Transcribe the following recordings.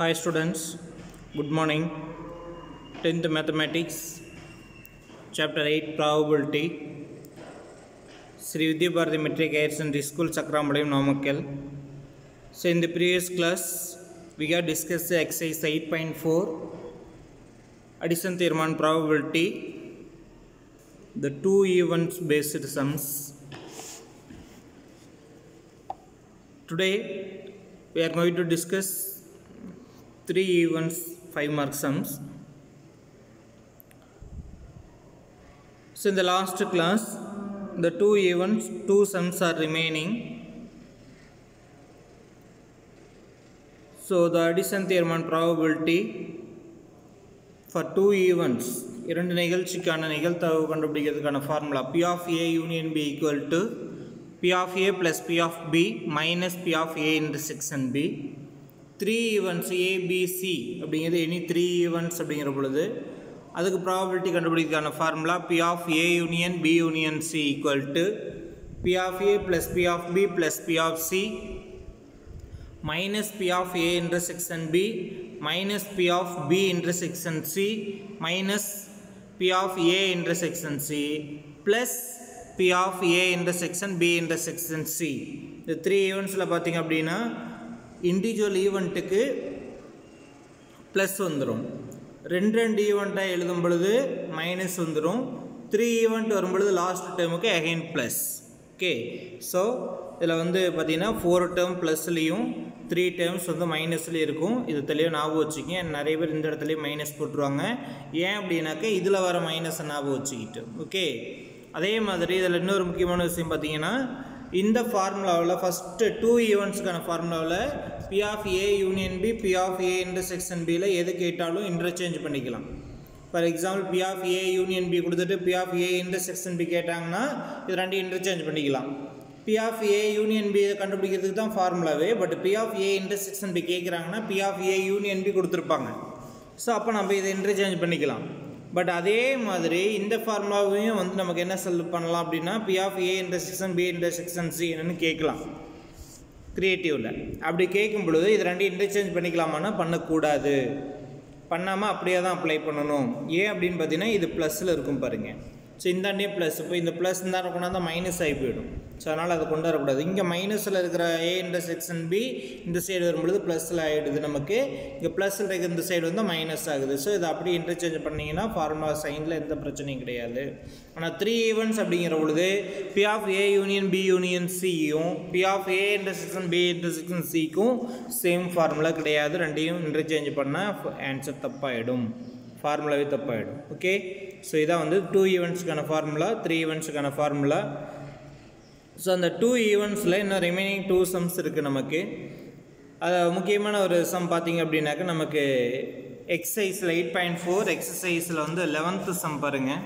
Hi students, good morning. 10th Mathematics, Chapter 8 Probability. Sri Vidya Bharati Metric Higher Secondary School, Sakrambalayam, Namakkal. So in the previous class, we have discussed the exercise 8.4, addition theorem probability, the two events based sums. Today, we are going to discuss three events, five mark sums. So, in the last class, the two events, two sums are remaining. So, the addition theorem and probability for two events இரண்டு நிகழ்ச்சிக்கான நிகழ்தகவு கண்டுபிடிக்கிறதுக்கான formula P of A union B equal to P of A plus P of B minus P of A intersection B three events ABC அப்படிங்கிறது any three events அப்படிங்கிற பொழுது அதுக்கு probability கண்டுபிடிக்கிறதுக்கான formula P of A union B union C equal to P of A plus P of B plus P of C minus P of A intersection B minus P of B intersection C minus P of A intersection C plus P of A intersection B intersection C இந்த three ஈவெண்ட்ஸில் பார்த்தீங்க அப்படின்னா individual ஈவெண்ட்டுக்கு plus வந்துடும் ரெண்டு ரெண்டு ஈவெண்ட்டாக எழுதும் பொழுது minus வந்துடும் த்ரீ ஈவெண்ட் வரும் பொழுது லாஸ்ட் டேர்முக்கு அகைன் ப்ளஸ் ஓகே ஸோ இதில் வந்து பார்த்தீங்கன்னா ஃபோர் டேர்ம் ப்ளஸ்லேயும் த்ரீ டேர்ம்ஸ் வந்து மைனஸ்லேயும் இருக்கும் இது தெளிவாக ஞாபகம் வச்சுக்கங்க நிறைய பேர் இந்த இடத்துலையும் மைனஸ் போட்டுருவாங்க ஏன் அப்படின்னாக்கா இதில் வர மைனஸை ஞாபகம் வச்சுக்கிட்டு ஓகே அதே மாதிரி இதில் இன்னொரு முக்கியமான விஷயம் பார்த்தீங்கன்னா இந்த ஃபார்முலாவில் ஃபஸ்ட்டு டூ ஈவெண்ட்ஸ்க்கான ஃபார்முலாவில் P of A union B P of A intersection பியில் எது கேட்டாலும் இன்டர்சேஞ்ச் பண்ணிக்கலாம் for example P of A union B கொடுத்துட்டு P of A intersection B கேட்டாங்கன்னா இது ரெண்டு இன்டர்சேஞ்ச் பண்ணிக்கலாம் P of A union B இதை கண்டுபிடிக்கிறதுக்கு தான் ஃபார்முலாவே but P of A intersection B கேட்குறாங்கன்னா P of A union B கொடுத்துருப்பாங்க ஸோ அப்போ நம்ம இதை இன்டர்சேஞ்ச் பண்ணிக்கலாம் பட் அதே மாதிரி இந்த ஃபார்முலாவையும் வந்து நமக்கு என்ன செல் பண்ணலாம் அப்படின்னா P of A intersection B intersection C என்னன்னு கேட்கலாம் க்ரியேட்டிவில் அப்படி கேட்கும் பொழுது இது ரெண்டு இன்டர்சேஞ்ச் பண்ணிக்கலாமான்னா பண்ணக்கூடாது பண்ணாமல் அப்படியே தான் அப்ளை பண்ணணும் ஏன் அப்படின்னு பார்த்தீங்கன்னா இது ப்ளஸில் இருக்கும் பாருங்கள் ஸோ இந்தாண்டே ப்ளஸ் இப்போ இந்த ப்ளஸ் இந்த கொண்டாந்தா மைனஸ் ஆகி போயிடும் ஸோ அதனால் அதை கொண்டு வரக்கூடாது இங்கே மைனஸில் இருக்கிற ஏ இன்டர்செக்ஷன் பி இந்த சைடு வரும்பொழுது ப்ளஸில் ஆகிடுது நமக்கு இங்கே ப்ளஸில் இருக்கிற இந்த சைடு வந்து மைனஸ் ஆகுது ஸோ இதை அப்படியே இன்டர்சேஞ்ச் பண்ணிங்கன்னா ஃபார்முலா சைனில் எந்த பிரச்சனையும் கிடையாது ஆனால் த்ரீ ஈவெண்ட்ஸ் அப்படிங்கிற பொழுது P of A union B union சியும் P of A intersection B intersection சிக்கும் சேம் ஃபார்முலா கிடையாது ரெண்டையும் இன்டர்சேஞ்ச் பண்ணால் ஆன்சர் தப்பாயிடும் ஃபார்முலாவே தப்பாயிடும் ஓகே ஸோ இதான் வந்து டூ ஈவெண்ட்ஸுக்கான ஃபார்முலா த்ரீ ஈவெண்ட்ஸுக்கான ஃபார்முலா ஸோ அந்த டூ ஈவெண்ட்ஸில் இன்னும் ரிமைனிங் டூ சம்ஸ் இருக்குது நமக்கு அது முக்கியமான ஒரு சம் பார்த்தீங்க அப்படின்னாக்கா நமக்கு எக்ஸசைஸில் எயிட் பாயிண்ட் ஃபோர் எக்ஸசைஸில் வந்து லெவன்த்து சம் பாருங்கள்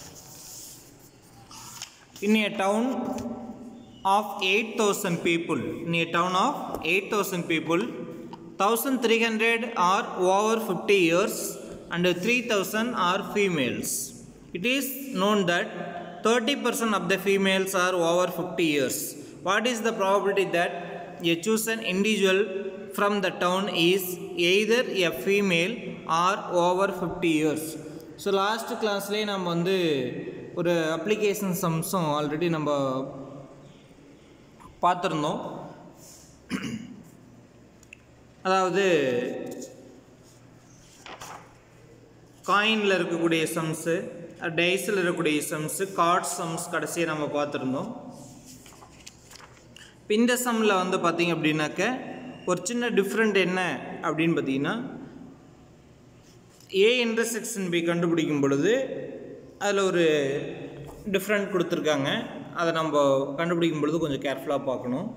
in a town of eight thousand people in a town of eight thousand people thousand three hundred are over fifty years and 3000 are females. It is known that 30% of the females are over 50 years. What is the probability that a chosen individual from the town is either a female or over 50 years? So last கிளாஸ்லேயே நம்ம வந்து ஒரு application சம்ஸும் already நம்ம பார்த்துருந்தோம் அதாவது காயினில் இருக்கக்கூடிய sums டைஸில் இருக்கக்கூடிய sums card sums கடைசியாக நம்ம பார்த்துருந்தோம் இப்போ இந்த சம்மில் வந்து பார்த்திங்க அப்படின்னாக்க ஒரு சின்ன டிஃப்ரெண்ட் என்ன அப்படின்னு பார்த்தீங்கன்னா ஏ இன்டர்செக்ஷன் பி கண்டுபிடிக்கும் பொழுது அதில் ஒரு டிஃப்ரெண்ட் கொடுத்துருக்காங்க அதை நம்ம கண்டுபிடிக்கும் பொழுது கொஞ்சம் கேர்ஃபுல்லாக பார்க்கணும்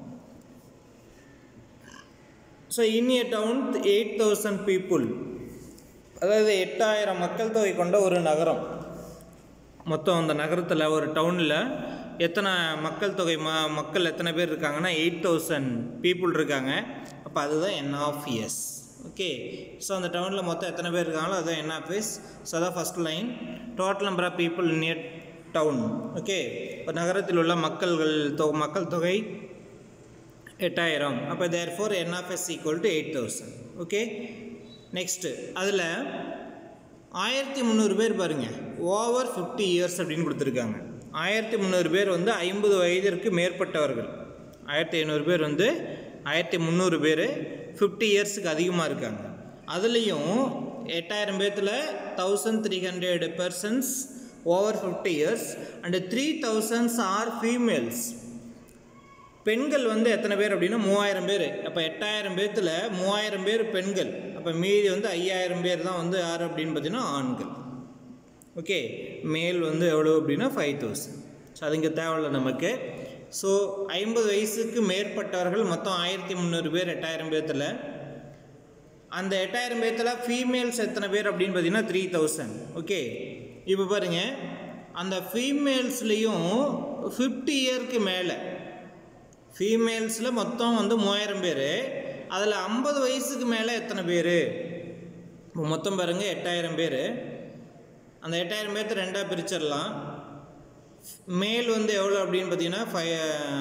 so in a town eight thousand people அதாவது எட்டாயிரம் மக்கள் தொகை கொண்ட ஒரு நகரம் மொத்தம் அந்த நகரத்தில் ஒரு டவுனில் எத்தனை மக்கள் தொகை ம மக்கள் எத்தனை பேர் இருக்காங்கன்னா எயிட் தௌசண்ட் பீப்புள் இருக்காங்க அப்போ அதுதான் N of S okay so அந்த டவுனில் மொத்தம் எத்தனை பேர் இருக்காங்களோ அதுதான் என் ஆஃப் எஸ் ஸோ அதான் first line total number of people in a town okay இப்போ நகரத்தில் உள்ள மக்கள்கள் தொ மக்கள் தொகை எட்டாயிரம் அப்போ therefore N of S equal to eight thousand okay next அதில் ஆயிரத்தி முந்நூறு பேர் பாருங்கள் ஓவர் ஃபிஃப்டி இயர்ஸ் அப்படின்னு கொடுத்துருக்காங்க ஆயிரத்தி முந்நூறு பேர் வந்து ஐம்பது வயதிற்கு மேற்பட்டவர்கள் ஆயிரத்தி ஐநூறு பேர் வந்து ஆயிரத்தி முந்நூறு பேர் ஃபிஃப்டி இயர்ஸுக்கு அதிகமாக இருக்காங்க அதுலேயும் எட்டாயிரம் பேர்த்தில் thousand three hundred persons over fifty years and three thousands are females பெண்கள் வந்து எத்தனை பேர் அப்படின்னா மூவாயிரம் பேர் அப்போ எட்டாயிரம் பேர்த்தில் மூவாயிரம் பேர் பெண்கள் அப்போ மீதி வந்து ஐயாயிரம் பேர் தான் வந்து யார் அப்படின்னு பார்த்தீங்கன்னா ஆண்கள் ஓகே மேல் வந்து எவ்வளோ அப்படின்னா ஃபைவ் தௌசண்ட் ஸோ அது இங்கே தேவையில்ல நமக்கு ஸோ ஐம்பது வயசுக்கு மேற்பட்டவர்கள் மொத்தம் ஆயிரத்தி முந்நூறு பேர் எட்டாயிரம் பேர்த்தில் அந்த எட்டாயிரம் பேர்த்தில் ஃபீமேல்ஸ் எத்தனை பேர் அப்படின்னு பார்த்தீங்கன்னா த்ரீ தௌசண்ட் ஓகே இப்போ பாருங்கள் அந்த ஃபீமேல்ஸ்லேயும் ஃபிஃப்டி இயருக்கு மேலே ஃபீமேல்ஸில் மொத்தம் வந்து மூவாயிரம் பேர் அதில் ஐம்பது வயசுக்கு மேலே எத்தனை பேர் இப்போ மொத்தம் பாருங்கள் எட்டாயிரம் பேர் அந்த எட்டாயிரம் பேர்த்து ரெண்டாக பிரிச்சிடலாம் மேல் வந்து எவ்வளோ அப்படின்னு பார்த்தீங்கன்னா ஃபைவ்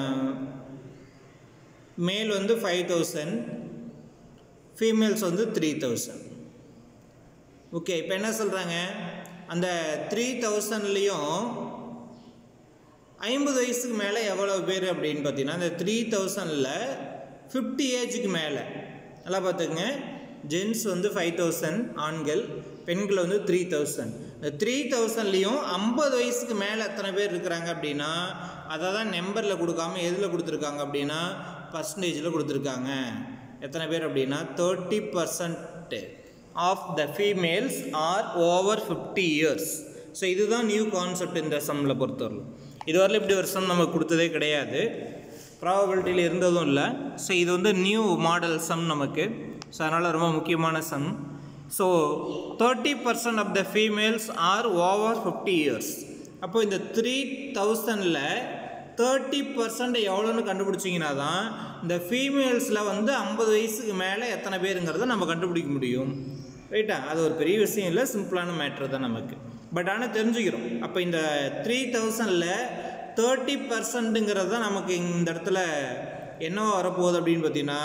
மேல் வந்து ஃபைவ் தௌசண்ட் ஃபீமேல்ஸ் வந்து த்ரீ தௌசண்ட் ஓகே இப்போ என்ன சொல்கிறாங்க அந்த த்ரீ தௌசண்ட்லேயும் ஐம்பது வயசுக்கு மேலே எவ்வளோ பேர் அப்படின்னு பார்த்தீங்கன்னா அந்த த்ரீ தௌசண்டில் ஃபிஃப்டி ஏஜுக்கு மேலே நல்லா பார்த்துக்குங்க ஜென்ஸ் வந்து ஃபைவ் தௌசண்ட் ஆண்கள் பெண்கள் வந்து த்ரீ தௌசண்ட் இந்த த்ரீ தௌசண்ட்லேயும் ஐம்பது வயசுக்கு மேலே எத்தனை பேர் இருக்கிறாங்க அப்படின்னா அதை தான் நம்பரில் கொடுக்காம எதில் கொடுத்துருக்காங்க அப்படின்னா பர்சன்டேஜில் கொடுத்துருக்காங்க எத்தனை பேர் அப்படின்னா thirty percent of the females are over fifty years so இதுதான் நியூ கான்செப்ட் இந்த சம்மில் பொறுத்தவரை இதுவரையில் இப்படி ஒரு சம் நமக்கு கொடுத்ததே கிடையாது ப்ராபபிலிட்டியில் இருந்ததும் இல்லை ஸோ இது வந்து நியூ மாடல் சம் நமக்கு ஸோ அதனால் ரொம்ப முக்கியமான sum so thirty percent of the females are over fifty years அப்போ இந்த த்ரீ தௌசண்டில் தேர்ட்டி பர்சன்ட் எவ்வளோன்னு கண்டுபிடிச்சிங்கன்னா தான் இந்த ஃபீமேல்ஸில் வந்து ஐம்பது வயசுக்கு மேலே எத்தனை பேருங்கிறத நம்ம கண்டுபிடிக்க முடியும் ரைட்டா அது ஒரு பெரிய விஷயம் இல்லை சிம்பிளான மேட்ரு தான் நமக்கு பட் ஆனால் தெரிஞ்சுக்கிறோம் அப்போ இந்த த்ரீ தௌசண்டில் தேர்ட்டி பர்சன்ட்டுங்கிறது தான் நமக்கு இந்த இடத்துல என்ன வரப்போகுது அப்படின்னு பார்த்தீங்கன்னா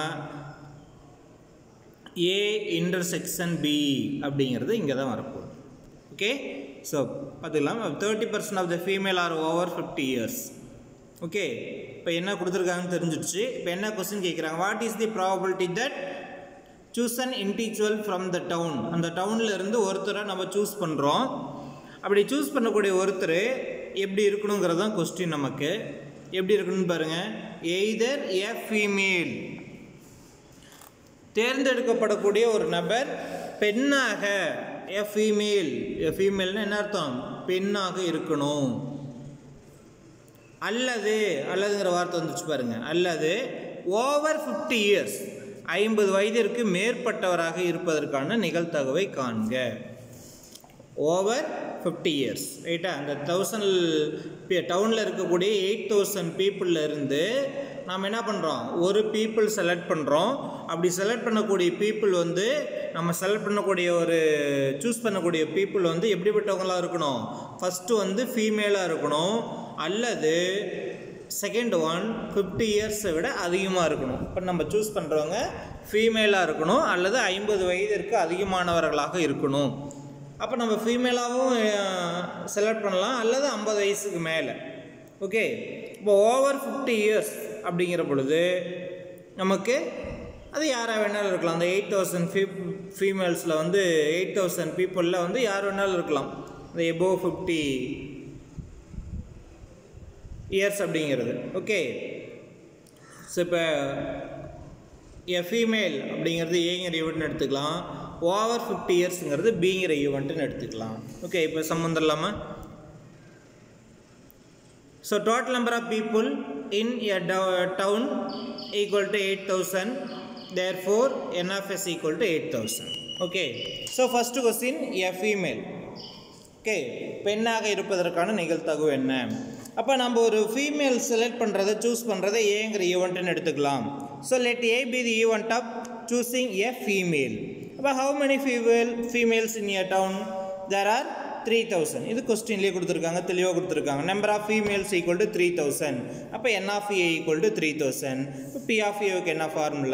ஏ இன்டர்செக்ஷன் பி அப்படிங்கிறது இங்கே தான் வரப்போகுது ஓகே ஸோ பார்த்துக்கலாம் thirty percent of the female are over fifty years okay இப்போ என்ன கொடுத்துருக்காங்கன்னு தெரிஞ்சிடுச்சு இப்போ என்ன கொஸ்டின் கேட்குறாங்க what is the probability that choose an individual from the town அந்த டவுனில் இருந்து ஒருத்தரை நம்ம சூஸ் பண்ணுறோம் அப்படி சூஸ் பண்ணக்கூடிய ஒருத்தர் எப்படி இருக்கணுங்கிறது தான் கொஸ்டின் நமக்கு எப்படி இருக்கணும்னு பாருங்கள் எய்தர் எ ஃபீமேல் தேர்ந்தெடுக்கப்படக்கூடிய ஒரு நபர் பெண்ணாக எ ஃபீமேல் எ ஃபீமேல்னு என்ன அர்த்தம் பெண்ணாக இருக்கணும் அல்லது அல்லதுங்கிற வார்த்தை வந்துச்சு பாருங்க அல்லது ஓவர் ஃபிஃப்டி இயர்ஸ் ஐம்பது வயதிற்கு மேற்பட்டவராக இருப்பதற்கான நிகழ்தகவை காண்க ஓவர் ஃபிஃப்டி இயர்ஸ் ரைட்டா அந்த தௌசண்ட் டவுனில் இருக்கக்கூடிய எயிட் தௌசண்ட் பீப்புளில் இருந்து நாம் என்ன பண்ணுறோம் ஒரு பீப்புள் செலக்ட் பண்ணுறோம் அப்படி செலக்ட் பண்ணக்கூடிய பீப்புள் வந்து நம்ம செலக்ட் பண்ணக்கூடிய ஒரு சூஸ் பண்ணக்கூடிய பீப்புள் வந்து எப்படிப்பட்டவங்களாக இருக்கணும் ஃபஸ்ட்டு வந்து ஃபீமேலாக இருக்கணும் அல்லது செகண்ட் ஒன் ஃபிஃப்டி இயர்ஸை விட அதிகமாக இருக்கணும் இப்போ நம்ம சூஸ் பண்ணுறவங்க ஃபீமேலாக இருக்கணும் அல்லது ஐம்பது வயதிற்கு அதிகமானவர்களாக இருக்கணும் அப்போ நம்ம ஃபீமேலாகவும் செலக்ட் பண்ணலாம் அல்லது ஐம்பது வயசுக்கு மேலே ஓகே இப்போ ஓவர் ஃபிஃப்டி இயர்ஸ் அப்படிங்கிற பொழுது நமக்கு அது யாராக வேணாலும் இருக்கலாம் அந்த எயிட் தௌசண்ட் ஃபீ ஃபீமேல்ஸில் வந்து எயிட் தௌசண்ட் பீப்புளில் வந்து யார் வேணாலும் இருக்கலாம் இந்த எபோவ் ஃபிஃப்டி இயர்ஸ் அப்படிங்கிறது ஓகே ஸோ இப்போ எ ஃபீமேல் அப்படிங்கிறது ஏங்கிற ஈவெண்ட்னு எடுத்துக்கலாம் ஓவர் ஃபிஃப்டி இயர்ஸுங்கிறது பிங்கிற ஈவெண்ட்டுன்னு எடுத்துக்கலாம் ஓகே இப்போ சம்மந்தம் இல்லாமல் so total number of people in a town equal to eight thousand therefore N of S equal to eight thousand okay so first question a female okay பெண்ணாக இருப்பதற்கான நிகழ்த்தகவு என்ன அப்போ நம்ம ஒரு ஃபீமேல் செலக்ட் பண்ணுறதை சூஸ் பண்ணுறதை ஏங்கிற ஈவெண்ட்டுன்னு எடுத்துக்கலாம் so let A B the event of choosing a female அப்போ how many female females in a town there are three thousand இது கொஸ்டின்லேயே கொடுத்துருக்காங்க தெளிவாக கொடுத்துருக்காங்க number of females equal to three thousand அப்போ என் of A equal to three thousand இப்போ P of ஏவுக்கு என்ன ஃபார்முலா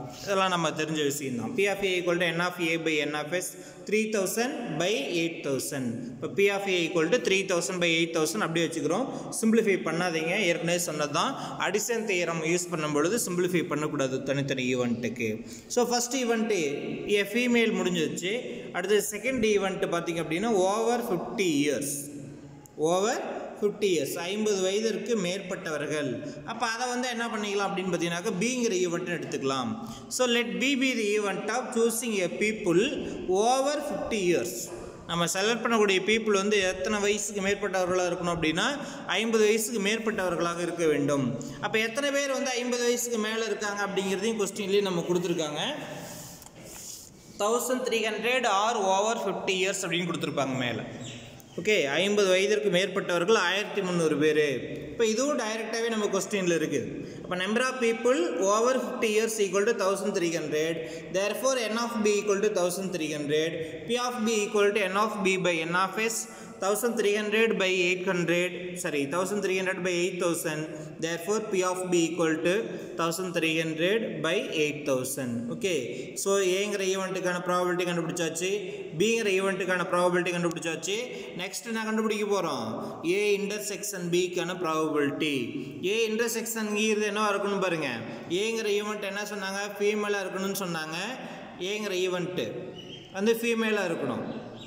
இதெல்லாம் நம்ம தெரிஞ்ச விஷயம் தான் P of A equal to N of A by N of S three thousand by eight thousand இப்போ P of A equal to three thousand by eight thousand அப்படியே வச்சுக்கிறோம் சிம்பிளிஃபை பண்ணாதீங்க ஏற்கனவே சொன்னது தான் அடிஷன் தேரம் யூஸ் பண்ணும்பொழுது simplify பண்ணக்கூடாது தனித்தனி ஈவெண்ட்டுக்கு so first event A female முடிஞ்சிருச்சு அடுத்து செகண்ட் ஈவெண்ட்டு பார்த்தீங்க அப்படின்னா over fifty years over fifty years ஐம்பது வயதிற்கு மேற்பட்டவர்கள் அப்போ அதை வந்து என்ன பண்ணிக்கலாம் அப்படின்னு பார்த்தீங்கன்னாக்கா பிங்கிற ஈவெண்ட்னு எடுத்துக்கலாம் so let B B the event of choosing a people over fifty years நம்ம செலக்ட் பண்ணக்கூடிய பீப்புள் வந்து எத்தனை வயசுக்கு மேற்பட்டவர்களாக இருக்கணும் அப்படின்னா ஐம்பது வயசுக்கு மேற்பட்டவர்களாக இருக்க வேண்டும் அப்போ எத்தனை பேர் வந்து ஐம்பது வயசுக்கு மேலே இருக்காங்க அப்படிங்கிறதையும் கொஸ்டின்லேயும் நம்ம கொடுத்துருக்காங்க thousand three hundred are over fifty years அப்படின்னு கொடுத்துருப்பாங்க மேலே ஓகே ஐம்பது வயதிற்கு மேற்பட்டவர்கள் ஆயிரத்தி முந்நூறு பேர் இப்போ இதுவும் டைரெக்டாகவே நம்ம கொஸ்டினில் இருக்குது அப்போ number of people over fifty years equal to thousand three hundred therefore N of B equal to thousand three hundred P of B equal to N of B by N of S thousand three hundred by eight hundred sorry thousand three hundred by eight thousand therefore P of B equal to thousand three hundred by eight thousand okay so ஏங்கிற ஈவெண்ட்டுக்கான probability கண்டுபிடிச்சாச்சு பிங்கிற ஈவெண்ட்டுக்கான probability கண்டுபிடிச்சாச்சு next நான் கண்டுபிடிக்க போகிறோம் ஏ intersection பிக்கான probability ஏ இன்டர்செக்ஷன்ங்கிறது என்னவா இருக்கணும் பாருங்க ஏங்கிற ஈவெண்ட் என்ன சொன்னாங்க ஃபீமேலாக இருக்கணும்னு சொன்னாங்க ஏங்கிற ஈவெண்ட்டு வந்து ஃபீமேலாக இருக்கணும்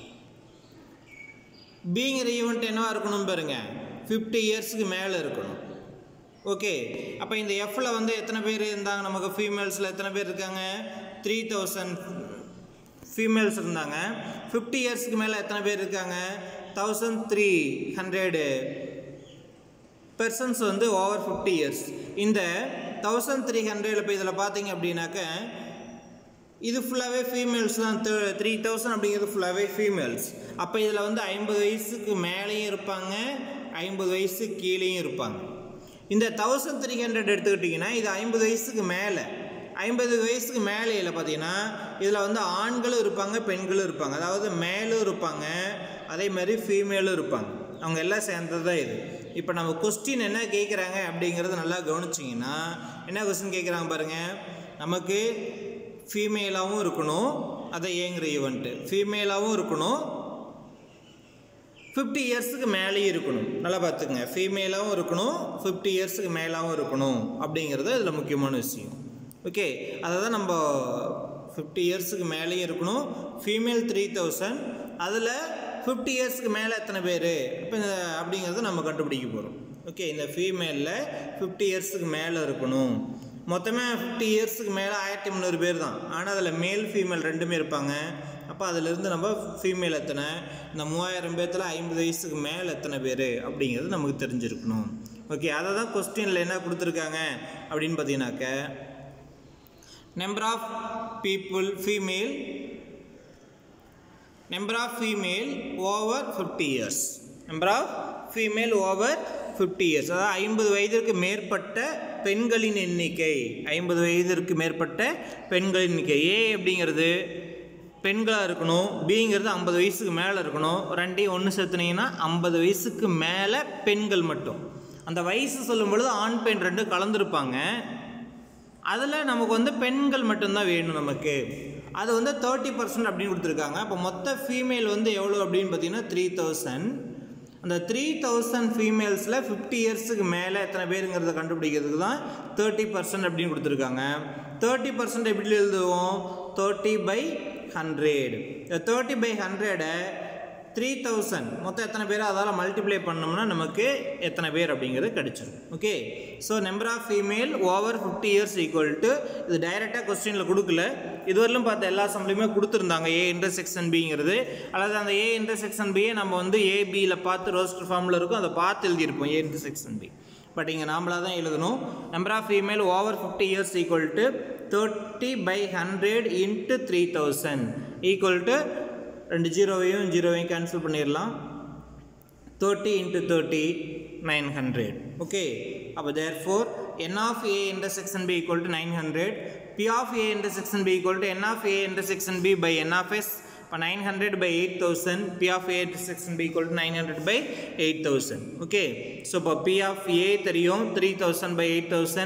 பிங்கிற ஈவெண்ட் என்னவா இருக்கணும் பாருங்க ஃபிஃப்டி இயர்ஸ்க்கு மேலே இருக்கணும் ஓகே அப்போ இந்த எஃப்பில் வந்து எத்தனை பேர் இருந்தாங்க நமக்கு ஃபீமேல்ஸில் எத்தனை பேர் இருக்காங்க த்ரீ தௌசண்ட் ஃபீமேல்ஸ் இருந்தாங்க ஃபிஃப்டி இயர்ஸ்க்கு மேலே எத்தனை பேர் இருக்காங்க தௌசண்ட் த்ரீ ஹண்ட்ரடு பெர்சன்ஸ் வந்து ஓவர் ஃபிஃப்டி இயர்ஸ் இந்த தௌசண்ட் த்ரீ ஹண்ட்ரட் இப்போ இதில் பார்த்தீங்க அப்படின்னாக்க இது ஃபுல்லாகவே ஃபீமேல்ஸ் தான் த்ரீ தௌசண்ட் அப்படிங்கிறது ஃபுல்லாகவே ஃபீமேல்ஸ் அப்போ இதில் வந்து ஐம்பது வயசுக்கு மேலேயும் இருப்பாங்க ஐம்பது வயசு கீழேயும் இருப்பாங்க இந்த தௌசண்ட் த்ரீ ஹண்ட்ரட் எடுத்துக்கிட்டிங்கன்னா இது ஐம்பது வயசுக்கு மேலே ஐம்பது வயசுக்கு மேலேயில் பார்த்தீங்கன்னா இதில் வந்து ஆண்களும் இருப்பாங்க பெண்களும் இருப்பாங்க அதாவது மேலும் இருப்பாங்க அதே மாதிரி ஃபீமேலும் இருப்பாங்க அவங்க எல்லாம் சேர்ந்தது தான் இது இப்போ நம்ம கொஸ்டின் என்ன கேட்குறாங்க அப்படிங்கிறத நல்லா கவனிச்சிங்கன்னா என்ன கொஸ்டின் கேட்குறாங்க பாருங்கள் நமக்கு ஃபீமேலாகவும் இருக்கணும் அதை ஏங்குற ஈவெண்ட்டு ஃபீமேலாகவும் இருக்கணும் ஃபிஃப்டி இயர்ஸுக்கு மேலேயும் இருக்கணும் நல்லா பார்த்துக்குங்க ஃபீமேலாகவும் இருக்கணும் ஃபிஃப்டி இயர்ஸுக்கு மேலாகவும் இருக்கணும் அப்படிங்கிறது இதில் முக்கியமான விஷயம் ஓகே அதை தான் நம்ம ஃபிஃப்டி இயர்ஸுக்கு மேலேயும் இருக்கணும் ஃபீமேல் த்ரீ தௌசண்ட் அதில் ஃபிஃப்டி இயர்ஸ்க்கு மேலே எத்தனை பேர் இப்போ இந்த அப்படிங்கிறத நம்ம கண்டுபிடிக்க போகிறோம் ஓகே இந்த ஃபீமேலில் ஃபிஃப்டி இயர்ஸுக்கு மேலே இருக்கணும் மொத்தமாக ஃபிஃப்டி இயர்ஸுக்கு மேலே ஆயிரத்தி முந்நூறு பேர் தான் ஆனால் அதில் மேல் ஃபீமேல் ரெண்டுமே இருப்பாங்க அப்போ அதிலிருந்து நம்ம ஃபீமேல் எத்தனை இந்த மூவாயிரம் பேர்த்தில் ஐம்பது வயசுக்கு மேலே எத்தனை பேர் அப்படிங்கிறது நமக்கு தெரிஞ்சிருக்கணும் ஓகே அதை தான் கொஸ்டினில் என்ன கொடுத்துருக்காங்க அப்படின்னு பார்த்தீங்கன்னாக்க number of people female number of female over fifty years number of female over fifty years அதாவது ஐம்பது வயதிற்கு மேற்பட்ட பெண்களின் எண்ணிக்கை ஐம்பது வயதிற்கு மேற்பட்ட பெண்களின் எண்ணிக்கை ஏ அப்படிங்கிறது பெண்களாக இருக்கணும் பிங்கிறது ஐம்பது வயசுக்கு மேலே இருக்கணும் ரெண்டையும் ஒன்று சேர்த்துனீங்கன்னா ஐம்பது வயசுக்கு மேலே பெண்கள் மட்டும் அந்த வயசு சொல்லும் பொழுது ஆண் பெண் ரெண்டும் கலந்துருப்பாங்க அதில் நமக்கு வந்து பெண்கள் மட்டும்தான் வேணும் நமக்கு அது வந்து தேர்ட்டி பர்சன்ட் அப்படின்னு கொடுத்துருக்காங்க அப்போ மொத்த ஃபீமேல் வந்து எவ்வளோ அப்படின்னு பார்த்தீங்கன்னா த்ரீ தௌசண்ட் அந்த த்ரீ தௌசண்ட் ஃபீமேல்ஸில் ஃபிஃப்டி இயர்ஸுக்கு மேலே எத்தனை பேருங்கிறத கண்டுபிடிக்கிறதுக்கு தான் தேர்ட்டி பர்சன்ட் அப்படின்னு கொடுத்துருக்காங்க தேர்ட்டி பர்சன்ட் எப்படி எழுதுவோம் தேர்ட்டி பை ஹண்ட்ரட் இந்த தேர்ட்டி பை ஹண்ட்ரடை த்ரீ தௌசண்ட் மொத்தம் எத்தனை பேர் அதால் மல்டிப்ளை பண்ணோம்னா நமக்கு எத்தனை பேர் அப்படிங்கிறது கிடச்சிரும் okay so number of female over fifty years equal to இது டைரெக்டாக கொஸ்டினில் கொடுக்கல இதுவரையிலும் பார்த்த எல்லா சம்பளையுமே கொடுத்துருந்தாங்க ஏ இன்டர்செக்ஷன் பிங்கிறது அல்லது அந்த ஏ இன்டர்செக்ஷன் பியை நம்ம வந்து ஏபியில் பார்த்து ரோஸ்டர் ஃபார்மில் இருக்கும் அதை பார்த்து எழுதியிருப்போம் ஏ இன்டர்செக்ஷன் பி பட் இங்கே நாமளாக தான் எழுதணும் number of female over fifty years equal to thirty by hundred into three thousand equal to ரெண்டு ஜீரோவையும் ஜீரோவையும் கேன்சல் பண்ணிடலாம் thirty into thirty nine hundred okay அப்போ therefore N of A intersection B equal to nine hundred P of A intersection B equal to N of A intersection B by N of S இப்போ nine hundred by eight thousand P of A intersection B equal to nine hundred by eight thousand okay so இப்போ P of A தெரியும் three thousand by eight thousand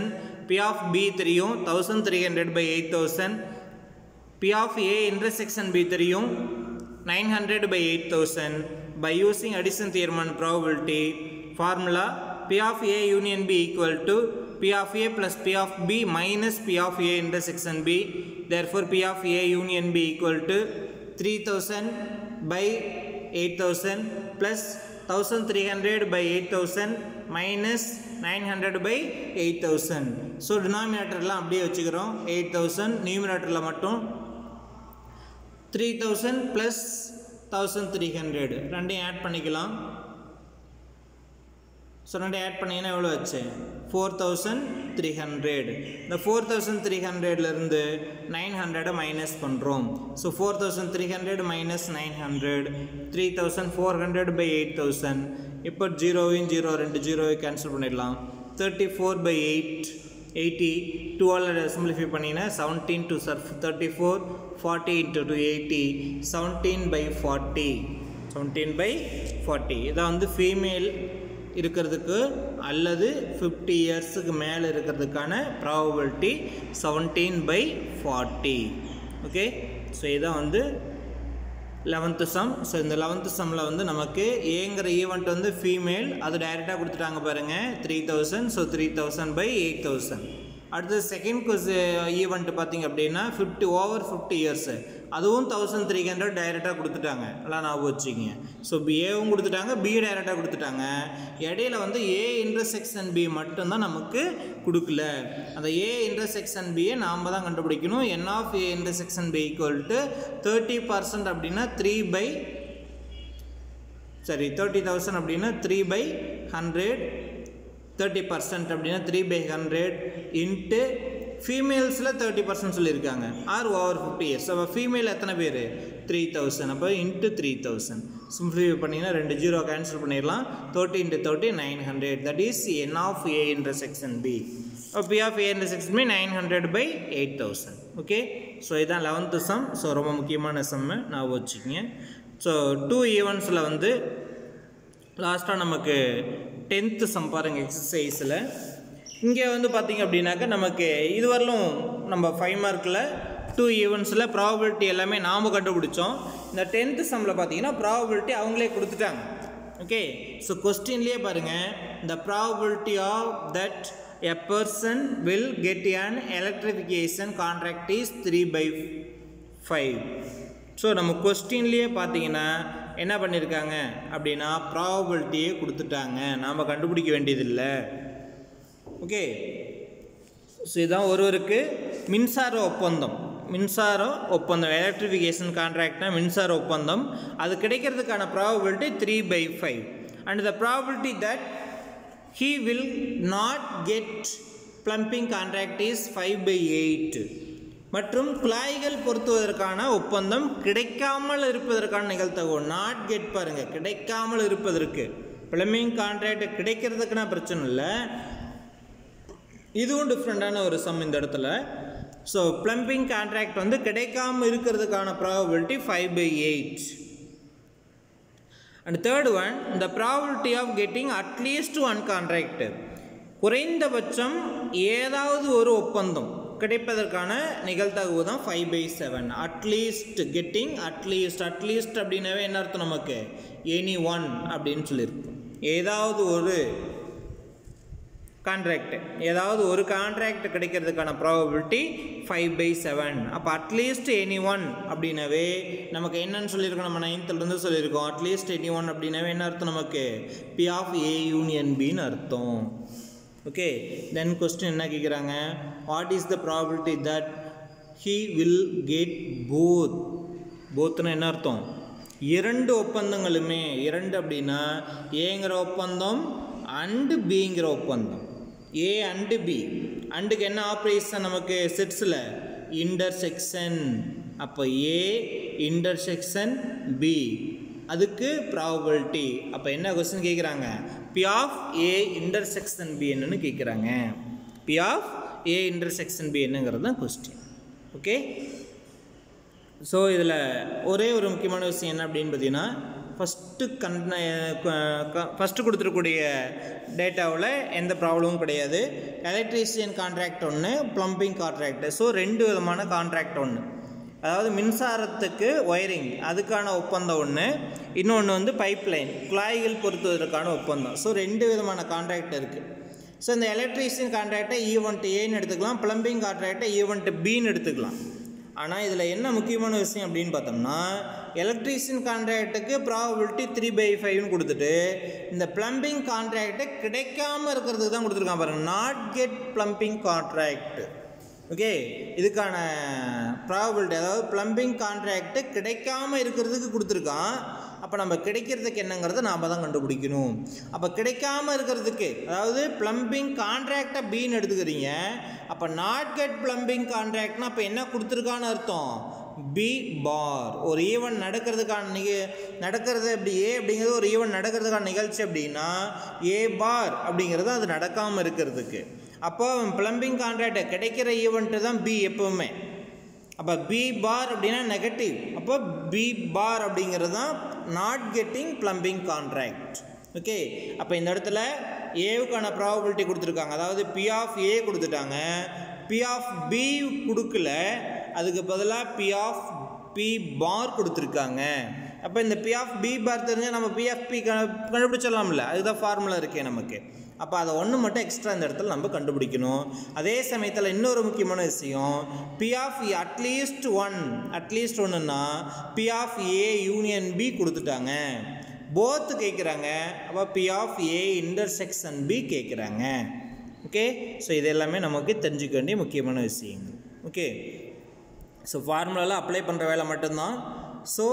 P of B தெரியும் thousand three hundred by eight thousand P of A intersection B தெரியும் nine hundred by eight thousand by using addition theorem and probability formula P of A union B equal to P of A plus P of B minus P of A intersection B therefore P of A union B equal to three thousand by eight thousand plus thousand three hundred by eight thousand minus nine hundred by eight thousand so டினாமினேட்டர்லாம் அப்படியே வச்சுக்கிறோம் eight thousand நியூமினேட்டரில் மட்டும் three thousand plus thousand three hundred ரெண்டையும் add பண்ணிக்கலாம் so ரெண்டு add பண்ணிங்கன்னா எவ்வளோ ஆச்சு ஃபோர் தௌசண்ட் த்ரீ ஹண்ட்ரட் இந்த ஃபோர் தௌசண்ட் த்ரீ ஹண்ட்ரட்லேருந்து நைன் ஹண்ட்ரடை மைனஸ் பண்ணுறோம் so four thousand three hundred minus nine hundred three thousand four hundred by eight thousand இப்போ ஜீரோவையும் ஜீரோ ரெண்டு ஜீரோவை கேன்சல் பண்ணிடலாம் thirty four by eight eighty twelve simplify பண்ணிங்கன்னா செவன்டீன் டு சர்ஃப் thirty four forty into two eighty seventeen by forty seventeen by forty இதான் வந்து female இருக்கிறதுக்கு அல்லது ஃபிஃப்டி இயர்ஸுக்கு மேலே இருக்கிறதுக்கான probability seventeen by forty okay so இதான் வந்து லெவன்த்து சம் ஸோ இந்த லெவன்த்து சம்மில் வந்து நமக்கு ஏங்கிற ஈவெண்ட் வந்து ஃபீமேல் அது டைரெக்டாக கொடுத்துட்டாங்க பாருங்கள் three thousand so three thousand by eight thousand அடுத்து செகண்ட் கொஸ் ஈவெண்ட் பார்த்தீங்க அப்படின்னா ஃபிஃப்டி ஓவர் ஃபிஃப்டி இயர்ஸு அதுவும் தௌசண்ட் த்ரீ ஹண்ட்ரட் டைரெக்டாக கொடுத்துட்டாங்க எல்லாம் ஞாபகம் வச்சுக்கிங்க ஸோ ஏவும் கொடுத்துட்டாங்க பி டைரெக்டாக கொடுத்துட்டாங்க இடையில வந்து ஏ இன்டர்செக்ஷன் பி மட்டும்தான் நமக்கு கொடுக்கல அந்த ஏ இன்டர்செக்ஷன் பியை நாம் தான் கண்டுபிடிக்கணும் n of A intersection B equal to thirty percent அப்படின்னா த்ரீ பை சரி தேர்ட்டி தௌசண்ட் அப்படின்னா three by hundred thirty percent அப்படின்னா த்ரீ பை ஹண்ட்ரட் இன்ட்டு ஃபீமேல்ஸில் தேர்ட்டி பர்சன்ட் சொல்லியிருக்காங்க ஆர் ஓவர் ஃபிஃப்டி இயர்ஸ் அப்போ ஃபீமேல் எத்தனை பேர் த்ரீ தௌசண்ட் அப்போ இன்ட்டு த்ரீ தௌசண்ட் சிம்பிளிஃபை பண்ணிங்கன்னா ரெண்டு ஜீரோ கேன்சல் பண்ணிடலாம் thirty into thirty nine hundred that is n of A intersection B P of A intersection B nine hundred by eight thousand okay so இதான் eleventh sum so ரொம்ப முக்கியமான சம்மு நான் வச்சுக்கிங்க so two ஈவெண்ட்ஸில் வந்து லாஸ்ட்டாக நமக்கு tenth some பாருங்கள் எக்ஸசைஸில் இங்கே வந்து பார்த்திங்க அப்படின்னாக்கா நமக்கு இதுவரையிலும் நம்ம ஃபைவ் மார்க்கில் டூ ஈவெண்ட்ஸில் ப்ராபபிலிட்டி எல்லாமே நாம் கண்டுபிடிச்சோம் இந்த டென்த்து சம்மில் பார்த்தீங்கன்னா ப்ராபபிலிட்டி அவங்களே கொடுத்துட்டாங்க ஓகே ஸோ கொஸ்டின்லேயே பாருங்கள் the probability of that a person will get an electrification contract is 3 by 5 so நம்ம கொஸ்டின்லேயே பார்த்தீங்கன்னா என்ன பண்ணியிருக்காங்க அப்படின்னா ப்ராபபிலிட்டியே கொடுத்துட்டாங்க நாம் கண்டுபிடிக்க வேண்டியதில்லை ஓகே ஸோ இதுதான் ஒருவருக்கு மின்சார ஒப்பந்தம் மின்சார ஒப்பந்தம் எலக்ட்ரிஃபிகேஷன் கான்ட்ராக்ட்னா மின்சார ஒப்பந்தம் அது கிடைக்கிறதுக்கான probability three by five and the probability that he will not get plumbing contract is five by eight மற்றும் குழாய்கள் பொருத்துவதற்கான ஒப்பந்தம் கிடைக்காமல் இருப்பதற்கான நிகழ்த்தகவு நாட் கெட் பாருங்க கிடைக்காமல் இருப்பதற்கு பிளம்பிங் கான்ட்ராக்ட் கிடைக்கிறதுக்குனா பிரச்சனை இல்லை இதுவும் டிஃப்ரெண்ட்டான ஒரு சம் இந்த இடத்துல ஸோ பிளம்பிங் கான்ட்ராக்ட் வந்து கிடைக்காம இருக்கிறதுக்கான probability five by eight and third one the probability of getting at least one contract குறைந்தபட்சம் ஏதாவது ஒரு ஒப்பந்தம் கிடைப்பதற்கான நிகழ்தகவு தான் five by seven at least getting at least at least அப்படின்னாவே என்ன அர்த்தம் நமக்கு எனி ஒன் அப்படின்னு சொல்லியிருக்கோம் ஏதாவது ஒரு கான்ட்ராக்ட் ஏதாவது ஒரு கான்ட்ராக்ட் கிடைக்கிறதுக்கான ப்ராபபிலிட்டி ஃபைவ் பை செவன் அப்போ அட்லீஸ்ட் எனி ஒன் அப்படின்னாவே நமக்கு என்னன்னு சொல்லியிருக்கோம் நம்ம நைன்த்துலேருந்து சொல்லியிருக்கோம் அட்லீஸ்ட் எனி ஒன் அப்படின்னாவே என்ன அர்த்தம் நமக்கு பி ஆஃப் ஏ யூனியன் பின்னு அர்த்தம் ஓகே தென் கொஸ்டின் என்ன கேட்குறாங்க what is the probability that he will get both போத்னா என்ன அர்த்தம் இரண்டு ஒப்பந்தங்களுமே இரண்டு அப்படின்னா ஏங்கிற ஒப்பந்தம் அண்டு பிங்கிற ஒப்பந்தம் ஏ அண்டு பி அண்டுக்கு என்ன ஆப்ரேஷன் நமக்கு செட்ஸில் இன்டர்செக்ஷன் அப்போ ஏ இன்டர்செக்ஷன் பி அதுக்கு ப்ராபபிலிட்டி அப்போ என்ன கொஸ்டின் கேட்குறாங்க P of A intersection B என்னன்னு கேட்குறாங்க P of A intersection B என்னங்கிறது தான் கொஸ்டின் ஓகே ஸோ இதில் ஒரே ஒரு முக்கியமான விஷயம் என்ன அப்படின்னு பார்த்தீங்கன்னா ஃபஸ்ட்டு கண் ஃபஸ்ட்டு கொடுத்துருக்கூடிய டேட்டாவில் எந்த ப்ராப்ளமும் கிடையாது எலக்ட்ரீஷியன் கான்ட்ராக்ட் ஒன்று ப்ளம்பிங் கான்ட்ராக்ட் ஸோ ரெண்டு விதமான கான்ட்ராக்ட் ஒன்று அதாவது மின்சாரத்துக்கு ஒயரிங் அதுக்கான ஒப்பந்தம் ஒன்று இன்னொன்று வந்து பைப் லைன் குழாய்கள் பொருத்துவதற்கான ஒப்பந்தம் ஸோ ரெண்டு விதமான கான்ட்ராக்ட் இருக்குது ஸோ இந்த எலக்ட்ரீஷியன் கான்ட்ராக்டை ஈவெண்ட் ஏன்னு எடுத்துக்கலாம் ப்ளம்பிங் கான்ட்ராக்டை ஈவெண்ட் பின்னு எடுத்துக்கலாம் ஆனால் இதில் என்ன முக்கியமான விஷயம் அப்படின்னு பார்த்தோம்னா எலக்ட்ரீஷியன் கான்ட்ராக்டுக்கு ப்ராபபிலிட்டி த்ரீ பை ஃபைவ்னு கொடுத்துட்டு இந்த ப்ளம்பிங் கான்ட்ராக்டை கிடைக்காம இருக்கிறதுக்கு தான் கொடுத்துருக்கான் பாருங்கள் not get plumbing contract okay இதுக்கான ப்ராபபிலிட்டி அதாவது ப்ளம்பிங் கான்ட்ராக்ட் கிடைக்காம இருக்கிறதுக்கு கொடுத்துருக்கான் அப்போ நம்ம கிடைக்கிறதுக்கு என்னங்கிறத நாம் தான் கண்டுபிடிக்கணும் அப்போ கிடைக்காம இருக்கிறதுக்கு அதாவது ப்ளம்பிங் கான்ட்ராக்டை பின்னு எடுத்துக்கிறீங்க அப்போ நாட் கெட் ப்ளம்பிங் கான்ட்ராக்ட்னா அப்போ என்ன கொடுத்துருக்கான்னு அர்த்தம் பி பார் ஒரு ஈவெண்ட் நடக்கிறதுக்கான நிக நடக்கிறது அப்படி ஏ அப்படிங்கிறது ஒரு ஈவெண்ட் நடக்கிறதுக்கான நிகழ்ச்சி அப்படின்னா ஏ பார் அப்படிங்கிறது அது நடக்காமல் இருக்கிறதுக்கு அப்போ ப்ளம்பிங் கான்ட்ராக்ட் கிடைக்கிற ஈவெண்ட்டு தான் பி எப்போவுமே அப்போ பி பார் அப்படின்னா நெகட்டிவ் அப்போ பி பார் அப்படிங்கிறது தான் not getting plumbing contract okay அப்போ இந்த இடத்துல ஏவுக்கான ப்ராபபிலிட்டி கொடுத்துருக்காங்க அதாவது பி ஆஃப் ஏ கொடுத்துட்டாங்க பி ஆஃப் பி கொடுக்கல அதுக்கு பதிலாக பி ஆஃப் பி பார் கொடுத்துருக்காங்க அப்போ இந்த பி ஆஃப் பி பார் தெரிஞ்சால் நம்ம பி ஆஃப் பி கண்டுபிடிச்சிடலாம்ல அதுதான் ஃபார்முலா இருக்கே நமக்கு அப்போ அதை ஒன்று மட்டும் எக்ஸ்ட்ரா இந்த இடத்துல நம்ம கண்டுபிடிக்கணும் அதே சமயத்தில் இன்னொரு முக்கியமான விஷயம் P of at least one at least ஒன்றுன்னா P of A union B கொடுத்துட்டாங்க போத்து கேட்குறாங்க அப்போ P of A intersection B கேட்குறாங்க ஓகே ஸோ இது எல்லாமே நமக்கு தெரிஞ்சுக்க வேண்டிய முக்கியமான விஷயங்கள் ஓகே ஸோ ஃபார்முலாவில் அப்ளை பண்ணுற வேலை மட்டும்தான் so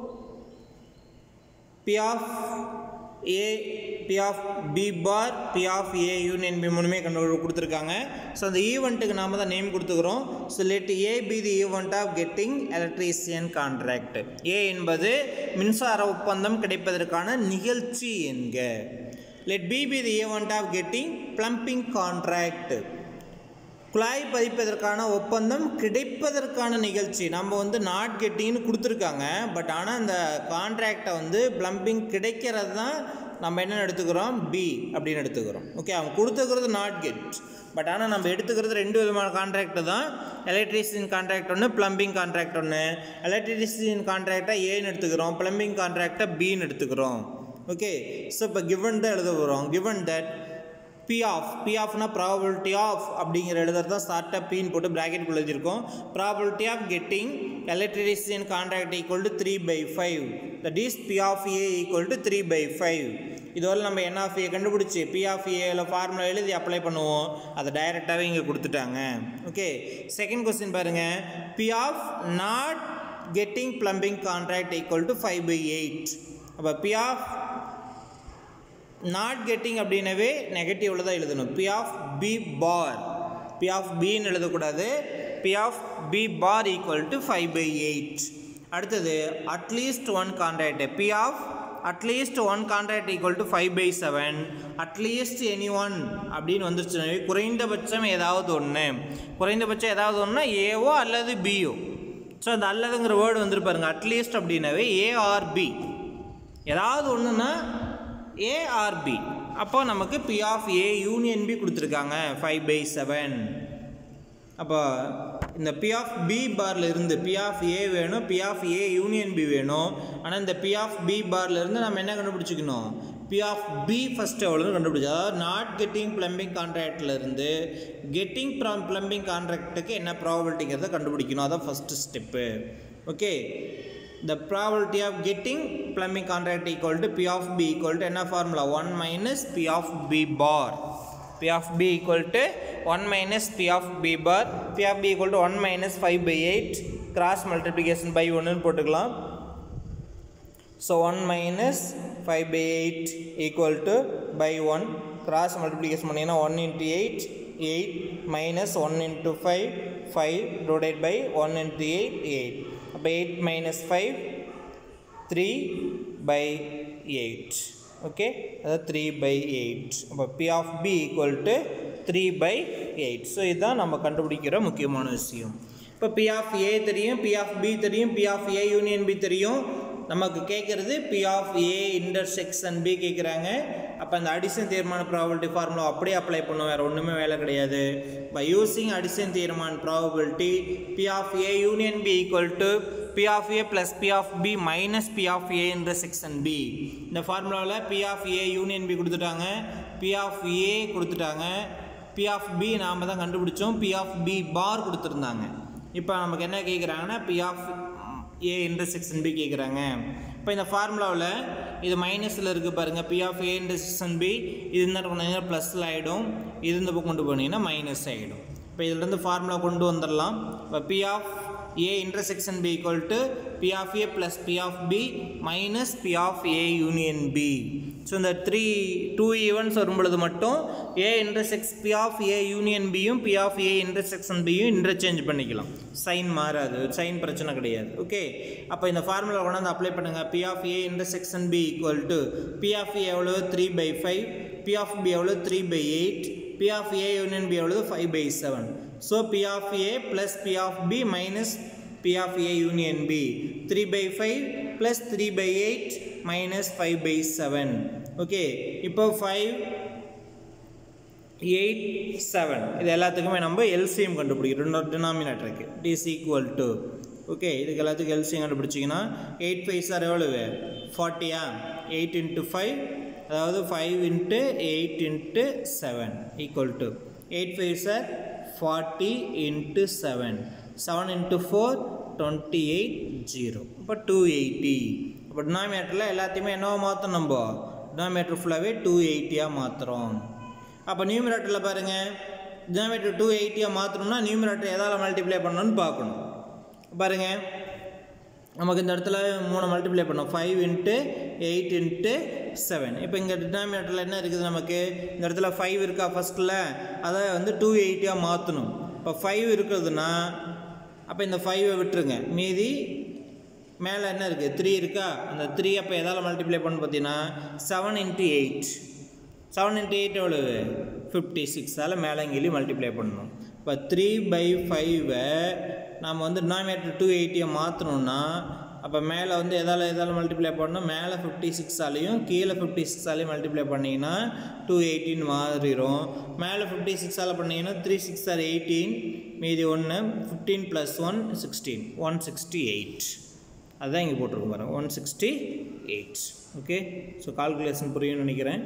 P of A P of B bar P of A union B மூணுமே கண்டு கொடுத்துருக்காங்க ஸோ அந்த ஈவெண்ட்டுக்கு நாம தான் நேம் கொடுத்துக்கிறோம் so let A B the event of getting electrician contract A என்பது மின்சார ஒப்பந்தம் கிடைப்பதற்கான நிகழ்ச்சி என்க let B B the event of getting plumbing contract குழாய் பதிப்பதற்கான ஒப்பந்தம் கிடைப்பதற்கான நிகழ்ச்சி நம்ம வந்து நாட் கெட்டிங்னு கொடுத்துருக்காங்க பட் ஆனால் அந்த கான்ட்ராக்டை வந்து ப்ளம்பிங் கிடைக்கிறது தான் நம்ம என்ன எடுத்துக்கிறோம் பி அப்படின்னு எடுத்துக்கிறோம் ஓகே அவங்க கொடுத்துக்கிறது நாட் கெட் பட் ஆனால் நம்ம எடுத்துக்கிறது ரெண்டு விதமான கான்ட்ராக்ட் தான் எலக்ட்ரிசியன் கான்ட்ராக்ட் ஒன்று ப்ளம்பிங் கான்ட்ராக்ட் ஒன்று எலக்ட்ரிசியன் கான்ட்ராக்டை ஏன்னு எடுத்துக்கிறோம் ப்ளம்பிங் கான்ட்ராக்டை பின்னு எடுத்துக்கிறோம் ஓகே ஸோ இப்போ கிவன் தான் எழுத போகிறோம் given that P of B ஆஃப்னா ப்ராபபிலிட்டி ஆஃப் அப்படிங்கிற எழுதுறது தான் ஸ்டார்ட் பின்னு போட்டு ப்ராக்கெட் எழுதியிருக்கோம் probability of getting electrician contract equal to three by five that is P of A equal to three by five இதுவரை நம்ம என் ஆஃப் ஏ கண்டுபிடிச்சி பி ஆஃப் ஏல ஃபார்முலா எழுதி அப்ளை பண்ணுவோம் அதை டைரெக்டாகவே இங்கே கொடுத்துட்டாங்க ஓகே செகண்ட் கொஸ்டின் பாருங்கள் P of not getting plumbing contract equal to five by eight அப்போ பி ஆஃப் நாட் கெட்டிங் அப்படின்னவே நெகட்டிவில் தான் எழுதணும் P of B bar P of பின்னு எழுதக்கூடாது P of B bar equal to five by eight அடுத்தது at least one contract P of at least one contract equal to five by seven at least any one அப்படின்னு வந்துருச்சு குறைந்தபட்சம் ஏதாவது ஒன்று குறைந்தபட்சம் ஏதாவது ஒன்றுனா ஏவோ அல்லது பியோ ஸோ அந்த அல்லதுங்கிற வேர்டு வந்துருப்பாருங்க அட்லீஸ்ட் அப்படின்னாவே ஏஆர்பி ஏதாவது ஒன்றுனா ஏஆர்பி அப்போ நமக்கு P of A union B கொடுத்துருக்காங்க ஃபைவ் பை செவன் அப்போ இந்த பி ஆஃப் பி பாரில் இருந்து பி ஆஃப் ஏ வேணும் P of A union B வேணும் ஆனால் இந்த பி ஆஃப் பி பாரில் இருந்து நம்ம என்ன கண்டுபிடிச்சிக்கணும் பி ஆஃப் பி ஃபஸ்ட்டு எவ்வளோன்னு கண்டுபிடிச்சோம் அதாவது நாட் கெட்டிங் ப்ளம்பிங் கான்ட்ராக்டில் இருந்து கெட்டிங் ப்ளம்பிங் கான்ட்ராக்ட்டுக்கு என்ன ப்ராபபிலிட்டிங்கிறத கண்டுபிடிக்கணும் அதான் first step okay the probability of getting plumbing contract equal to p of b equal to என்ன formula 1 minus p of b bar p of b equal to 1 minus p of b bar p of b equal to 1 minus 5 by 8 cross multiplication by 1 னு போட்டுக்கலாம் so 1 minus 5 by 8 equal to by 1 cross multiplication பண்ணிங்கன்னா 1 into 8 8 minus 1 into 5 5 divided by 1 into 8 8 அப்போ eight minus five three by eight okay அதாவது three by eight அப்போ P of B equal to three by eight so இதுதான் நம்ம கண்டுபிடிக்கிற முக்கியமான விஷயம் இப்போ பி ஆஃப் ஏ தெரியும் பி ஆஃப் பி தெரியும் P of A union B தெரியும் நமக்கு கேட்குறது P of A intersection B கேட்குறாங்க அப்போ அந்த அடிஷன் தீர்மான ப்ராபபிலிட்டி ஃபார்முலா அப்படியே அப்ளை பண்ணும் வேறு ஒன்றுமே வேலை கிடையாது by using addition theorem probability P of A union B equal to P of A plus P of B minus P of A intersection B இந்த ஃபார்முலாவில் P of A union B கொடுத்துட்டாங்க P of A கொடுத்துட்டாங்க P of B நாம் தான் கண்டுபிடிச்சோம் B of B பார் கொடுத்துருந்தாங்க இப்போ நமக்கு என்ன கேட்குறாங்கன்னா P of A intersection B கேட்குறாங்க இப்போ இந்த ஃபார்முலாவில் இது மைனஸில் இருக்குது பாருங்கள் P of A intersection B இது இந்த கொண்டு ப்ளஸில் ஆகிடும் இது இந்த பக்கம் கொண்டு போனீங்கன்னா மைனஸ் ஆகிடும் இப்போ இதுலேருந்து ஃபார்முலா கொண்டு வந்துடலாம் இப்போ P of A intersection B equal to P of A plus P of B minus P of A union B so இந்த த்ரீ டூ ஈவெண்ட்ஸ் வரும் பொழுது மட்டும் A intersect P of A union பியும் P of A intersection பியும் interchange பண்ணிக்கலாம் sign மாறாது sign பிரச்சனை கிடையாது ஓகே அப்போ இந்த ஃபார்முலா கொண்டாந்து அப்ளை பண்ணுங்கள் P of A intersection B equal to P of A எவ்வளோ three by five P of B எவ்வளோ three by eight P of A union B எவ்வளோ five by seven so P of A plus P of B minus P of A union B 3 by 5 plus 3 by 8 minus 5 by 7 okay இப்போ 5 8 7 இது எல்லாத்துக்குமே நம்ம LCM கண்டுபிடிக்கிறோம் இன்னொரு டினாமினேட்டருக்கு is equal to okay இதுக்கு எல்லாத்துக்கும் எல்சிஎம் கண்டுபிடிச்சிங்கன்னா எயிட் ஃபைவ் சார் எவ்வளவு ஃபார்ட்டியா எயிட் இன்ட்டு ஃபைவ் அதாவது five into eight into seven equal to eight five sir forty into seven seven into four twenty eight zero இப்போ டூ எயிட்டி இப்போ டினாமினேட்டரில் எல்லாத்தையுமே என்னவோ மாற்றணும் நம்ம டினாமினேட்டர் ஃபுல்லாகவே டூ எயிட்டியாக மாற்றுறோம் அப்போ நியூமினேட்டரில் பாருங்கள் டினாமினேட்டர் டூ எயிட்டியாக மாற்றணும்னா நியூமினேட்டர் எதால் மல்டிப்ளை பண்ணணும்னு பார்க்கணும் பாருங்கள் நமக்கு இந்த இடத்துல மூணு மல்டிப்ளை பண்ணோம் five into eight into seven இப்போ இங்கே டினாமினேட்டரில் என்ன இருக்குது நமக்கு இந்த இடத்துல ஃபைவ் இருக்கா ஃபஸ்ட்டில் அதை வந்து டூ எயிட்டியாக மாற்றணும் இப்போ ஃபைவ் இருக்கிறதுனா அப்போ இந்த ஃபைவை விட்டுருங்க மீதி மேலே என்ன இருக்குது த்ரீ இருக்கா அந்த த்ரீ அப்போ எதால் மல்டிப்ளை பண்ணு பார்த்தீங்கன்னா seven into eight seven into eight எவ்வளவு ஃபிஃப்டி சிக்ஸால் மேலே கீழே மல்டிப்ளை பண்ணணும் இப்போ த்ரீ பை ஃபைவை நாம் வந்து டினாமினேட்டர் டூ எயிட்டியை மாற்றணுன்னா அப்போ மேலே வந்து எதால் எதால் மல்டிப்ளை பண்ணணும் மேலே ஃபிஃப்டி சிக்ஸாலையும் கீழே ஃபிஃப்டி சிக்ஸாலையும் மல்டிப்ளை பண்ணிங்கன்னா டூ எயிட்டின் மாறிடும் மேலே ஃபிஃப்டி சிக்ஸால் பண்ணிங்கன்னா த்ரீ சிக்ஸ் ஆர் எயிட்டீன் மீதி ஒன்று fifteen plus one sixteen one sixty eight அதுதான் இங்கே போட்டிருக்கோம் பாருங்கள் one sixty eight okay so calculation புரியும்னு நினைக்கிறேன்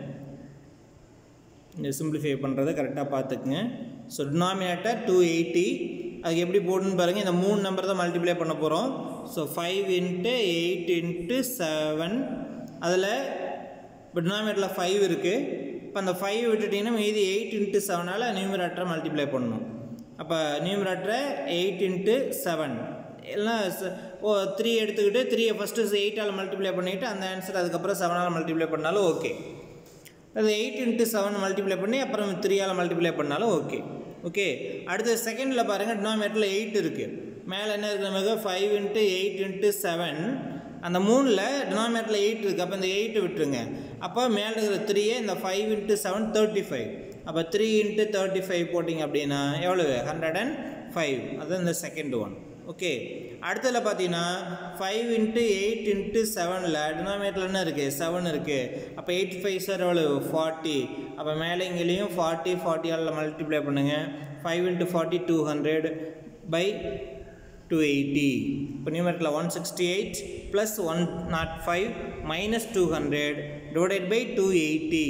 இந்த சிம்பிளிஃபை பண்ணுறதை கரெக்டாக பார்த்துக்குங்க ஸோ டினாமினேட்டர் டூ எயிட்டி அதுக்கு எப்படி போடணும்னு பாருங்கள் இந்த மூணு நம்பர் தான் மல்டிப்ளை பண்ண போகிறோம் so five into eight into seven அதில் இப்போ டினாமினேட்டரில் ஃபைவ் இருக்குது இப்போ அந்த ஃபைவ் விட்டுட்டிங்கன்னா மீதி எயிட் இன்ட்டு செவனால் நியூமரேட்டரை மல்டிப்ளை பண்ணணும் அப்போ நியூமரேட்டரை எயிட் இன்ட்டு செவன் எல்லாம் ஓ த்ரீ எடுத்துக்கிட்டு த்ரீயை ஃபஸ்ட்டு எயிட்டால் மல்டிப்ளை பண்ணிவிட்டு அந்த ஆன்சர் அதுக்கப்புறம் செவனால் மல்டிப்ளை பண்ணாலும் ஓகே அது எயிட் இன்ட்டு செவன் மல்டிப்ளை பண்ணி அப்புறம் த்ரீயால் மல்டிப்ளை பண்ணாலும் ஓகே ஓகே அடுத்து செகண்டில் பாருங்கள் டினாமினேட்டரில் எயிட் இருக்குது மேலே என்ன இருக்குது நமக்கு five into eight into seven அந்த மூணில் டினாமினேட்டரில் எயிட் இருக்குது அப்போ இந்த எயிட்டு விட்டுருங்க அப்போ மேலே இருக்கிற த்ரீயே இந்த five into seven thirty five அப்போ த்ரீ இன்ட்டு தேர்ட்டி ஃபைவ் போட்டிங்க அப்படின்னா எவ்வளவு ஹண்ட்ரட் அண்ட் ஃபைவ் அதுதான் இந்த செகண்ட் ஒன் ஓகே அடுத்ததில் பார்த்தீங்கன்னா ஃபைவ் இன்ட்டு எயிட் இன்ட்டு செவனில் டினாமினேட்டரில் என்ன இருக்குது செவன் இருக்குது அப்போ எயிட் ஃபைவ் சார் எவ்வளோ ஃபார்ட்டி அப்போ மேலே இங்கேயும் ஃபார்ட்டி ஃபார்ட்டியால் மல்டிப்ளை பண்ணுங்கள் five into forty two hundred by two eighty இப்போ நியூமரேட்டில் one sixty eight plus one nought five minus two hundred divided by two eighty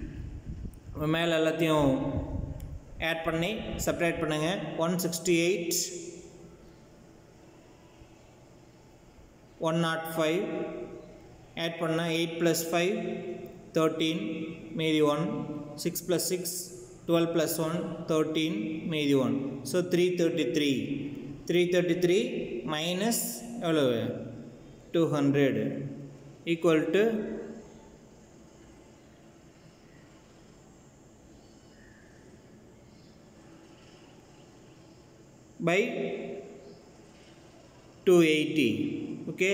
மேலே எல்லாத்தையும் ஆட் பண்ணி செப்பரேட் பண்ணுங்கள் one sixty eight one nought five add பண்ணால் eight plus five thirteen மீதி one six plus six twelve plus one thirteen மீதி one so three thirty three three thirty three minus எவ்வளவு two hundred equal to by 280 okay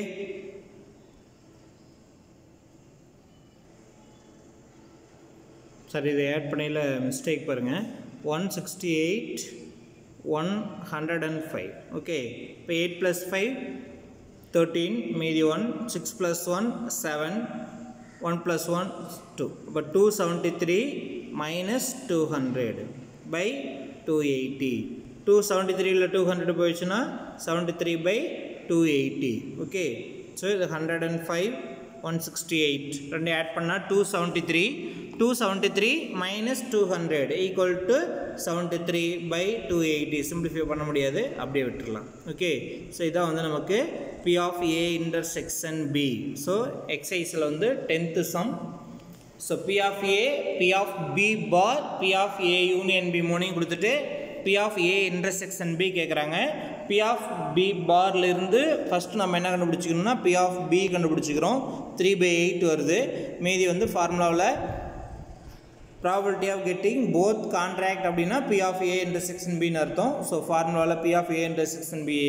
சரி இதை ஆட் பண்ணையில் mistake பாருங்கள் one sixty eight one hundred and five okay இப்போ eight plus five thirteen மீதி one six plus one seven one plus one two இப்போ two seventy three minus two hundred by two eighty two seventy த்ரீயில் two hundred போயிடுச்சுன்னா seventy three by two eighty okay so இது hundred and five one sixty eight ரெண்டு add பண்ணால் two seventy three two seventy three minus two hundred equal to seventy three by two eighty simplify பண்ண முடியாது அப்படியே விட்டுடலாம் okay so இதான் வந்து நமக்கு P of A intersection B so எக்ஸைஸில் வந்து tenth sum so P of A P of B bar P of A union B மூணையும் கொடுத்துட்டு P of A intersection B கேட்குறாங்க பி ஆஃப் பி பார்லேருந்து first நம்ம என்ன கண்டுபிடிச்சிக்கணும்னா பி ஆஃப் பி கண்டுபிடிச்சிக்கிறோம் த்ரீ பை எயிட் வருது மீதி வந்து ஃபார்முலாவில் probability of getting both contract அப்படின்னா பி ஆஃப் ஏ இன்டர்செக்ஷன் பின்னு அர்த்தம் ஸோ ஃபார்முலாவில் P of A intersection B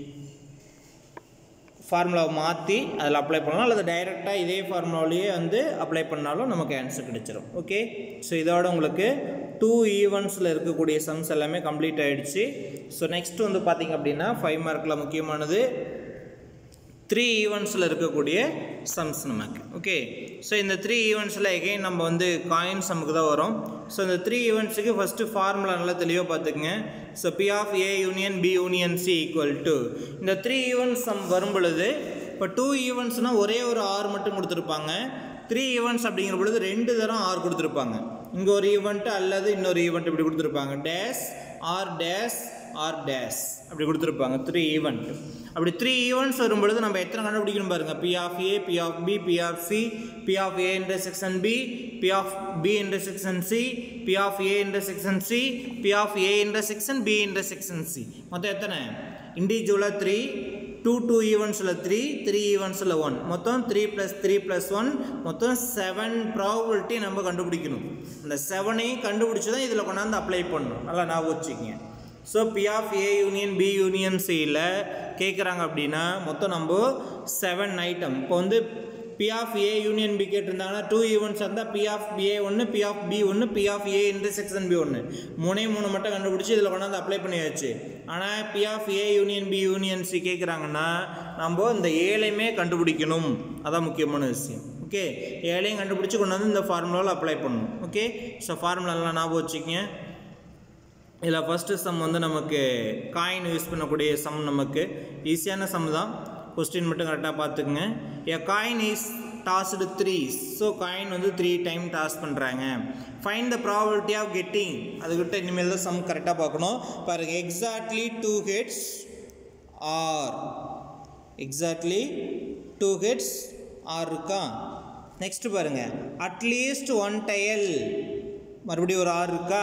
ஃபார்முலாவை மாற்றி அதில் அப்ளை பண்ணலாம் அல்லது டைரெக்டாக இதே ஃபார்முலாவிலேயே வந்து அப்ளை பண்ணாலும் நமக்கு ஆன்சர் கிடைச்சிரும் ஓகே ஸோ இதோட உங்களுக்கு டூ ஈவெண்ட்ஸில் இருக்கக்கூடிய சம்ஸ் எல்லாமே கம்ப்ளீட் ஆகிடுச்சு ஸோ நெக்ஸ்ட் வந்து பார்த்திங்க அப்படின்னா ஃபைவ் மார்க்கில் முக்கியமானது த்ரீ ஈவெண்ட்ஸில் இருக்கக்கூடிய சம்ஸ் நமக்கு ஓகே ஸோ இந்த த்ரீ ஈவெண்ட்ஸில் எகைன் நம்ம வந்து காயின் சம்முக்கு தான் வரும் ஸோ இந்த த்ரீ ஈவெண்ட்ஸுக்கு ஃபஸ்ட்டு ஃபார்முலா நல்லா தெளிவாக பார்த்துக்குங்க so P of A union B union C equal to இந்த த்ரீ ஈவெண்ட்ஸ் சம் வரும் பொழுது இப்போ டூ ஈவெண்ட்ஸ்னால் ஒரே ஒரு ஆர் மட்டும் கொடுத்துருப்பாங்க த்ரீ ஈவெண்ட்ஸ் அப்படிங்கிற பொழுது ரெண்டு தரம் ஆர் கொடுத்துருப்பாங்க இங்கே ஒரு ஈவெண்ட்டு அல்லது இன்னொரு ஈவெண்ட் இப்படி கொடுத்துருப்பாங்க டேஸ் ஆர் டேஸ் ஆர் டேஸ் அப்படி கொடுத்துருப்பாங்க த்ரீ ஈவெண்ட் அப்படி த்ரீ ஈவெண்ட்ஸ் வரும்பொழுது நம்ம எத்தனை கண்டுபிடிக்கணும் பாருங்கள் P of A P of B P of C P of A intersection B P of B intersection C P of A intersection C P of A intersection B intersection C மொத்தம் எத்தனை இண்டிவிஜுவலாக three two two ஈவெண்ட்ஸில் three three ஈவெண்ட்ஸில் one மொத்தம் three plus three plus one மொத்தம் seven probability நம்ம கண்டுபிடிக்கணும் அந்த செவனையும் கண்டுபிடிச்சி தான் இதில் கொண்டாந்து அப்ளை பண்ணணும் நல்லா ஞாபகம் வச்சுக்கிங்க so P of A union B union சியில் கேட்குறாங்க அப்படின்னா மொத்தம் நம்ம செவன் ஐட்டம் இப்போ வந்து P of A union B கேட்டிருந்தாங்கன்னா டூ ஈவெண்ட்ஸ் இருந்தால் பி ஆஃப் ஏ ஒன்று பி ஆஃப் பி ஒன்று P of A intersection B ஒன்று மூணே மூணு மட்டும் கண்டுபிடிச்சி இதில் கொண்டாந்து அப்ளை பண்ணியாச்சு ஆனால் P of A union B union C கேட்குறாங்கன்னா நம்ம இந்த ஏழையுமே கண்டுபிடிக்கணும் அதான் முக்கியமான விஷயம் ஓகே ஏழையும் கண்டுபிடிச்சி கொண்டு வந்து இந்த ஃபார்முலாவில் அப்ளை பண்ணணும் ஓகே ஸோ ஃபார்முலாலாம் ஞாபகம் வச்சுக்கங்க இதில் ஃபஸ்ட்டு சம் வந்து நமக்கு காயின் யூஸ் பண்ணக்கூடிய சம் நமக்கு ஈஸியான சம் தான் கொஸ்டின் மட்டும் கரெக்டாக பார்த்துக்குங்க a coin is tossed three so coin வந்து த்ரீ டைம் டாஸ் பண்ணுறாங்க find the probability of getting அதுக்கிட்ட இனிமேல் தான் சம் கரெக்டாக பார்க்கணும் பாருங்க exactly two heads or exactly two heads or இருக்கா நெக்ஸ்ட் பாருங்க அட்லீஸ்ட் ஒன் டயல் மறுபடியும் ஒரு ஆர் இருக்கா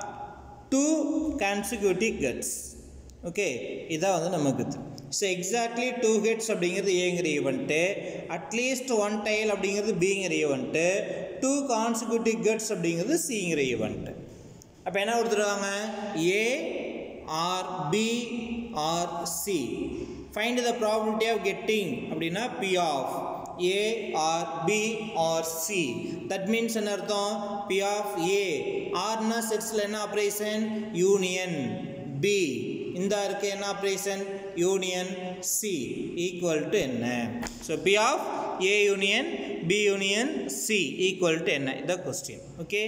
டூ கான்சிக்யூட்டிவ் கெட்ஸ் ஓகே இதான் வந்து நமக்கு ஸோ எக்ஸாக்ட்லி டூ ஹெட்ஸ் அப்படிங்கிறது ஏங்கிற ஈவெண்ட்டு அட்லீஸ்ட் ஒன் டைல் அப்படிங்கிறது பிங்கிற ஈவெண்ட்டு டூ கான்சிக்யூட்டிவ் கெட்ஸ் அப்படிங்கிறது சிங்கிற ஈவெண்ட்டு அப்போ என்ன கொடுத்துருக்காங்க A or B or C find the probability of getting அப்படின்னா P of A or B or C that means என்ன அர்த்தம் பி ஆஃப் ஏ ஆர்னா செட்ஸில் என்ன ஆப்ரேஷன் யூனியன் பி இந்த இருக்கு என்ன operation union C equal to என்ன so P of A union B union C equal to என்ன இந்த question okay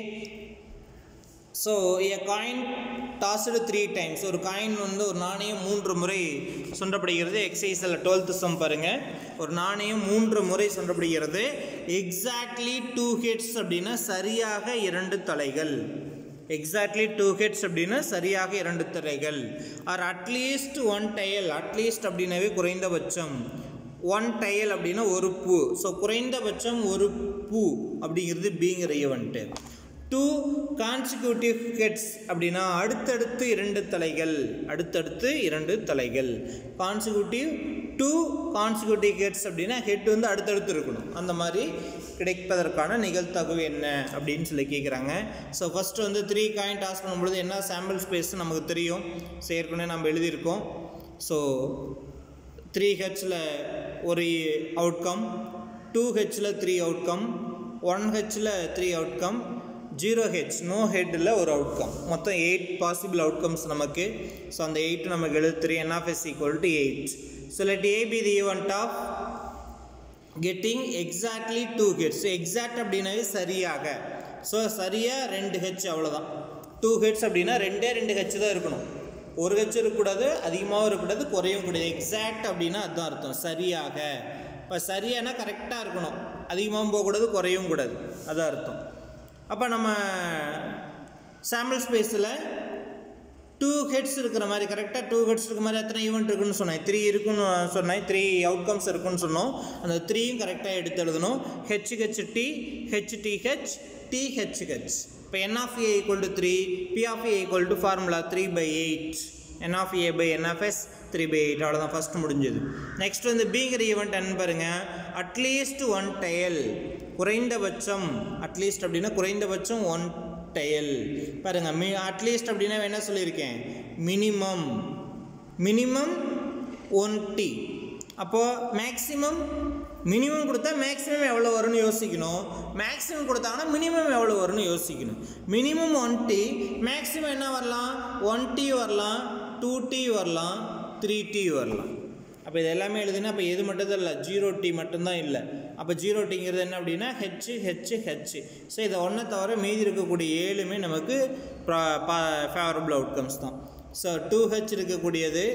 so a coin tossed three times ஒரு காயின் வந்து ஒரு நாணயம் மூன்று முறை சுண்டப்படுகிறது எக்ஸைஸில் டுவெல்த்து சம் பாருங்கள் ஒரு நாணயம் மூன்று முறை சுண்டப்படுகிறது எக்ஸாக்ட்லி டூ ஹெட்ஸ் அப்படின்னா சரியாக இரண்டு தலைகள் எக்ஸாக்ட்லி டூ ஹெட்ஸ் அப்படின்னா சரியாக இரண்டு தலைகள் or at least one tail at least அப்படின்னாவே குறைந்தபட்சம் ஒன் டயல் அப்படின்னா ஒரு பூ ஸோ குறைந்தபட்சம் ஒரு பூ அப்படிங்கிறது பிங்கிற ஈவெண்ட்டு டூ கான்சிக்யூட்டிவ் ஹெட்ஸ் அப்படின்னா அடுத்தடுத்து இரண்டு தலைகள் அடுத்தடுத்து இரண்டு தலைகள் கான்சிக்யூட்டிவ் டூ கான்சிக்யூட்டிவ் ஹெட்ஸ் அப்படின்னா ஹெட் வந்து அடுத்தடுத்து இருக்கணும் அந்த மாதிரி கிடைப்பதற்கான நிகழ்த்தகவு என்ன அப்படின்னு சொல்லி கேட்குறாங்க ஸோ ஃபஸ்ட்டு வந்து த்ரீ காயின் டாஸ் பண்ணும்பொழுது என்ன சாம்பிள் ஸ்பேஸ் நமக்கு தெரியும் ஸோ ஏற்கனவே நம்ம எழுதியிருக்கோம் ஸோ த்ரீ ஹெச்சில் ஒரு அவுட்கம் டூ ஹெச்சில் த்ரீ அவுட்கம் ஒன் ஹெச்சில் three outcome zero H no ஹெட்டில் ஒரு அவுட்கம் மொத்தம் எயிட் பாசிபிள் அவுட்கம்ஸ் நமக்கு ஸோ அந்த எயிட் நமக்கு எழுது three N of S equal to eight so let a be the event of getting exactly two hits exact அப்படின்னாவே சரியாக ஸோ சரியாக ரெண்டு ஹெச் அவ்வளோதான் டூ ஹெட்ஸ் அப்படின்னா ரெண்டே ரெண்டு ஹெச் தான் இருக்கணும் ஒரு ஹெச் இருக்கக்கூடாது அதிகமாகவும் இருக்கக்கூடாது குறையவும் கூடாது எக்ஸாக்ட் அப்படின்னா அதுதான் அர்த்தம் சரியாக இப்போ சரியானா கரெக்டாக இருக்கணும் அதிகமாகவும் போகக்கூடாது குறையவும் கூடாது அதான் அர்த்தம் அப்போ நம்ம சாம்பிள் ஸ்பேஸில் டூ ஹெட்ஸ் இருக்கிற மாதிரி கரெக்டாக டூ ஹெட்ஸ் இருக்கிற மாதிரி எத்தனை ஈவெண்ட் இருக்குன்னு சொன்னேன் த்ரீ இருக்குன்னு சொன்னேன் த்ரீ அவுட்கம்ஸ் இருக்குன்னு சொன்னோம் அந்த த்ரீயும் கரெக்டாக எடுத்து எழுதணும் ஹெச்ஹெச் டி ஹெச்டிஹெச் டிஹெச்ஹெச் இப்போ என் of A equal to three P of A equal to formula three by eight n of A by N of S three by eight அவ்வளோதான் ஃபஸ்ட்டு முடிஞ்சது நெக்ஸ்ட் வந்து பிங்கிற ஈவெண்ட் என்ன பாருங்கள் at least one tail குறைந்தபட்சம் at least அப்படின்னா குறைந்தபட்சம் one dial பாருங்க மி அட்லீஸ்ட் அப்படின்னா என்ன சொல்லியிருக்கேன் மினிமம் மினிமம் ஒன் டி அப்போது மேக்ஸிமம் மினிமம் கொடுத்தா மேக்ஸிமம் எவ்வளோ வரும்னு யோசிக்கணும் மேக்ஸிமம் கொடுத்தாங்கன்னா மினிமம் எவ்வளோ வரும்னு யோசிக்கணும் மினிமம் ஒன் டி மேக்ஸிமம் என்ன வரலாம் ஒன் டி வரலாம் டூ டி வரலாம் த்ரீ டி வரலாம் அப்போ இது எல்லாமே எழுதுனா அப்போ எது மட்டும் தான் இல்லை ஜீரோ டி மட்டும்தான் இல்லை அப்போ ஜீரோ டிங்கிறது என்ன அப்படின்னா ஹெச் ஹெச் ஹெச் ஸோ இதை ஒன்றை தவிர மீதி இருக்கக்கூடிய ஏழுமே நமக்கு ஃபேவரபிள் அவுட்கம்ஸ் தான் ஸோ டூ ஹெச் இருக்கக்கூடியது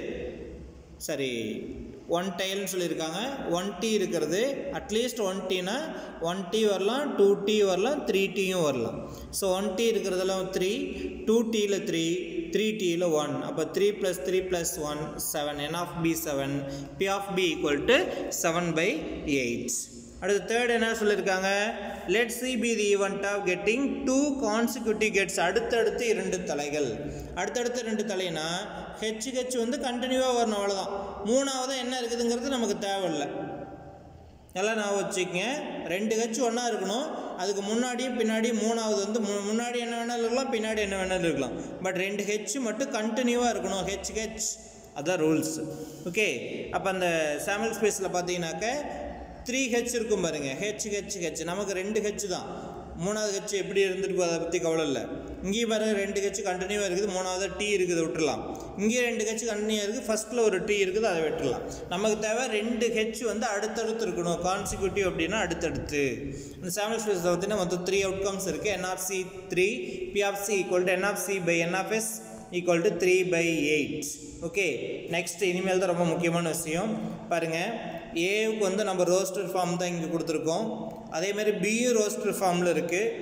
சரி ஒன் டைல்னு சொல்லியிருக்காங்க ஒன் டி இருக்கிறது அட்லீஸ்ட் ஒன் டீனா ஒன் டி வரலாம் டூ டி வரலாம் த்ரீ டியும் வரலாம் ஸோ ஒன் டி இருக்கிறதெல்லாம் த்ரீ டூ டியில் த்ரீ த்ரீ டியில் ஒன் அப்போ three plus three plus one seven n of P seven P of B equal to seven by eight அடுத்து third என்ன சொல்லியிருக்காங்க let C B the event of getting two consecutive heads அடுத்தடுத்து இரண்டு தலைகள் அடுத்தடுத்து ரெண்டு தலைனா ஹெச் ஹெச் வந்து கண்டினியூவாக வரணும் அவ்வளோதான் மூணாவது என்ன இருக்குதுங்கிறது நமக்கு தேவையில்லை எல்லாம் நான் வச்சுக்கங்க ரெண்டு ஹெச் ஒன்றா இருக்கணும் அதுக்கு முன்னாடியும் பின்னாடியும் மூணாவது வந்து மு- முன்னாடி என்ன வேணாலும் இருக்கலாம் பின்னாடி என்ன வேணாலும் இருக்கலாம் பட் ரெண்டு ஹெச் மட்டும் கண்டினியூவாக இருக்கணும் ஹெச் ஹெச் அதான் ரூல்ஸ் ஓகே அப்போ அந்த சாம்பிள் ஸ்பேஸில் பார்த்தீங்கன்னாக்க த்ரீ ஹெச் இருக்கும் பாருங்க ஹெச் ஹெச் ஹெச் நமக்கு ரெண்டு ஹெச் தான் மூணாவது ஹெச் எப்படி இருந்துட்டு போகுது அதை பற்றி கவலை இல்லை இங்கேயும் பாருங்க ரெண்டு ஹெச் கண்டினியூவாக இருக்குது மூணாவது டீ இருக்குது விட்டுறலாம் இங்கேயும் ரெண்டு ஹெச் கண்டினியூவாக இருக்குது ஃபஸ்ட்டில் ஒரு டீ இருக்குது அதை விட்டுறலாம் நமக்கு தேவை ரெண்டு ஹெச் வந்து அடுத்தடுத்து இருக்கணும் கான்சிக்யூட்டிவ் அப்படின்னா அடுத்தடுத்து இந்த சாம்பிள் ஸ்பேஸில் பார்த்தீங்கன்னா மொத்தம் த்ரீ அவுட்கம்ஸ் இருக்குது N of C three P of C equal to N of C by N of S equal to three by eight okay next இனிமேல் தான் ரொம்ப முக்கியமான விஷயம் பாருங்கள் ஏவுக்கு வந்து நம்ம ரோஸ்டர் ஃபார்ம் தான் இங்கே கொடுத்துருக்கோம் அதேமாதிரி பியும் ரோஸ்டர் ஃபார்மில் இருக்குது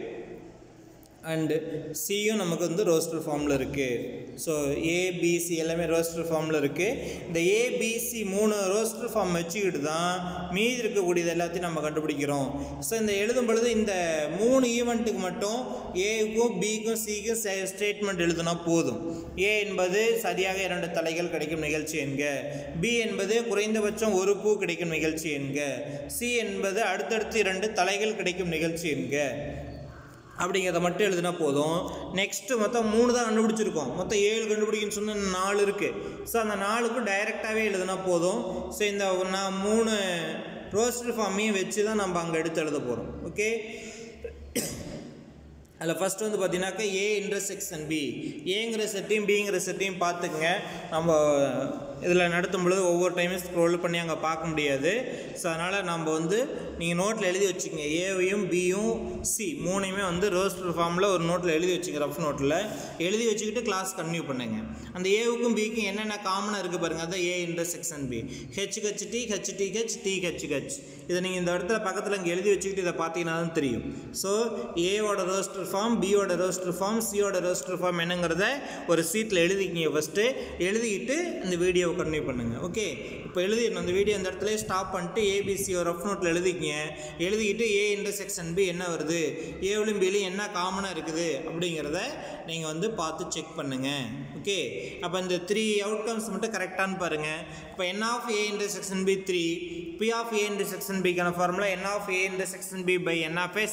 அண்டு சியும் நமக்கு வந்து ரோஸ்டர் ஃபார்மில் இருக்குது ஸோ ஏபிசி எல்லாமே ரோஸ்டர் ஃபார்மில் இருக்குது இந்த ஏபிசி மூணு ரோஸ்டர் ஃபார்ம் வச்சுக்கிட்டு தான் மீதி இருக்கக்கூடியது எல்லாத்தையும் நம்ம கண்டுபிடிக்கிறோம் ஸோ இந்த எழுதும் பொழுது இந்த மூணு ஈவெண்ட்டுக்கு மட்டும் ஏவுக்கும் பிக்கும் சிக்கும் ஸ்டேட்மெண்ட் எழுதுனா போதும் ஏ என்பது சரியாக இரண்டு தலைகள் கிடைக்கும் நிகழ்ச்சி என்க பி என்பது குறைந்தபட்சம் ஒரு பூ கிடைக்கும் நிகழ்ச்சி என்க சி என்பது அடுத்தடுத்து இரண்டு தலைகள் கிடைக்கும் நிகழ்ச்சி என்க அப்படிங்கிறத மட்டும் எழுதினா போதும் நெக்ஸ்ட்டு மொத்தம் மூணு தான் கண்டுபிடிச்சிருக்கோம் மொத்தம் ஏழு கண்டுபிடிக்கணும்னு சொன்ன நாலு இருக்குது ஸோ அந்த நாலுக்கும் டைரெக்டாகவே எழுதினா போதும் ஸோ இந்த நான் மூணு ரோஸ்டர் ஃபார்மையும் வச்சு தான் நம்ம அங்கே எடுத்து எழுத போகிறோம் ஓகே அதில் ஃபஸ்ட் வந்து பார்த்தீங்கன்னாக்கா ஏ இன்டர்செக்ஷன் பி ஏங்கிற செட்டையும் பிங்கிற செட்டையும் பார்த்துக்குங்க நம்ம இதில் நடத்தும் பொழுது ஒவ்வொரு டைமும் ஸ்க்ரோல் பண்ணி அங்கே பார்க்க முடியாது ஸோ அதனால் நம்ம வந்து நீங்கள் நோட்டில் எழுதி வச்சுக்கோங்க ஏவையும் பியும் சி மூணையுமே வந்து ரோஸ்டர் ஃபார்மில் ஒரு நோட்டில் எழுதி வச்சுக்க ரஃப் நோட்டில் எழுதி வச்சுக்கிட்டு கிளாஸ் கன்டினியூ பண்ணுங்க அந்த ஏவுக்கும் பிக்கும் என்னென்ன காமனாக இருக்குது பாருங்கள் அதான் A intersection B H H T H T H T H H இதை நீங்கள் இந்த இடத்துல பக்கத்தில் இங்கே எழுதி வச்சுக்கிட்டு இதை பார்த்தீங்கன்னா தான் தெரியும் ஸோ ஏவோட ரோஸ்டர் ஃபார்ம் பியோட ரோஸ்டர் ஃபார்ம் சியோட ரோஸ்டர் ஃபார்ம் என்னங்கிறத ஒரு சீட்டில் எழுதிக்கிங்க ஃபஸ்ட்டு எழுதிக்கிட்டு இந்த வீடியோவை கண்டினியூ பண்ணுங்கள் ஓகே இப்போ எழுதிடணும் இந்த வீடியோ இந்த இடத்துல ஸ்டாப் பண்ணிட்டு ஏபிசி ஒரு ரஃப் நோட்டில் எழுதிக்கிங்க எழுதிக்கிட்டு ஏ இன்டர்செக்ஷன் பி என்ன வருது ஏவிலும் பிலையும் என்ன காமனாக இருக்குது அப்படிங்கிறத நீங்கள் வந்து பார்த்து செக் பண்ணுங்கள் ஓகே அப்போ இந்த த்ரீ அவுட்கம்ஸ் மட்டும் கரெக்டானு பாருங்கள் இப்போ என் of A intersection B three P of A intersection பிக்கான formula N of A intersection B by N of S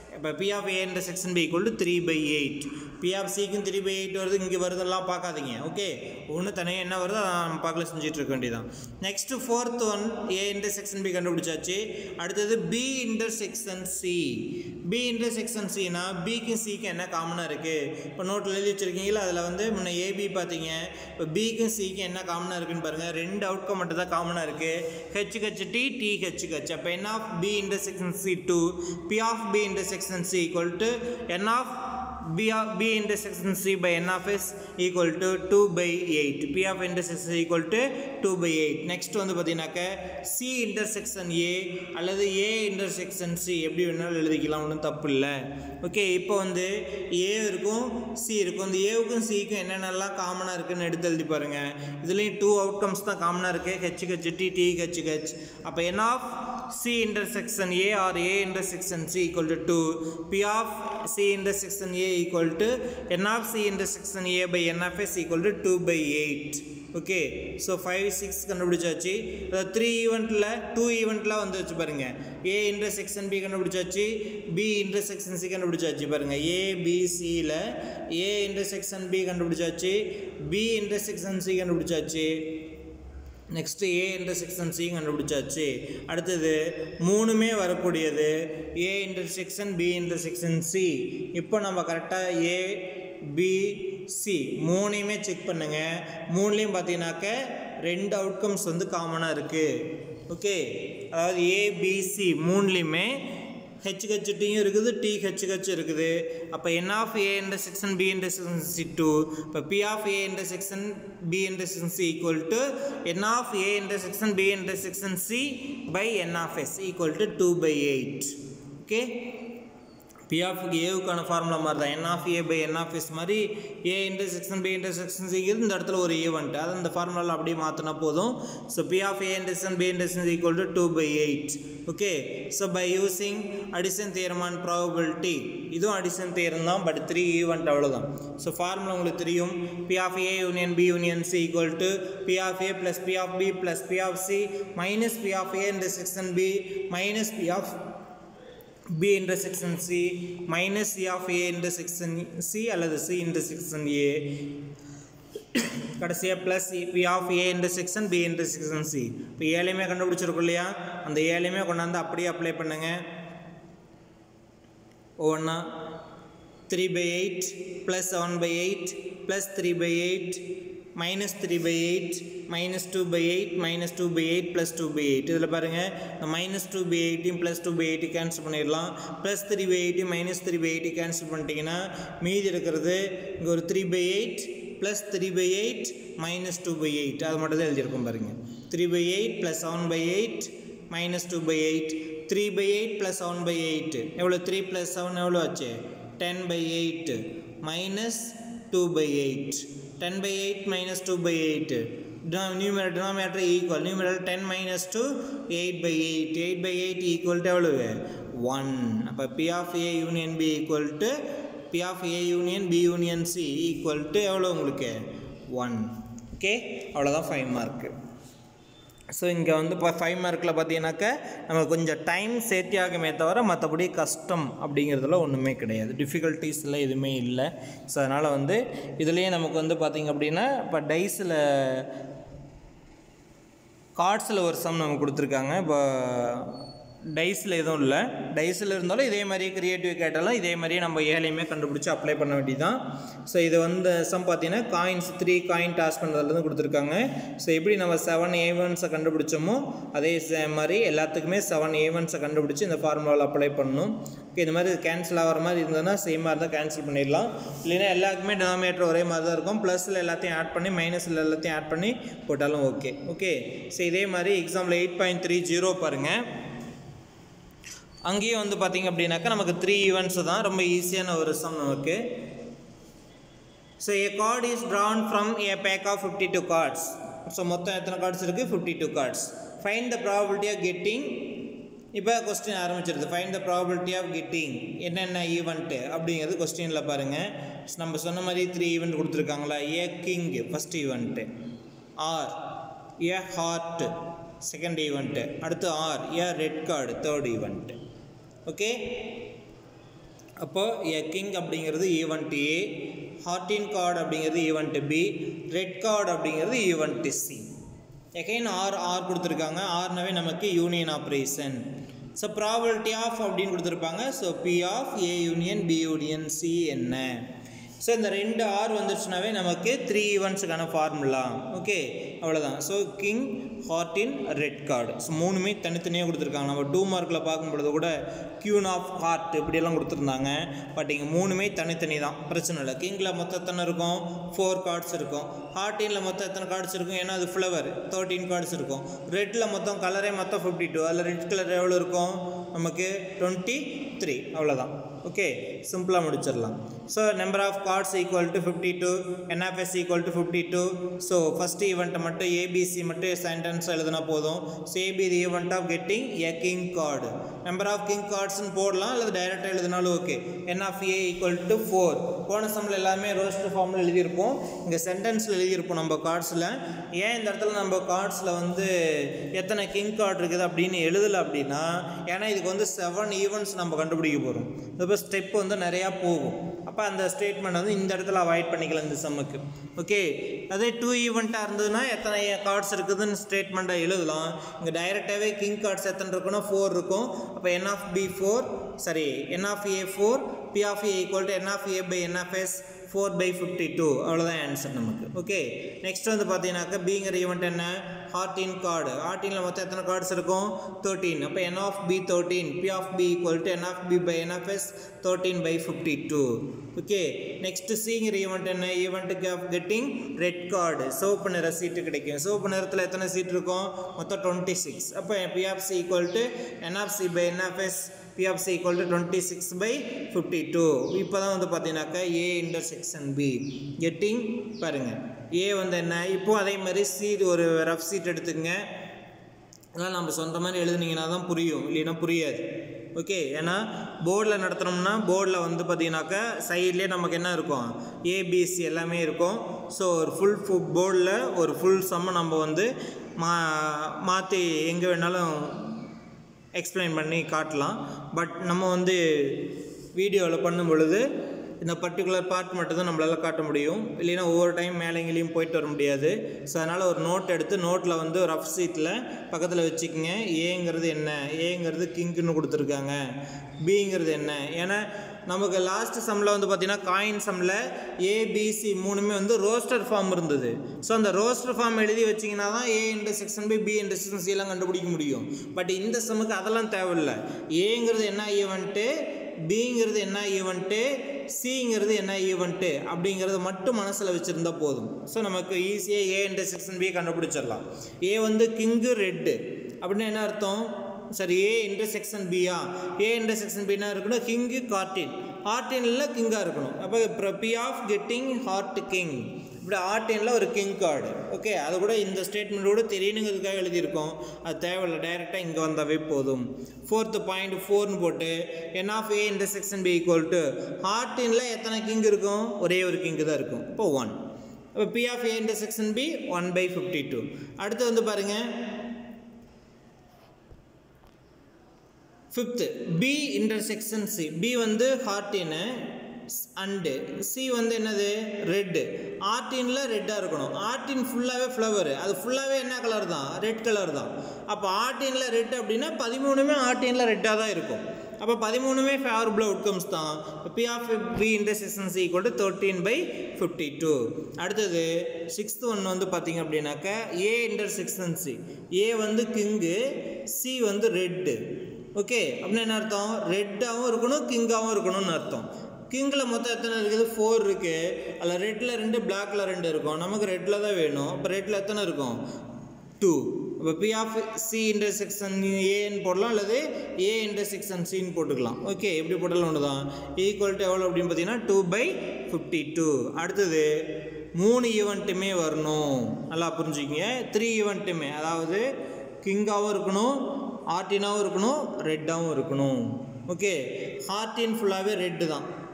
இப்போ P of A intersection B equal to three by eight P of சிக்கும் three by eight வருது இங்கே வருதெல்லாம் பார்க்காதீங்க okay ஒன்று தனியாக என்ன வருதோ அதை நம்ம பார்க்கல செஞ்சுட்டு இருக்க வேண்டியதான் next fourth one A intersection B கண்டுபிடிச்சாச்சு அடுத்தது B intersection C B intersection சினா பிக்கும் சிக்கும் என்ன காமனாக இருக்குது இப்போ நோட்டில் எழுதி வச்சுருக்கீங்களா அதில் வந்து முன்ன ஏபி பார்த்தீங்க இப்போ பிக்கும் சிக்கும் என்ன காமனாக இருக்குன்னு பாருங்கள் ரெண்டு அவுட்கம் மட்டும் தான் காமனாக இருக்குது H H T T H H அப்போ என் of B intersection C two P of B intersection C equal to N of b of b intersection c by n of s equal to 2 by 8 p of intersection equal to 2 by 8 next வந்து பார்த்தீங்கன்னாக்க c intersection a அல்லது a intersection c எப்படி வேணாலும் எழுதிக்கலாம் ஒன்றும் தப்பு இல்லை okay இப்போ வந்து a இருக்கும் c இருக்கும் இந்த ஏவுக்கும் சிக்கும் என்னென்னலாம் காமனாக இருக்குன்னு எடுத்து எழுதி பாருங்க இதுலேயும் டூ அவுட்கம்ஸ் தான் காமனாக இருக்குது H H T T H H அப்போ என் of C intersection A or A intersection C equal to 2 P of C intersection A equal to N of C intersection A by N of S equal to 2 by 8 okay so five six கண்டுபிடிச்சாச்சு three ஈவெண்ட்டில் two ஈவெண்ட்டில் வந்து வச்சு பாருங்க A intersection B கண்டுபிடிச்சாச்சு B intersection C கண்டுபிடிச்சாச்சு பாருங்க A பிசியில் ஏ இன்டர்செக்ஷன் பி கண்டுபிடிச்சாச்சு பி இன்டர்செக்ஷன் சி கண்டுபிடிச்சாச்சு நெக்ஸ்ட்டு ஏ இன்டர்செக்ஷன் சி கண்டுபிடிச்சாச்சு அடுத்தது மூணுமே வரக்கூடியது A intersection B intersection C இப்போ நம்ம கரெக்டாக ஏ பி சி மூணையுமே செக் பண்ணுங்கள் மூணுலேயும் பார்த்தீங்கன்னாக்க ரெண்டு அவுட்கம்ஸ் வந்து காமனாக இருக்குது ஓகே அதாவது ஏபிசி மூணுலேயுமே ஹெச்ஹெச்டியும் இருக்குது டி ஹெச்ஹெச் இருக்குது அப்போ என் of A intersection B intersection C two இப்போ P of A intersection B intersection C equal to N of A intersection B intersection C by N of S equal to two by eight okay P of ஏவுக்கான formula மாதிரி தான் N of A by N of S மாதிரி A intersection B intersection சிங்கிறது இந்த இடத்துல ஒரு event அது அந்த ஃபார்முலாவில் அப்படியே மாற்றினா போதும் so P of A intersection B intersection equal to two by eight okay so by using addition theorem and probability இதுவும் அடிஷன் தியரம் தான் பட் த்ரீ ஈவெண்ட் அவ்வளோதான் ஸோ ஃபார்முலா உங்களுக்கு தெரியும் P of A union B union C equal to P of A plus P of B plus P of C minus P of A intersection B minus P of b intersection c minus c of a intersection c அல்லது c intersection a கடைசியாக plus P of A intersection B intersection C இப்போ ஏழையுமே கண்டுபிடிச்சிருக்கோம் இல்லையா அந்த ஏழையுமே கொண்டாந்து அப்படியே apply பண்ணுங்க ஒவ்வொன்றா three by eight plus seven by eight plus three by eight minus three by eight minus two by eight minus two by eight plus two by eight இதில் பாருங்கள் இந்த மைனஸ் டூ பை எயிட்டையும் plus two by எயிட்டையும் cancel பண்ணிடலாம் plus three by எயிட்டையும் minus three by எயிட்டையும் cancel பண்ணிட்டீங்கன்னா மீதி இருக்கிறது இங்கே ஒரு three by eight plus three by eight minus two by eight அது மட்டும் தான் எழுதியிருக்கோம் பாருங்கள் three by eight plus seven by eight minus two by eight three by eight plus seven by eight எவ்வளோ த்ரீ ப்ளஸ் செவன் எவ்வளோ ஆச்சு ten by eight minus two by eight ten by eight minus two by eight numerator denominator equal numerator ten minus two eight by eight eight by eight equal to எவ்வளவு one அப்போ P of A union B equal to P of A union B union C equal to எவ்வளோ உங்களுக்கு one okay அவ்வளோதான் five mark so இங்கே வந்து இப்போ five மார்க்கில் பார்த்தீங்கன்னாக்க நம்ம கொஞ்சம் டைம் சேர்த்தி ஆகுமே தவிர மற்றபடி கஷ்டம் அப்படிங்கிறதுல ஒன்றுமே கிடையாது டிஃபிகல்ட்டிஸில் எதுவுமே இல்லை ஸோ அதனால் வந்து இதுலேயே நமக்கு வந்து பார்த்திங்க அப்படின்னா இப்போ டைஸில் கார்ட்ஸில் ஒரு சம் நமக்கு கொடுத்துருக்காங்க இப்போ டைஸில் எதுவும் இல்லை டைஸில் இருந்தாலும் இதே மாதிரியே கிரியேட்டிவ் கேட்டாலும் இதே மாதிரியே நம்ம ஏழையுமே கண்டுபிடிச்சி அப்ளை பண்ண வேண்டியதான் ஸோ இது வந்து சம் பார்த்தீங்கன்னா காயின்ஸ் த்ரீ காயின் டாஸ் பண்ணுறதுலேருந்து கொடுத்துருக்காங்க ஸோ எப்படி நம்ம செவன் ஏவன்ஸை கண்டுபிடிச்சோமோ அதே ச- மாதிரி எல்லாத்துக்குமே செவன் ஏவன்ஸை கண்டுபிடிச்சி இந்த ஃபார்முலாவில் அப்ளை பண்ணணும் ஓகே இந்த மாதிரி கேன்சல் ஆகிற மாதிரி இருந்ததுன்னா சேமாக இருந்தால் கேன்சல் பண்ணிடலாம் இல்லைன்னா எல்லாருக்குமே டினாமினேட்டர் ஒரே மாதிரி தான் இருக்கும் ப்ளஸில் எல்லாத்தையும் ஆட் பண்ணி மைனஸில் எல்லாத்தையும் ஆட் பண்ணி போட்டாலும் ஓகே ஓகே ஸோ இதே மாதிரி example eight point three zero பாருங்கள் அங்கேயும் வந்து பார்த்தீங்க அப்படின்னாக்கா நமக்கு த்ரீ ஈவெண்ட்ஸ் தான் ரொம்ப ஈஸியான ஒரு சம் நமக்கு so a card is drawn from a pack of fifty two cards so மொத்தம் எத்தனை கார்ட்ஸ் இருக்குது fifty two cards find the probability of getting இப்போ கொஸ்டின் ஆரம்பிச்சிருது find the probability of getting என்னென்ன ஈவெண்ட்டு அப்படிங்கிறது கொஸ்டினில் பாருங்கள் நம்ம சொன்ன மாதிரி த்ரீ ஈவெண்ட் கொடுத்துருக்காங்களா a king first event or a heart second event அடுத்து or a red card third event okay அப்போ எ கிங் அப்படிங்கிறது ஈவெண்ட் ஏ ஹார்டின் கார்டு அப்படிங்கிறது ஈவெண்ட் பி ரெட் கார்டு அப்படிங்கிறது event C again or or கொடுத்துருக்காங்க ஆர்னாவே நமக்கு union operation so probability of அப்படின்னு கொடுத்துருப்பாங்க so P of A union B union C என்ன ஸோ இந்த ரெண்டு ஆர் வந்துருச்சுனாவே நமக்கு த்ரீ ஈவெண்ட்ஸுக்கான ஃபார்முலா ஓகே அவ்வளோதான் ஸோ கிங் ஹார்டின் ரெட் கார்டு ஸோ மூணுமே தனித்தனியாக கொடுத்துருக்காங்க நம்ம டூ மார்க்கில் பார்க்கும் பொழுது கூட கியூன் ஆஃப் ஹார்ட் இப்படியெல்லாம் கொடுத்துருந்தாங்க பட் இங்கே மூணுமே தனித்தனி தான் பிரச்சனை இல்லை கிங்கில் மொத்தம் எத்தனை இருக்கும் ஃபோர் கார்ட்ஸ் இருக்கும் ஹார்டினில் மொத்தம் எத்தனை கார்ட்ஸ் இருக்கும் ஏன்னா அது ஃப்ளவர் தேர்ட்டீன் கார்ட்ஸ் இருக்கும் ரெட்டில் மொத்தம் கலரே மொத்தம் ஃபிஃப்டி டூ அதில் ரெட் கலர் எவ்வளோ இருக்கும் நமக்கு டுவெண்ட்டி த்ரீ அவ்வளோதான் ஓகே சிம்பிளாக முடிச்சிடலாம் so number of cards equal to fifty two n of S equal to fifty two so first ஈவெண்ட்டை மட்டும் ஏபிசி மட்டும் சென்டென்ஸ் எழுதினா போதும் so A be the event of getting a king card number of king கார்ட்ஸ்னு போடலாம் அல்லது டைரெக்டாக எழுதினாலும் okay n of A equal to four போன சம்மில் எல்லாமே ரோஸ்ட் ஃபார்மில் எழுதியிருப்போம் இங்கே சென்டென்ஸில் எழுதியிருப்போம் நம்ம கார்ட்ஸில் ஏன் இந்த இடத்துல நம்ம கார்ட்ஸில் வந்து எத்தனை கிங் கார்டு இருக்குது அப்படின்னு எழுதலை அப்படின்னா ஏன்னா இதுக்கு வந்து செவன் ஈவெண்ட்ஸ் நம்ம கண்டுபிடிக்க போகிறோம் இப்போ ஸ்டெப் வந்து நிறையா போகும் அப்போ அந்த ஸ்டேட்மெண்ட் வந்து இந்த இடத்துல அவாய்ட் பண்ணிக்கலாம் இந்த சம்முக்கு ஓகே அதே டூ ஈவெண்ட்டாக இருந்ததுன்னா எத்தனை கார்ட்ஸ் இருக்குதுன்னு ஸ்டேட்மெண்ட்டாக எழுதலாம் இங்கே டைரெக்டாகவே கிங் கார்ட்ஸ் எத்தனை இருக்குன்னா ஃபோர் இருக்கும் அப்போ என் of B four sorry n of A four P of A equal to N of A by N of S four by fifty two அவ்வளோதான் ஆன்சர் நமக்கு ஓகே நெக்ஸ்ட் வந்து பார்த்தீங்கன்னாக்கா பிங்கிற ஈவெண்ட் என்ன ஹார்டின் கார்டு ஹார்டினில் மொத்தம் எத்தனை கார்ட்ஸ் இருக்கும் thirteen அப்போ என் of B thirteen P of B equal to N of B by N of S thirteen by fifty two okay next சிங்கிற ஈவெண்ட் என்ன ஈவெண்ட்டுக்கு ஆஃப் கெட்டிங் ரெட் கார்டு சிவப்பு நிற சீட்டு கிடைக்கும் சிவப்பு நிறத்தில் எத்தனை சீட் இருக்கும் மொத்தம் டுவெண்ட்டி சிக்ஸ் அப்போ P of C equal to N of C by N of S P of C equal to twenty six by fifty two இப்போ தான் வந்து பார்த்தீங்கன்னாக்கா ஏ இன்டர்செக்ஷன் பி கெட்டிங் பாருங்கள் ஏ வந்து என்ன இப்போ அதே மாதிரி சீட் ஒரு ரஃப் சீட் எடுத்துக்கங்க அதெல்லாம் நம்ம சொந்த மாதிரி எழுதுனீங்கன்னா தான் புரியும் இல்லைன்னா புரியாது ஓகே ஏன்னா போர்டில் நடத்துனோம்னா போர்டில் வந்து பார்த்தீங்கன்னாக்கா சைட்லேயே நமக்கு என்ன இருக்கும் ஏபிசி எல்லாமே இருக்கும் ஸோ ஒரு ஃபுல் ஃபு போர்டில் ஒரு ஃபுல் சம்மை நம்ம வந்து மா மாற்றி எங்கே வேணாலும் எக்ஸ்பிளைன் பண்ணி காட்டலாம் பட் நம்ம வந்து வீடியோவில் பண்ணும் பொழுது இந்த பர்டிகுலர் பார்ட் மட்டும் தான் நம்மளால் காட்ட முடியும் இல்லைன்னா ஒவ்வொரு டைம் மேலேங்களையும் போயிட்டு வர முடியாது ஸோ அதனால் ஒரு நோட் எடுத்து நோட்டில் வந்து ரஃப் சீட்டில் பக்கத்தில் வச்சுக்கோங்க ஏங்கிறது என்ன ஏங்கிறது கிங்குன்னு கொடுத்துருக்காங்க பிங்கிறது என்ன ஏன்னா நமக்கு லாஸ்ட் சம்மில் வந்து பார்த்தீங்கன்னா காயின் சம்மில் ஏபிசி மூணுமே வந்து ரோஸ்டர் ஃபார்ம் இருந்தது ஸோ அந்த ரோஸ்டர் ஃபார்ம் எழுதி வச்சிங்கன்னா தான் A intersection B B intersection C எல்லாம் கண்டுபிடிக்க முடியும் பட் இந்த சம்முக்கு அதெல்லாம் தேவையில்லை ஏங்கிறது என்ன ஈவெண்ட்டு பிங்கிறது என்ன ஈவெண்ட்டு சிங்கிறது என்ன ஈவெண்ட்டு அப்படிங்கிறத மட்டும் மனசில் வச்சுருந்தா போதும் ஸோ நமக்கு ஈஸியாக ஏ இன்டு செக்ஷன் பி கண்டுபிடிச்சிடலாம் ஏ வந்து கிங்கு ரெட்டு அப்படின்னா என்ன அர்த்தம் சரி A intersection Pia A intersection பின்னா இருக்கணும் கிங்கு கார்டின் ஹார்டினில் கிங்காக இருக்கணும் அப்போ இப்போ P of getting heart king இப்படி ஆர்டினில் ஒரு கிங் கார்டு ஓகே அது கூட இந்த ஸ்டேட்மெண்ட் கூட தெரியணுங்கிறதுக்காக எழுதியிருக்கோம் அது தேவையில்லை டைரெக்டாக இங்கே வந்தாவே போதும் ஃபோர்த்து பாயிண்ட் ஃபோர்னு போட்டு n of A intersection B equal to ஹார்டினில் எத்தனை கிங் இருக்கும் ஒரே ஒரு கிங்கு தான் இருக்கும் இப்போ ஒன் இப்போ P of A intersection B one by fifty two அடுத்து வந்து பாருங்கள் fifth B intersection C B வந்து ஹார்டின்னு அண்டு சி வந்து என்னது ரெட்டு ஆர்டினில் ரெட்டாக இருக்கணும் ஆர்டின் ஃபுல்லாகவே ஃப்ளவர் அது ஃபுல்லாகவே என்ன கலர் தான் ரெட் கலர் தான் அப்போ ஆர்டினில் ரெட் அப்படின்னா பதிமூணுமே ஆர்டினில் ரெட்டாக தான் இருக்கும் அப்போ பதிமூணுமே ஃபேவரபிள் அவுட்கம்ஸ் தான் P of B intersection C equal to thirteen by fifty two அடுத்தது சிக்ஸ்த் ஒன் வந்து பார்த்தீங்க அப்படின்னாக்கா ஏ இன்டர்செக்ஷன் சி ஏ வந்து கிங்கு சி வந்து ரெட்டு ஓகே அப்படின்னு என்ன அர்த்தம் ரெட்டாகவும் இருக்கணும் கிங்காகவும் இருக்கணும்னு அர்த்தம் கிங்கில் மொத்தம் எத்தனை இருக்குது ஃபோர் இருக்குது அதில் ரெட்டில் ரெண்டு பிளாக்கில் ரெண்டு இருக்கும் நமக்கு ரெட்டில் தான் வேணும் அப்போ ரெட்டில் எத்தனை இருக்கும் டூ இப்போ பி ஆஃப் சி இன்டர்செக்ஷன் ஏன்னு போடலாம் அல்லது ஏ இன்டர்செக்ஷன் சின்னு போட்டுக்கலாம் ஓகே எப்படி போட்டாலும் ஒன்று தான் ஈக்குவல் டு எவ்வளோ அப்படின்னு பார்த்தீங்கன்னா டூ பை ஃபிஃப்டி டூ அடுத்தது மூணு ஈவெண்ட்டுமே வரணும் நல்லா புரிஞ்சுக்கிங்க த்ரீ ஈவெண்ட்டுமே அதாவது கிங்காகவும் இருக்கணும் ஆர்டினாகவும் இருக்கணும் ரெட்டாகவும் இருக்கணும் ஓகே ஹார்டின் ஃபுல்லாகவே ரெட்டு தான்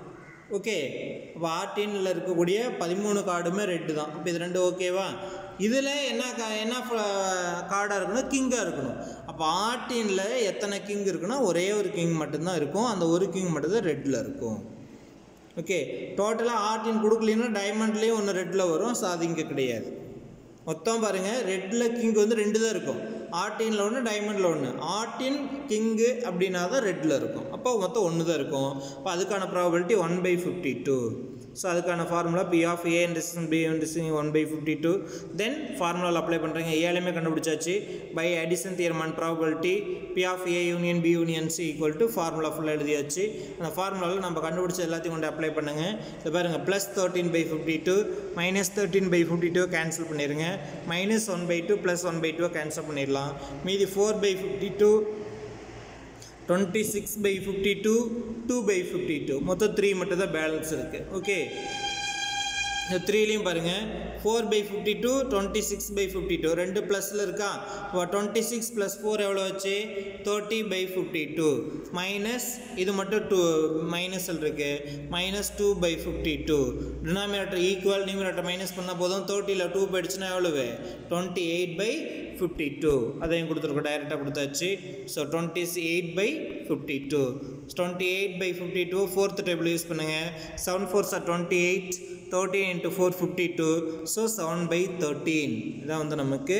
ஓகே அப்போ ஆர்டினில் இருக்கக்கூடிய பதிமூணு கார்டுமே ரெட்டு தான் இப்போ இது ரெண்டு ஓகேவா இதில் என்ன கா என்ன கார்டாக இருக்கணும் கிங்காக இருக்கணும் அப்போ ஆர்டினில் எத்தனை கிங் இருக்குன்னா ஒரே ஒரு கிங் மட்டும்தான் இருக்கும் அந்த ஒரு கிங் மட்டும்தான் ரெட்டில் இருக்கும் ஓகே டோட்டலாக ஆர்டின் கொடுக்கலன்னா டைமண்ட்லேயும் ஒன்று ரெட்டில் வரும் ஸோ அது இங்கே கிடையாது மொத்தம் பாருங்கள் ரெட்டில் கிங் வந்து ரெண்டு தான் இருக்கும் ஆர்டினில் ஒன்று டைமண்டில் ஒன்று ஆர்டின் கிங்கு அப்படின்னா தான் ரெட்டில் இருக்கும் அப்போ மொத்தம் ஒன்று தான் இருக்கும் அப்போ அதுக்கான probability one by fifty two so அதுக்கான formula P of A intersect B intersect one by fifty two then ஃபார்முலாவில் அப்ளை பண்ணுறீங்க ஏழுமே கண்டுபிடிச்சாச்சு by addition theorem and probability P of A union B union C equal to formula ஃபுல்லாக எழுதியாச்சு அந்த ஃபார்முலாவில் நம்ம கண்டுபிடிச்ச எல்லாத்தையும் கொண்டு அப்ளை பண்ணுங்கள் இது பாருங்கள் plus thirteen by fifty two minus thirteen by fifty two cancel பண்ணிடுங்க minus one by two plus one by two cancel பண்ணிடலாம் மீதி four by fifty two twenty six by fifty two two by fifty two மொத்தம் three மட்டும் தான் balance இருக்குது okay இந்த த்ரீலையும் பாருங்கள் four by fifty two twenty six by fifty two ரெண்டு ப்ளஸில் இருக்கா இப்போ டுவெண்ட்டி சிக்ஸ் ப்ளஸ் ஃபோர் எவ்வளோ வச்சு thirty by fifty two minus இது மட்டும் டூ மைனஸில் இருக்குது minus two by fifty two denominator equal numerator minus பண்ணால் போதும் தேர்ட்டியில் டூ போயிடுச்சுன்னா எவ்வளவு twenty eight by fifty two அதையும் கொடுத்துருக்கோம் டைரெக்டாக கொடுத்தாச்சு so twenty eight by fifty two twenty eight by fifty two fourth table use பண்ணுங்கள் seven fours are twenty eight thirteen into four fifty two so seven by thirteen இதான் வந்து நமக்கு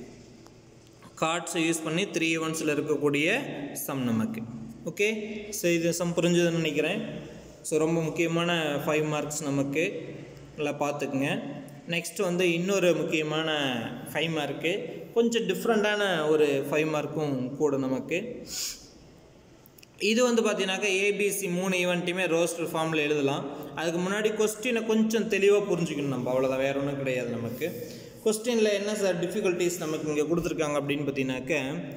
கார்ட்ஸை use பண்ணி three ஒன்ஸில் இருக்கக்கூடிய சம் நமக்கு okay so இது sum புரிஞ்சுதுன்னு நினைக்கிறேன் ஸோ ரொம்ப முக்கியமான ஃபைவ் மார்க்ஸ் நமக்கு நல்லா பார்த்துக்குங்க நெக்ஸ்ட் வந்து இன்னொரு முக்கியமான ஃபைவ் மார்க்கு கொஞ்சம் டிஃப்ரெண்ட்டான ஒரு ஃபைவ் மார்க்கும் கூட நமக்கு இது வந்து பார்த்தீங்கன்னாக்கா ஏபிசி மூணு ஈவெண்ட்டையுமே ரோஸ்டர் ஃபார்மில் எழுதலாம் அதுக்கு முன்னாடி கொஸ்டினை கொஞ்சம் தெளிவாக புரிஞ்சுக்கணும் நம்ம அவ்வளோதான் வேறு ஒன்றும் கிடையாது நமக்கு கொஸ்டினில் என்ன சார் டிஃபிகல்ட்டிஸ் நமக்கு இங்கே கொடுத்துருக்காங்க அப்படின்னு பார்த்தீங்கன்னாக்க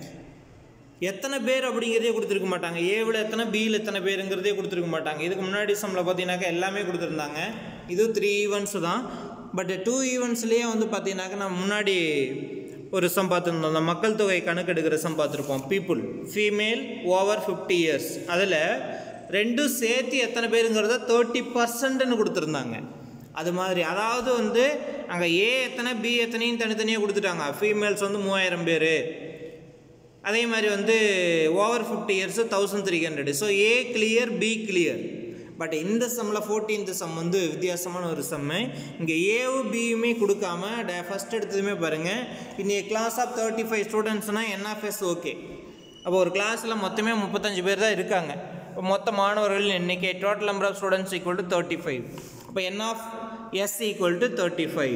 எத்தனை பேர் அப்படிங்கிறதே கொடுத்துருக்க மாட்டாங்க ஏவில் எத்தனை பியில் எத்தனை பேருங்கிறதே கொடுத்துருக்க மாட்டாங்க இதுக்கு முன்னாடி சம்மில் பார்த்தீங்கன்னாக்கா எல்லாமே கொடுத்துருந்தாங்க இது த்ரீ ஈவெண்ட்ஸ் தான் பட் டூ ஈவெண்ட்ஸ்லேயே வந்து பார்த்தீங்கன்னாக்கா நம்ம முன்னாடி ஒரு சம் பார்த்துருந்தோம் அந்த மக்கள் தொகை கணக்கெடுக்கிற சம் பார்த்துருப்போம் people female over fifty years அதில் ரெண்டும் சேர்த்து எத்தனை பேருங்கிறத தேர்ட்டி பர்சன்ட்னு கொடுத்துருந்தாங்க அது மாதிரி அதாவது வந்து அங்கே ஏ எத்தனை பி எத்தனையும் தனித்தனியாக கொடுத்துட்டாங்க ஃபீமேல்ஸ் வந்து மூவாயிரம் பேர் அதே மாதிரி வந்து over fifty years thousand three hundred so A clear B clear but இந்த சம்மில் ஃபோர்டீன்த் சம் வந்து வித்தியாசமான ஒரு சம்மு இங்கே ஏவும் பியுமே கொடுக்காம டே ஃபஸ்ட் எடுத்ததுமே பாருங்கள் இன்னைக்கு கிளாஸ் ஆஃப் தேர்ட்டி ஃபைவ் ஸ்டூடெண்ட்ஸ்னால் என்எஃப்எஸ் ஓகே அப்போ ஒரு கிளாஸில் மொத்தமே முப்பத்தஞ்சு பேர் தான் இருக்காங்க இப்போ மொத்த மாணவர்கள் எண்ணிக்கை total number of students equal to thirty five இப்போ என் of S equal to thirty five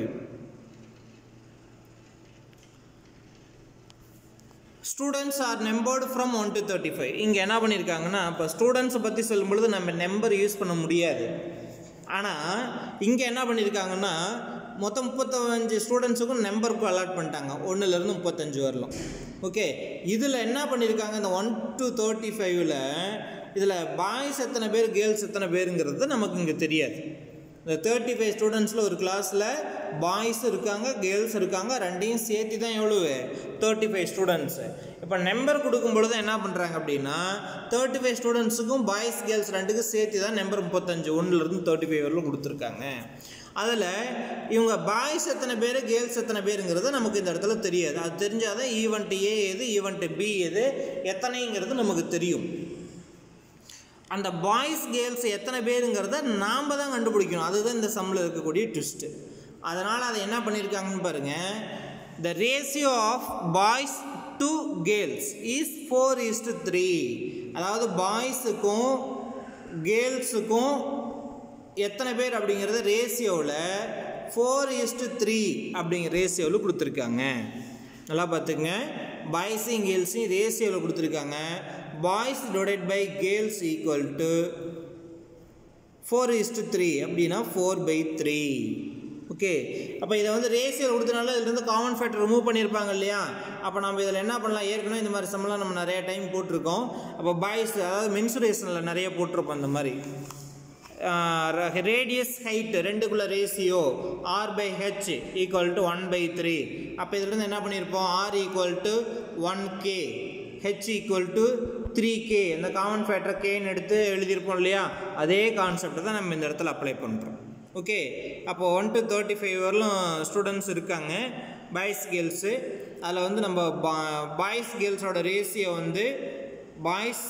students are numbered from one to thirty five இங்கே என்ன பண்ணியிருக்காங்கன்னா இப்போ ஸ்டூடெண்ட்ஸை பற்றி சொல்லும் பொழுது நம்ம நம்பர் யூஸ் பண்ண முடியாது ஆனால் இங்கே என்ன பண்ணியிருக்காங்கன்னா மொத்தம் முப்பத்தஞ்சு ஸ்டூடெண்ட்ஸுக்கும் நம்பருக்கும் அலாட் பண்ணிட்டாங்க ஒன்றுலேருந்து முப்பத்தஞ்சு வரலாம் ஓகே இதில் என்ன பண்ணியிருக்காங்க இந்த ஒன் டு தேர்ட்டி ஃபைவ்ல இதில் பாய்ஸ் எத்தனை பேர் கேர்ள்ஸ் எத்தனை பேருங்கிறது நமக்கு இங்கே தெரியாது இந்த தேர்ட்டி ஃபைவ் ஸ்டூடெண்ட்ஸில் ஒரு கிளாஸில் பாய்ஸ் இருக்காங்க கேர்ள்ஸ் இருக்காங்க ரெண்டையும் சேர்த்து தான் எவ்வளவு தேர்ட்டி ஃபைவ் ஸ்டூடெண்ட்ஸு இப்போ நம்பர் கொடுக்கும் பொழுது என்ன பண்ணுறாங்க அப்படின்னா தேர்ட்டி ஃபைவ் ஸ்டூடெண்ட்ஸுக்கும் பாய்ஸ் கேர்ள்ஸ் ரெண்டுக்கும் சேர்த்து தான் நம்பர் முப்பத்தஞ்சு ஒன்றுலேருந்து தேர்ட்டி ஃபைவ் வரலும் கொடுத்துருக்காங்க அதில் இவங்க பாய்ஸ் எத்தனை பேர் கேர்ள்ஸ் எத்தனை பேருங்கிறது நமக்கு இந்த இடத்துல தெரியாது அது தெரிஞ்சால் தான் ஈவெண்ட் ஏ எது ஈவெண்ட் பி எது எத்தனைங்கிறது நமக்கு தெரியும் அந்த பாய்ஸ் கேர்ள்ஸ் எத்தனை பேருங்கிறத நாம் தான் கண்டுபிடிக்கணும் அதுதான் இந்த சம்மில் இருக்கக்கூடிய ட்விஸ்ட்டு அதனால் அதை என்ன பண்ணியிருக்காங்கன்னு பாருங்கள் the ratio of boys to girls is four is to three அதாவது பாய்ஸுக்கும் கேர்ள்ஸுக்கும் எத்தனை பேர் அப்படிங்கிறத ரேஷியோவில் ஃபோர் இஸ்டு த்ரீ அப்படிங்கிற ரேஷியோவில் கொடுத்துருக்காங்க நல்லா பார்த்துக்குங்க பாய்ஸையும் கேர்ள்ஸையும் ரேஷியோவில் கொடுத்துருக்காங்க boys divided by girls equal to four is to three அப்படின்னா ஃபோர் பை த்ரீ ஓகே அப்போ இதை வந்து ரேஷியோவில் கொடுத்தனால இதுலேருந்து காமன் ஃபேக்டர் ரிமூவ் பண்ணியிருப்பாங்க இல்லையா அப்போ நம்ம இதில் என்ன பண்ணலாம் ஏற்கனவே இந்த மாதிரி சம்லாம் நம்ம நிறைய டைம் போட்டிருக்கோம் அப்போ பாய்ஸ் அதாவது மென்சுரேஷனில் நிறைய போட்டிருப்போம் இந்த மாதிரி ரேடியஸ் ஹைட் ரெண்டுக்குள்ள ratio R by H equal to one by three அப்போ இதுலேருந்து என்ன பண்ணியிருப்போம் R equal to one K H equal to three K இந்த காமன் ஃபேக்டர் கேன்னு எடுத்து எழுதியிருப்போம் இல்லையா அதே கான்செப்டை தான் நம்ம இந்த இடத்துல அப்ளை பண்ணுறோம் ஓகே அப்போ ஒன் டு தேர்ட்டி ஃபைவ் வரலும் ஸ்டூடெண்ட்ஸ் இருக்காங்க பாய்ஸ் கேர்ள்ஸு அதில் வந்து நம்ம பாய்ஸ் கேர்ள்ஸோட ரேஷியோ வந்து boys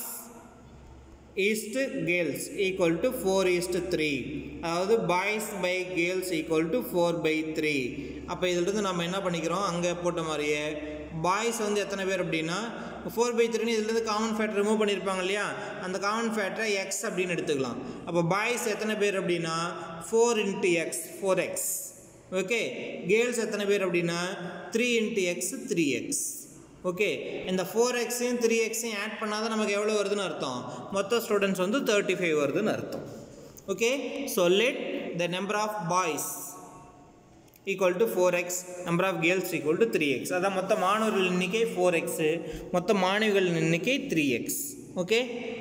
is to girls equal to four is to three அதாவது boys by girls equal to four by three அப்போ இதிலிருந்து நம்ம என்ன பண்ணிக்கிறோம் அங்கே போட்ட மாதிரியே பாய்ஸ் வந்து எத்தனை பேர் அப்படின்னா ஃபோர் பை த்ரீன்னு இதுலேருந்து காமன் ஃபேக்டர் ரிமூவ் பண்ணியிருப்பாங்க இல்லையா அந்த காமன் ஃபேக்டரை எக்ஸ் அப்படின்னு எடுத்துக்கலாம் அப்போ பாய்ஸ் எத்தனை பேர் அப்படின்னா four into X four X okay girls எத்தனை பேர் அப்படின்னா three into X three X okay இந்த ஃபோர் எக்ஸையும் த்ரீ எக்ஸையும் ஆட் பண்ணாதான் நமக்கு எவ்வளோ வருதுன்னு அர்த்தம் மொத்த ஸ்டூடெண்ட்ஸ் வந்து தேர்ட்டி ஃபைவ் வருதுன்னு அர்த்தம் okay so let the number of boys equal to four X number of girls equal to three X அதான் மொத்த மாணவர்கள் எண்ணிக்கை ஃபோர் எக்ஸு மொத்த மாணவிகள் எண்ணிக்கை த்ரீ எக்ஸ் ஓகே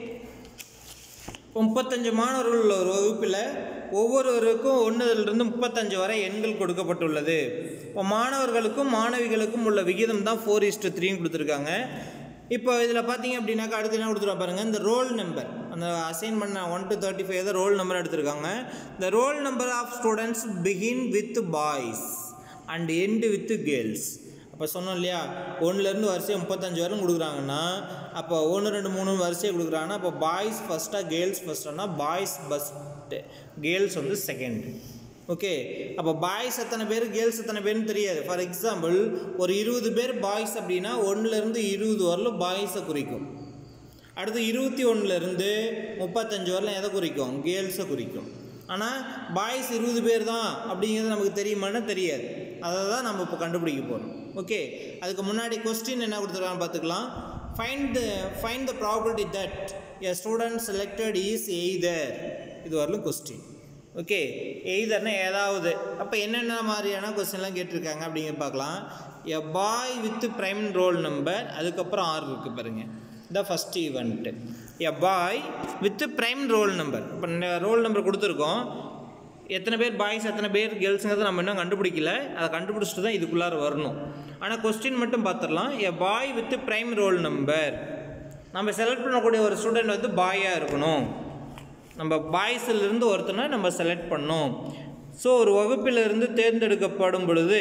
இப்போ முப்பத்தஞ்சு மாணவர்கள் உள்ள ஒரு வகுப்பில் ஒவ்வொருவருக்கும் ஒன்றுலேருந்து முப்பத்தஞ்சு வரை எண்கள் கொடுக்கப்பட்டுள்ளது இப்போ மாணவர்களுக்கும் மாணவிகளுக்கும் உள்ள விகிதம் தான் ஃபோர் இஸ்டு த்ரீன்னு கொடுத்துருக்காங்க இப்போ இதில் பார்த்தீங்க அப்படின்னாக்கா அடுத்து என்ன கொடுத்துருவா பாருங்கள் இந்த ரோல் நம்பர் அந்த அசைன் பண்ண ஒன் டு தேர்ட்டி ஃபைவ் தான் ரோல் நம்பர் எடுத்திருக்காங்க இந்த roll number of students begin with boys and end with girls அப்போ சொன்னோம் இல்லையா ஒன்றுலேருந்து வரிசையை முப்பத்தஞ்சு வரையும் கொடுக்குறாங்கன்னா அப்போ ஒன்று ரெண்டு மூணு வரிசையை கொடுக்குறாங்கன்னா அப்போ பாய்ஸ் ஃபஸ்ட்டாக கேர்ள்ஸ் ஃபஸ்ட்டானா பாய்ஸ் ஃபஸ்ட்டு கேர்ள்ஸ் வந்து செகண்ட் ஓகே அப்போ பாய்ஸ் எத்தனை பேர் கேர்ள்ஸ் எத்தனை பேர்னு தெரியாது ஃபார் எக்ஸாம்பிள் ஒரு இருபது பேர் பாய்ஸ் அப்படின்னா ஒன்றுலேருந்து இருபது வரலும் பாய்ஸை குறிக்கும் அடுத்து இருபத்தி ஒன்றுலேருந்து முப்பத்தஞ்சு வரலாம் எதை குறிக்கும் கேர்ள்ஸை குறிக்கும் ஆனால் பாய்ஸ் இருபது பேர் தான் அப்படிங்கிறது நமக்கு தெரியுமான்னு தெரியாது அதை தான் நம்ம இப்போ கண்டுபிடிக்க போகிறோம் ஓகே அதுக்கு முன்னாடி கொஸ்டின் என்ன கொடுத்துருக்காங்க பார்த்துக்கலாம் find the find the property that a student selected is either இது வரலும் கொஸ்டின் ஓகே எய்தர்னா ஏதாவது அப்போ என்னென்ன மாதிரியான கொஸ்டின்லாம் கேட்டிருக்காங்க அப்படிங்கிற பார்க்கலாம் a boy with prime roll number அதுக்கப்புறம் ஆறு இருக்குது பாருங்கள் the first event a boy with prime roll number இப்போ ரோல் நம்பர் கொடுத்துருக்கோம் எத்தனை பேர் பாய்ஸ் எத்தனை பேர் கேர்ள்ஸுங்கிறத நம்ம இன்னும் கண்டுபிடிக்கல அதை கண்டுபிடிச்சிட்டு தான் இதுக்குள்ளார வரணும் ஆனால் கொஸ்டின் மட்டும் பார்த்துடலாம் a boy with prime roll number நம்ம செலக்ட் பண்ணக்கூடிய ஒரு ஸ்டூடெண்ட் வந்து பாயாக இருக்கணும் நம்ம பாய்ஸிலிருந்து ஒருத்தனை நம்ம செலக்ட் பண்ணோம் ஸோ ஒரு வகுப்பிலிருந்து தேர்ந்தெடுக்கப்படும் பொழுது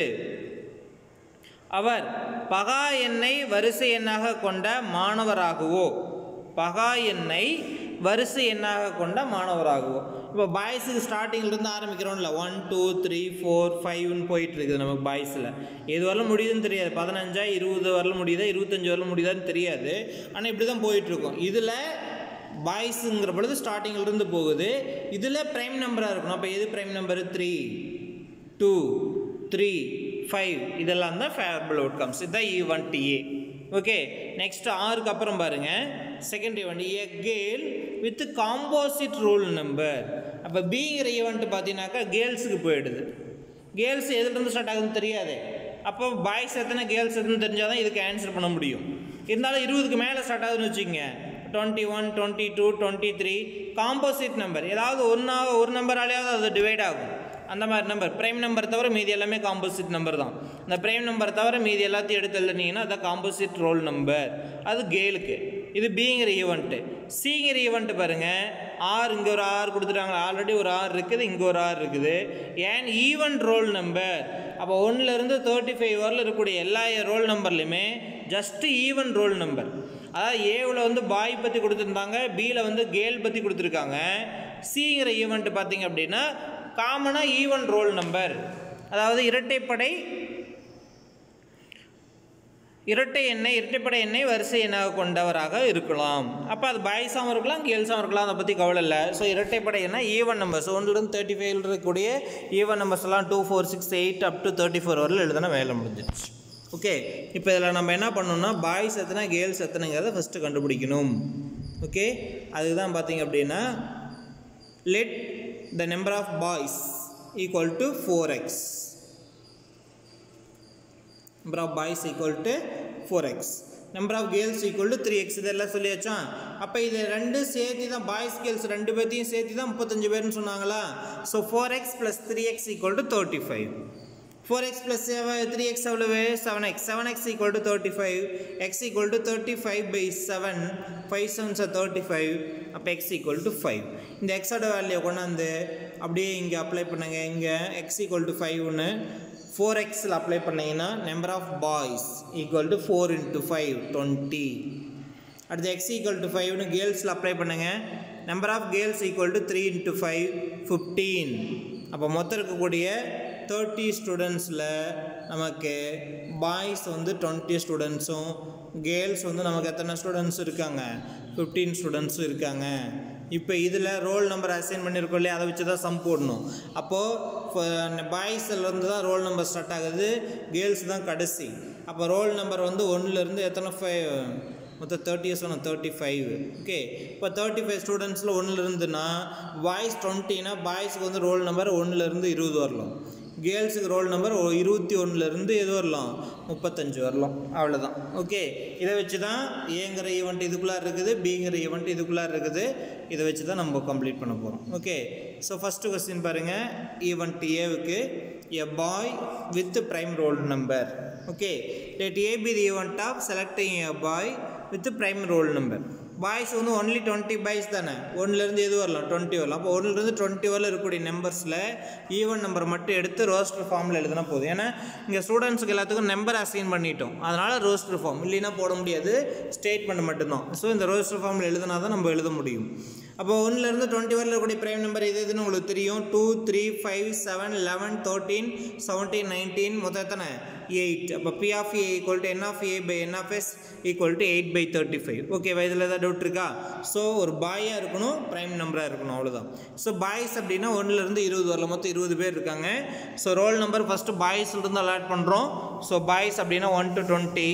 அவர் பகா எண்ணை வரிசை எண்ணாக கொண்ட மாணவராகவோ பகா எண்ணை வரிசை எண்ணாக கொண்ட மாணவராகவோ இப்போ பாய்ஸுக்கு ஸ்டார்டிங்லேருந்து ஆரம்பிக்கிறோம்ல ஒன் டூ த்ரீ ஃபோர் ஃபைவ்னு போயிட்டு இருக்குது நமக்கு பாய்ஸில் எது வரலும் முடியுதுன்னு தெரியாது பதினஞ்சா இருபது வரலும் முடியுதா இருபத்தஞ்சி வரலும் முடியுதான்னு தெரியாது ஆனால் இப்படி தான் போயிட்டுருக்கோம் இதில் பாய்ஸுங்கிற பொழுது ஸ்டார்டிங்கிலிருந்து போகுது இதில் ப்ரைம் நம்பராக இருக்கணும் அப்போ எது prime number three two three five இதெல்லாம் தான் ஃபேவரபிள் அவுட்கம்ஸ் இதுதான் ஈவெண்ட் ஏ ஓகே நெக்ஸ்ட் ஆறுக்கு அப்புறம் பாருங்க second event A girl with composite roll number அப்போ பிங்கிற ஈவெண்ட் பார்த்தீங்கன்னாக்கா கேர்ள்ஸுக்கு போயிடுது கேர்ள்ஸ் எதுலேருந்து ஸ்டார்ட் ஆகுதுன்னு தெரியாது அப்போ பாய்ஸ் எத்தனை கேர்ள்ஸ் எதுன்னு தெரிஞ்சால் தான் இதுக்கு ஆன்சர் பண்ண முடியும் இருந்தாலும் இருபதுக்கு மேலே ஸ்டார்ட் ஆகுதுன்னு வச்சுக்கோங்க twenty one twenty two twenty three composite number ஏதாவது ஒன்றா ஒரு நம்பராலேயாவது அது டிவைட் ஆகும் அந்த மாதிரி நம்பர் பிரைம் நம்பர் தவிர மீதி எல்லாமே காம்போசிட் நம்பர் தான் இந்த பிரைம் நம்பர் தவிர மீதி எல்லாத்தையும் எடுத்து எழுதுனீங்கன்னா அதான் காம்போசிட் ரோல் நம்பர் அது கேலுக்கு இது பிங்கிற ஈவெண்ட்டு சிங்கிற ஈவெண்ட்டு பாருங்கள் ஆறு இங்கே ஒரு ஆறு கொடுத்துட்டாங்க ஆல்ரெடி ஒரு ஆறு இருக்குது இங்கே ஒரு ஆறு இருக்குது ஏன் ஈவெண்ட் ரோல் நம்பர் அப்போ ஒன்றுலேருந்து தேர்ட்டி ஃபைவ் வரல இருக்கக்கூடிய எல்லா ரோல் நம்பர்லையுமே ஜஸ்ட்டு ஈவெண்ட் ரோல் நம்பர் அதாவது ஏவில் வந்து பாய் பற்றி கொடுத்துருந்தாங்க பியில் வந்து கேர்ள் பற்றி கொடுத்துருக்காங்க சிங்கிற ஈவெண்ட் பார்த்தீங்க அப்படின்னா காமனாக ஈவன் ரோல் நம்பர் அதாவது இரட்டைப்படை இரட்டை எண்ணெய் இரட்டைப்படை எண்ணெய் வரிசை எண்ணாக கொண்டவராக இருக்கலாம் அப்போ அது பாய்ஸாகவும் இருக்கலாம் கேர்ள்ஸாகவும் இருக்கலாம் அதை பற்றி கவலை இல்லை ஸோ இரட்டைப்படை எண்ணெய் ஈவன் நம்பர்ஸ் ஒன்றுலேருந்து தேர்ட்டி ஃபைவ் இருக்கக்கூடிய ஈவன் நம்பர்ஸ் எல்லாம் two four six eight up to thirty four வரல எழுதுனா வேலை முடிஞ்சிடுச்சு ஓகே இப்போ இதில் நம்ம என்ன பண்ணணும்னா பாய்ஸ் எத்தனை கேர்ள்ஸ் எத்தனைங்கிறத ஃபஸ்ட்டு கண்டுபிடிக்கணும் ஓகே அதுதான் பார்த்தீங்க அப்படின்னா let the number of boys equal to 4x number of boys equal to 4x number of girls equal to 3x இதெல்லாம் சொல்லியாச்சா அப்போ இது ரெண்டு சேர்த்து தான் பாய்ஸ் கேர்ள்ஸ் ரெண்டு பேர்த்தையும் சேர்த்து தான் முப்பத்தஞ்சு பேர்னு சொன்னாங்களா so four x plus three x equal to thirty five four x plus three x எவ்வளவு seven x seven x equal to thirty five x equal to thirty five by seven five sevens thirty five அப்போ x equal to five இந்த எக்ஸோட value கொண்டாந்து அப்படியே இங்கே apply பண்ணுங்க இங்கே x equal to ஃபைவ்னு ஃபோர் எக்ஸில் அப்ளை பண்ணிங்கன்னா number of boys equal to four into five twenty அடுத்து எக்ஸ் ஈக்குவல் டு ஃபைவ்னு கேர்ள்ஸில் அப்ளை பண்ணுங்கள் number of girls equal to three into five fifteen அப்போ மொத்தம் இருக்கக்கூடிய தேர்ட்டி ஸ்டூடெண்ட்ஸில் நமக்கு பாய்ஸ் வந்து டுவெண்ட்டி ஸ்டூடெண்ட்ஸும் கேர்ள்ஸ் வந்து நமக்கு எத்தனை ஸ்டூடெண்ட்ஸ் இருக்காங்க ஃபிஃப்டீன் ஸ்டூடெண்ட்ஸும் இருக்காங்க இப்போ இதில் ரோல் நம்பர் அசைன் பண்ணியிருக்கோம் இல்லையா அதை வச்சு தான் சம் போடணும் அப்போது பாய்ஸ்லேருந்து தான் ரோல் நம்பர் ஸ்டார்ட் ஆகுது கேர்ள்ஸ் தான் கடைசி அப்போ ரோல் நம்பர் வந்து ஒன்றுலேருந்து எத்தனை ஃபைவ் மொத்தம் தேர்ட்டி இயர்ஸ் ஒன்று தேர்ட்டி ஃபைவ் ஓகே இப்போ தேர்ட்டி ஃபைவ் ஸ்டூடெண்ட்ஸில் ஒன்றில் இருந்துன்னா பாய்ஸ் டுவெண்ட்டினா பாய்ஸுக்கு வந்து ரோல் நம்பர் ஒன்றுலேருந்து இருபது வரலாம் கேர்ள்ஸுக்கு ரோல் நம்பர் இருபத்தி ஒன்றுலேருந்து எது வரலாம் முப்பத்தஞ்சு வரலாம் அவ்வளோதான் ஓகே இதை வச்சு தான் ஏங்கிற ஈவெண்ட் இதுக்குள்ளே இருக்குது பிங்கிற ஈவெண்ட் இதுக்குள்ளே இருக்குது இதை வச்சு தான் நம்ம கம்ப்ளீட் பண்ண போகிறோம் ஓகே ஸோ ஃபஸ்ட்டு கொஸ்டின் பாருங்கள் ஈவெண்ட் ஏவுக்கு a boy with prime roll number okay let A be the event of selecting a boy with prime roll number boys வந்து ஒன்லி டுவெண்ட்டி பாய்ஸ் தானே ஒன்றுலேருந்து எது வரலாம் டுவெண்ட்டி வரலாம் அப்போ ஒன்றுலேருந்து டுவெண்ட்டி வரல இருக்கக்கூடிய நம்பர்ஸில் ஈவன் நம்பர் மட்டும் எடுத்து ரோஸ்டர் ஃபார்மில் எழுதினா போதும் ஏன்னா இங்கே ஸ்டூடெண்ட்ஸுக்கு எல்லாத்துக்கும் நம்பர் அசைன் பண்ணிட்டோம் அதனால் ரோஸ்டர் ஃபார்ம் இல்லைன்னா போட முடியாது ஸ்டேட்மெண்ட் மட்டும்தான் ஸோ இந்த ரோஸ்டர் ஃபார்மில் எழுதினா தான் நம்ம எழுத முடியும் அப்போ ஒன்றுலேருந்து டுவெண்ட்டி வரல இருக்கக்கூடிய ப்ரைம் நம்பர் எது எதுன்னு உங்களுக்கு தெரியும் two three five seven eleven thirteen seventeen nineteen மொத்தம் எத்தனை எயிட் அப்போ P of A equal to N of A by N of S equal to eight by thirty five ஓகேவா இதில் ஏதாவது டவுட் இருக்கா ஸோ ஒரு பாயாக இருக்கணும் ப்ரைம் நம்பராக இருக்கணும் அவ்வளோதான் ஸோ பாய்ஸ் அப்படின்னா ஒன்றுலேருந்து இருபது வரல மொத்தம் இருபது பேர் இருக்காங்க ஸோ ரோல் நம்பர் ஃபஸ்ட்டு பாய்ஸ்லேருந்து அலாட் பண்ணுறோம் ஸோ பாய்ஸ் அப்படின்னா one to twenty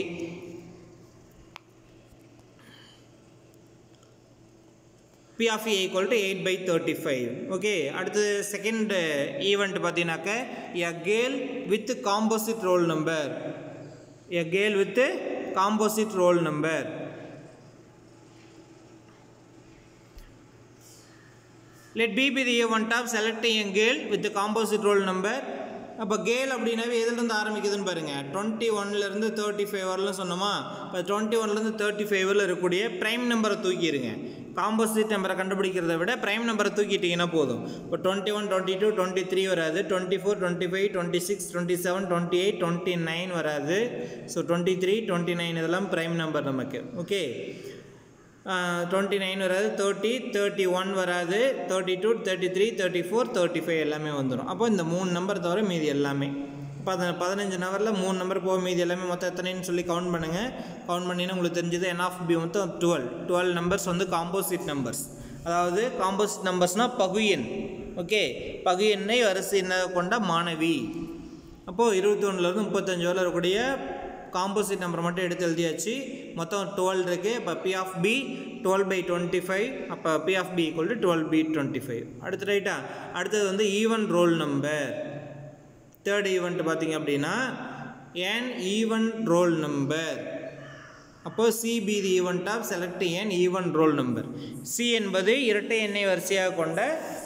P of A equal to eight by thirty five okay அடுத்து செகண்ட் ஈவெண்ட் பார்த்தீங்கன்னாக்க a girl with composite roll number a girl with composite roll number let b be the event of selecting a girl with the composite roll number அப்போ கேல் அப்படின்னாவே எதுலேருந்து ஆரம்பிக்குதுன்னு பாருங்கள் twenty ஒன்லேருந்து thirty five வரலாம் சொன்னோமா இப்போ twenty ஒன்லேருந்து தேர்ட்டி ஃபைவ்ல இருக்கக்கூடிய ப்ரைம் நம்பரை தூக்கிடுங்க காம்போசிட் நம்பரை கண்டுபிடிக்கிறத விட ப்ரைம் நம்பரை தூக்கிட்டிங்கன்னா போதும் இப்போ twenty one twenty two twenty three வராது twenty four twenty five twenty six twenty seven twenty eight twenty nine வராது so twenty three twenty nine இதெல்லாம் ப்ரைம் நம்பர் நமக்கு ஓகே டுவெண்ட்டி நைன் வராது தேர்ட்டி தேர்ட்டி ஒன் வராது thirty two thirty three thirty four thirty five எல்லாமே வந்துடும் அப்போ இந்த மூணு நம்பர் தவிர மீதி எல்லாமே பத பதினஞ்சு நம்பரில் மூணு நம்பர் போக மீதி எல்லாமே மொத்தம் எத்தனைன்னு சொல்லி கவுண்ட் பண்ணுங்கள் கவுண்ட் பண்ணினா உங்களுக்கு தெரிஞ்சது என் ஆஃப் பி மொத்தம் டுவெல் டுவெல் நம்பர்ஸ் வந்து காம்போசிட் நம்பர்ஸ் அதாவது காம்போசிட் நம்பர்ஸ்னால் பகுயன் ஓகே பகுயெண்ணை வரிசை என்ன கொண்ட மாணவி அப்போது இருபத்தி ஒன்றுலேருந்து முப்பத்தஞ்சு வரல இருக்கக்கூடிய காம்போசிட் நம்பர் மட்டும் எடுத்து எழுதியாச்சு மொத்தம் டுவெல் இருக்குது இப்போ P of B twelve by twenty five அப்போ P of B equal to twelve by twenty five அடுத்து ரைட்டா அடுத்தது வந்து even roll number third event பார்த்தீங்க அப்படின்னா ஏன் ஈவன் ரோல் நம்பர் அப்போது C B the event of select an even roll number C என்பது இரட்டை எண்ணெய் வரிசையாக கொண்ட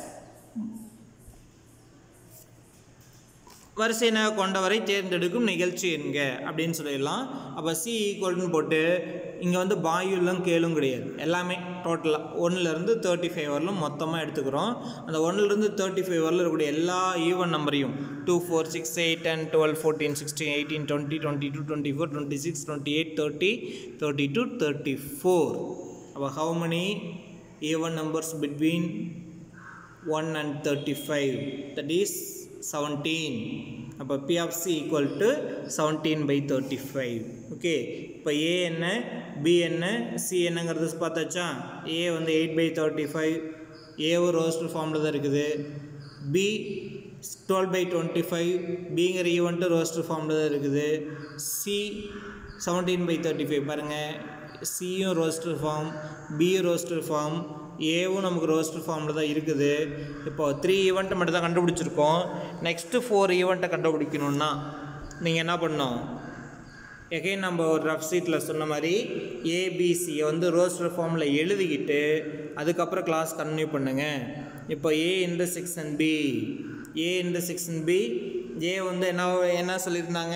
வரிசையினாக கொண்டவரை தேர்ந்தெடுக்கும் நிகழ்ச்சி என்க அப்படின்னு சொல்லிடலாம் அப்போ சி ஈக்குவல்னு போட்டு இங்கே வந்து பாயுலாம் கேளும் கிடையாது எல்லாமே டோட்டலாக ஒன்றுலேருந்து தேர்ட்டி ஃபைவ் வரலும் மொத்தமாக எடுத்துக்கிறோம் அந்த ஒன்றுலேருந்து தேர்ட்டி ஃபைவ் வரல இருக்கக்கூடிய எல்லா ஈவன் நம்பரையும் two four six eight ten twelve fourteen sixteen eighteen twenty twenty two twenty four twenty six twenty eight thirty thirty two thirty four அப்போ how many even numbers between 1 and 35 that is 17 அப்போ P of C equal to seventeen by thirty five okay இப்போ A என்ன B என்ன C என்னங்கிறது பார்த்தாச்சா A வந்து eight by thirty five ஏவும் roster ஃபார்மில் தான் இருக்குது B twelve by twenty five பிங்கிற ஈவெண்ட்டு ரோஸ்டர் ஃபார்மில் தான் இருக்குது C seventeen by thirty five பாருங்கள் சியும் ரோஸ்டர் ஃபார்ம் பியும் ரோஸ்டர் ஃபார்ம் ஏவும் நமக்கு ரோஸ்டர் ஃபார்மில் தான் இருக்குது இப்போ த்ரீ ஈவெண்ட்டை மட்டும் தான் கண்டுபிடிச்சிருக்கோம் நெக்ஸ்ட்டு ஃபோர் ஈவெண்ட்டை கண்டுபிடிக்கணுன்னா நீங்கள் என்ன பண்ணணும் எகைன் நம்ம ஒரு ரஃப் சீட்டில் சொன்ன மாதிரி ஏபிசியை வந்து ரோஸ்டர் ஃபார்மில் எழுதிக்கிட்டு அதுக்கப்புறம் கிளாஸ் கன்டினியூ பண்ணுங்கள் இப்போ A intersection B A intersection B A வந்து என்ன என்ன சொல்லியிருந்தாங்க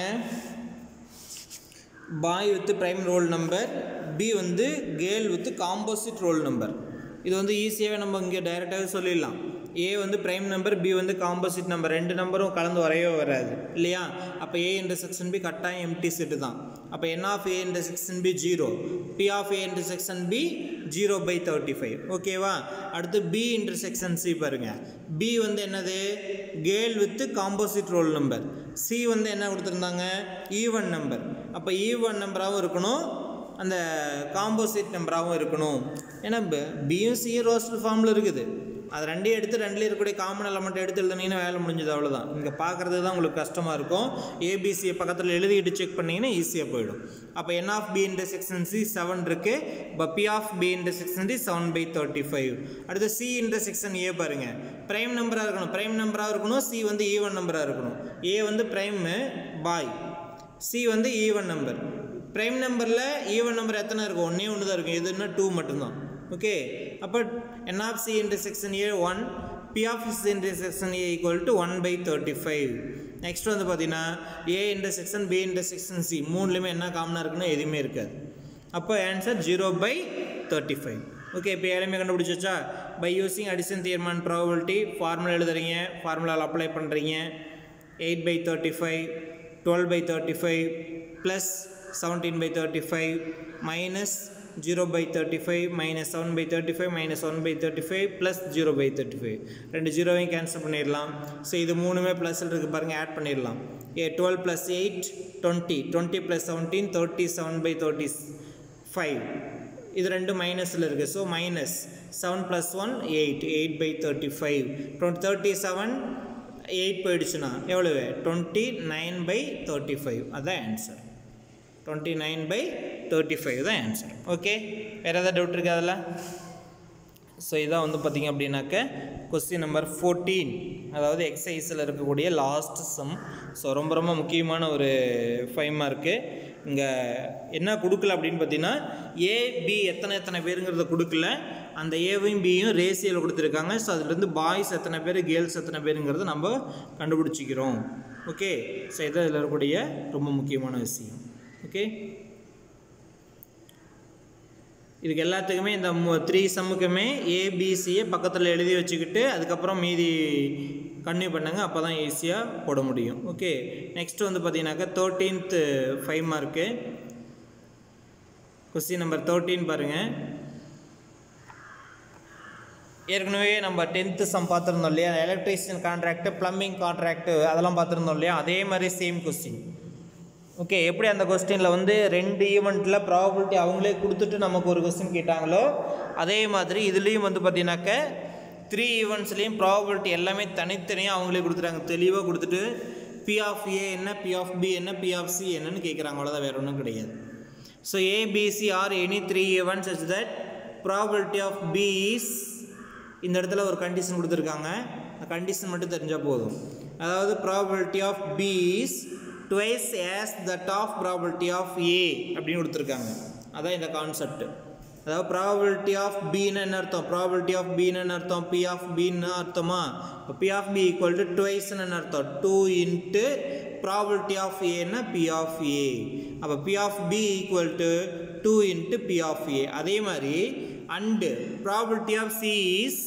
boy with prime roll number B வந்து girl with composite roll number இது வந்து ஈஸியாகவே நம்ம இங்கே டைரெக்டாகவே சொல்லிடலாம் ஏ வந்து ப்ரைம் நம்பர் பி வந்து காம்போசிட் நம்பர் ரெண்டு நம்பரும் கலந்து வரவே வராது இல்லையா அப்போ ஏ இன்டர்செக்ஷன் பி கட்டாயம் எம்டி செட்டு தான் அப்போ என் of A intersection B zero P of A intersection B zero by thirty five ஓகேவா அடுத்து பி இன்டர்செக்ஷன் சி பாருங்கள் பி வந்து என்னது girl with composite roll number C வந்து என்ன கொடுத்துருந்தாங்க ஈவன் நம்பர் அப்போ ஈவன் நம்பராகவும் இருக்கணும் அந்த காம்போசிட் நம்பராகவும் இருக்கணும் ஏன்னா பியும் சியும் ரோஸ்டர் ஃபார்மில் இருக்குது அது ரெண்டையும் எடுத்து ரெண்டுலேயும் இருக்கக்கூடிய காமன் எலமெண்ட் எடுத்து எழுதுனீங்கன்னா வேலை முடிஞ்சது அவ்வளோதான் இங்கே பார்க்குறது தான் உங்களுக்கு கஷ்டமாக இருக்கும் ஏபிசியை பக்கத்தில் எழுதிட்டு செக் பண்ணிங்கன்னா ஈஸியாக போயிடும் அப்போ என் of B intersection C seven இருக்குது இப்போ P of B intersection C seven by thirty five அடுத்து சி இன்டர்செக்ஷன் ஏ பாருங்கள் ப்ரைம் நம்பராக இருக்கணும் ப்ரைம் நம்பராக இருக்கணும் சி வந்து ஈவன் நம்பராக இருக்கணும் ஏ வந்து ப்ரைமு பாய் சி வந்து ஈவன் நம்பர் ப்ரைம் நம்பரில் ஈவன் நம்பர் எத்தனை இருக்கும் ஒன்றே ஒன்று தான் இருக்கும் எதுன்னா டூ மட்டும்தான் ஓகே அப்போ என் of C intersection A one P of C intersection A equal to one by thirty five next வந்து பார்த்தீங்கன்னா A intersection B intersection C மூணுலேயுமே என்ன காமனாக இருக்குன்னா எதுவுமே இருக்காது அப்போ answer zero by thirty five okay இப்போ எல்லாமே கண்டுபிடிச்சா by using addition theorem probability formula எழுதுறீங்க ஃபார்முலாவில் அப்ளை பண்ணுறீங்க eight by thirty five twelve by thirty five plus seventeen by thirty five minus zero by thirty five minus seven by thirty five minus one by thirty five plus zero by thirty five ரெண்டு ஜீரோவையும் cancel பண்ணிடலாம் so இது மூணுமே ப்ளஸில் இருக்குது பாருங்கள் add பண்ணிடலாம் A twelve plus eight twenty twenty plus seventeen thirty seven by thirty five இது ரெண்டு மைனஸில் இருக்குது so minus seven plus one eight eight by thirty five twenty thirty seven eight போயிடுச்சுன்னா எவ்வளவு twenty nine by thirty five அதுதான் answer twenty nine by thirty five தான் answer okay வேறு ஏதாவது டவுட் இருக்கா அதில் ஸோ இதான் வந்து பார்த்திங்க அப்படின்னாக்க கொஸ்டின் நம்பர் ஃபோர்டீன் அதாவது எக்ஸசைஸில் இருக்கக்கூடிய லாஸ்ட் சம் ஸோ ரொம்ப ரொம்ப முக்கியமான ஒரு ஃபைவ் மார்க்கு இங்கே என்ன கொடுக்கல அப்படின்னு பார்த்தீங்கன்னா ஏ பி எத்தனை எத்தனை பேருங்கிறத கொடுக்கல அந்த ஏவையும் பியும் ரேசியல் கொடுத்துருக்காங்க ஸோ அதுலேருந்து பாய்ஸ் எத்தனை பேர் கேர்ள்ஸ் எத்தனை பேருங்கிறத நம்ம கண்டுபிடிச்சிக்கிறோம் ஓகே ஸோ இதான் இதில் இருக்கக்கூடிய ரொம்ப முக்கியமான விஷயம் ஓகே இதுக்கு எல்லாத்துக்குமே இந்த த்ரீ சம்முக்குமே ஏபிசியை பக்கத்தில் எழுதி வச்சுக்கிட்டு அதுக்கப்புறம் மீதி கன்னியூ பண்ணுங்க அப்போ தான் ஈஸியாக போட முடியும் ஓகே நெக்ஸ்ட் வந்து பார்த்தீங்கன்னாக்கா thirteenth five mark question number thirteen பாருங்கள் ஏற்கனவே நம்ம டென்த்து சம் பார்த்துருந்தோம் இல்லையா எலக்ட்ரிஷியன் கான்ட்ராக்டு ப்ளம்பிங் கான்ட்ராக்டு அதெல்லாம் பார்த்துருந்தோம் இல்லையா அதே மாதிரி சேம் கொஸ்டின் ஓகே எப்படி அந்த கொஸ்டினில் வந்து ரெண்டு ஈவெண்ட்டில் ப்ராபபிலிட்டி அவங்களே கொடுத்துட்டு நமக்கு ஒரு கொஸ்டின் கேட்டாங்களோ அதே மாதிரி இதுலேயும் வந்து பார்த்தீங்கன்னாக்க த்ரீ ஈவெண்ட்ஸ்லேயும் ப்ராபபிலிட்டி எல்லாமே தனித்தனியாக அவங்களே கொடுத்துட்டாங்க தெளிவாக கொடுத்துட்டு பி ஆஃப் ஏ என்ன பி ஆஃப் பி என்ன பி ஆஃப் சி என்னன்னு கேட்குறாங்க அவ்வளோதான் வேறு ஒன்றும் கிடையாது so A B C are any three events is that probability of B is இந்த இடத்துல ஒரு கண்டிஷன் கொடுத்துருக்காங்க அந்த கண்டிஷன் மட்டும் தெரிஞ்சால் போதும் அதாவது probability of B is twice as that of probability of A அப்படின்னு கொடுத்துருக்காங்க அதான் இந்த கான்செப்ட் அதாவது ப்ராபபிலிட்டி ஆஃப் பின்னு என்ன அர்த்தம் ப்ராபபிலிட்டி ஆஃப் பின்னு என்ன அர்த்தம் பி ஆஃப் பின்னு அர்த்தமா இப்போ P of B equal to டுவைஸ்னு என்ன அர்த்தம் டூ இன்ட்டு ப்ராபபிலிட்டி ஆஃப் ஏன்னா பி ஆஃப் ஏ அப்போ P of B equal to two into P of A அதே மாதிரி and probability of C is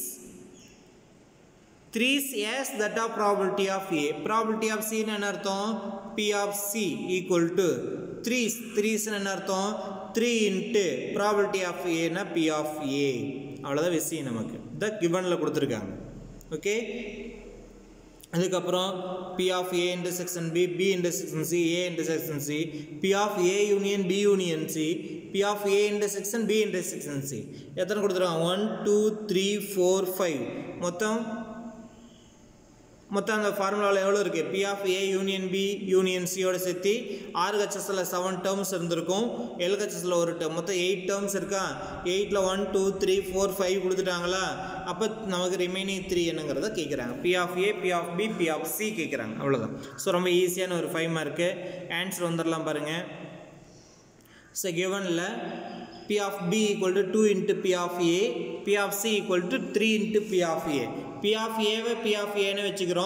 thrice as that of probability of A probability of சின்னு என்ன அர்த்தம் P of C equal to thrice த்ரீஸ்னு என்ன அர்த்தம் three into probability of ஏன்னா P of A அவ்வளோதான் விஷயம் நமக்கு இந்த கிவனில் கொடுத்துருக்காங்க ஓகே அதுக்கப்புறம் P of A intersection B B intersection C A intersection C P of A union B union C P of A intersection B intersection C எத்தனை கொடுத்துருக்காங்க one two three four five மொத்தம் மொத்தம் அந்த ஃபார்முலாவில் எவ்வளோ இருக்குது P of A union B union சியோட சேர்த்து ஆறு ஹெச்எஸில் செவன் டேர்ம்ஸ் இருந்திருக்கும் எல் ஹெச்எஸில் ஒரு டேர்ம் மொத்தம் எயிட் டேர்ம்ஸ் இருக்கா எயிட்டில் one two three four five கொடுத்துட்டாங்களா அப்போ நமக்கு ரிமைனிங் த்ரீ என்னங்கிறத கேட்குறாங்க P of A P of B P of C கேட்குறாங்க அவ்வளோதான் ஸோ ரொம்ப ஈஸியான ஒரு ஃபைவ் மார்க்கு ஆன்சர் வந்துடலாம் பாருங்கள் ஸோ கிவனில் P of B equal to 2 into P of A, P of C equal to 3 into P of A. P of A வை P of A னு வச்சுக்கிறோம்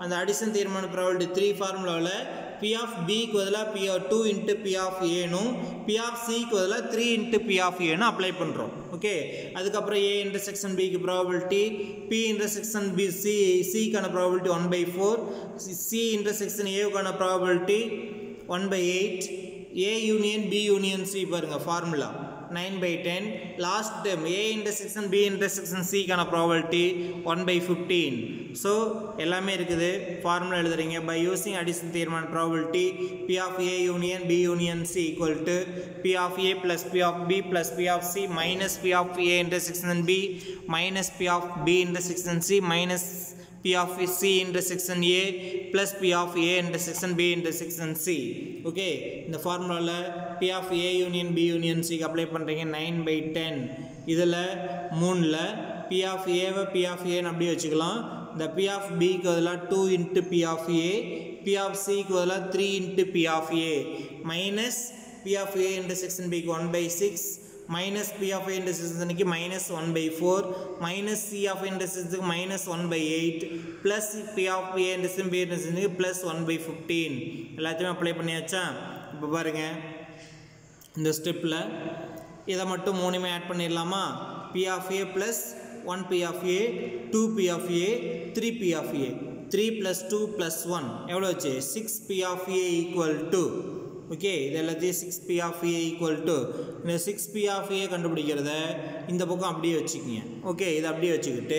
அந்த அடிஷன் தீர்மான ப்ராபபிலிட்டி த்ரீ ஃபார்முலாவில் P of பிக்கு பதிலாக P of two into P of ஏனும் P of சிக்கு பதிலாக த்ரீ இன்ட்டு பி ஆஃப் ஏனும் அப்ளை பண்ணுறோம் ஓகே அதுக்கப்புறம் ஏ இன்டர்செக்ஷன் பிக்கு probability B intersection B C சிக்கான probability one by four C intersection ஏவுக்கான probability one by eight A union B union C பாருங்கள் formula nine by ten last term A intersection B intersection சிக்கான probability one by fifteen so எல்லாமே இருக்குது formula எழுதுறீங்க by using addition theorem probability P of A union B union C equal to P of A plus P of B plus P of C minus P of A intersection B minus P of B intersection C minus P of C intersection A plus P of A intersection B intersection C okay இந்த ஃபார்முலாவில் P of A union B union C apply பண்ணுறீங்க nine by ten இதில் மூணில் P of Aவை P of Aன்னு அப்படியே வச்சுக்கலாம் இந்த P of Bக்கு பதிலாக two into P of A P of Cக்கு பதிலாக three into P of A minus P of A intersection Bக்கு one by six minus P of இன்டர்செக்ஷனுக்கு minus one by four minus C of இன்டர்செக்ஷனுக்கு minus one by eight plus P of B intersection B இன்டர்செக்ஷனுக்கு plus one by fifteen எல்லாத்தையுமே apply பண்ணியாச்சா இப்போ பாருங்கள் இந்த ஸ்டெப்பில் இதை மட்டும் மூணுமே ஆட் பண்ணிடலாமா P of A plus one P of A two P of A three P of A three plus two plus one எவ்வளோ வச்சு six P of A equal to okay இது எல்லாத்தையும் six P of A equal to இந்த six P of A கண்டுபிடிக்கிறத இந்த பக்கம் அப்படியே வச்சுக்கிங்க ஓகே இதை அப்படியே வச்சுக்கிட்டு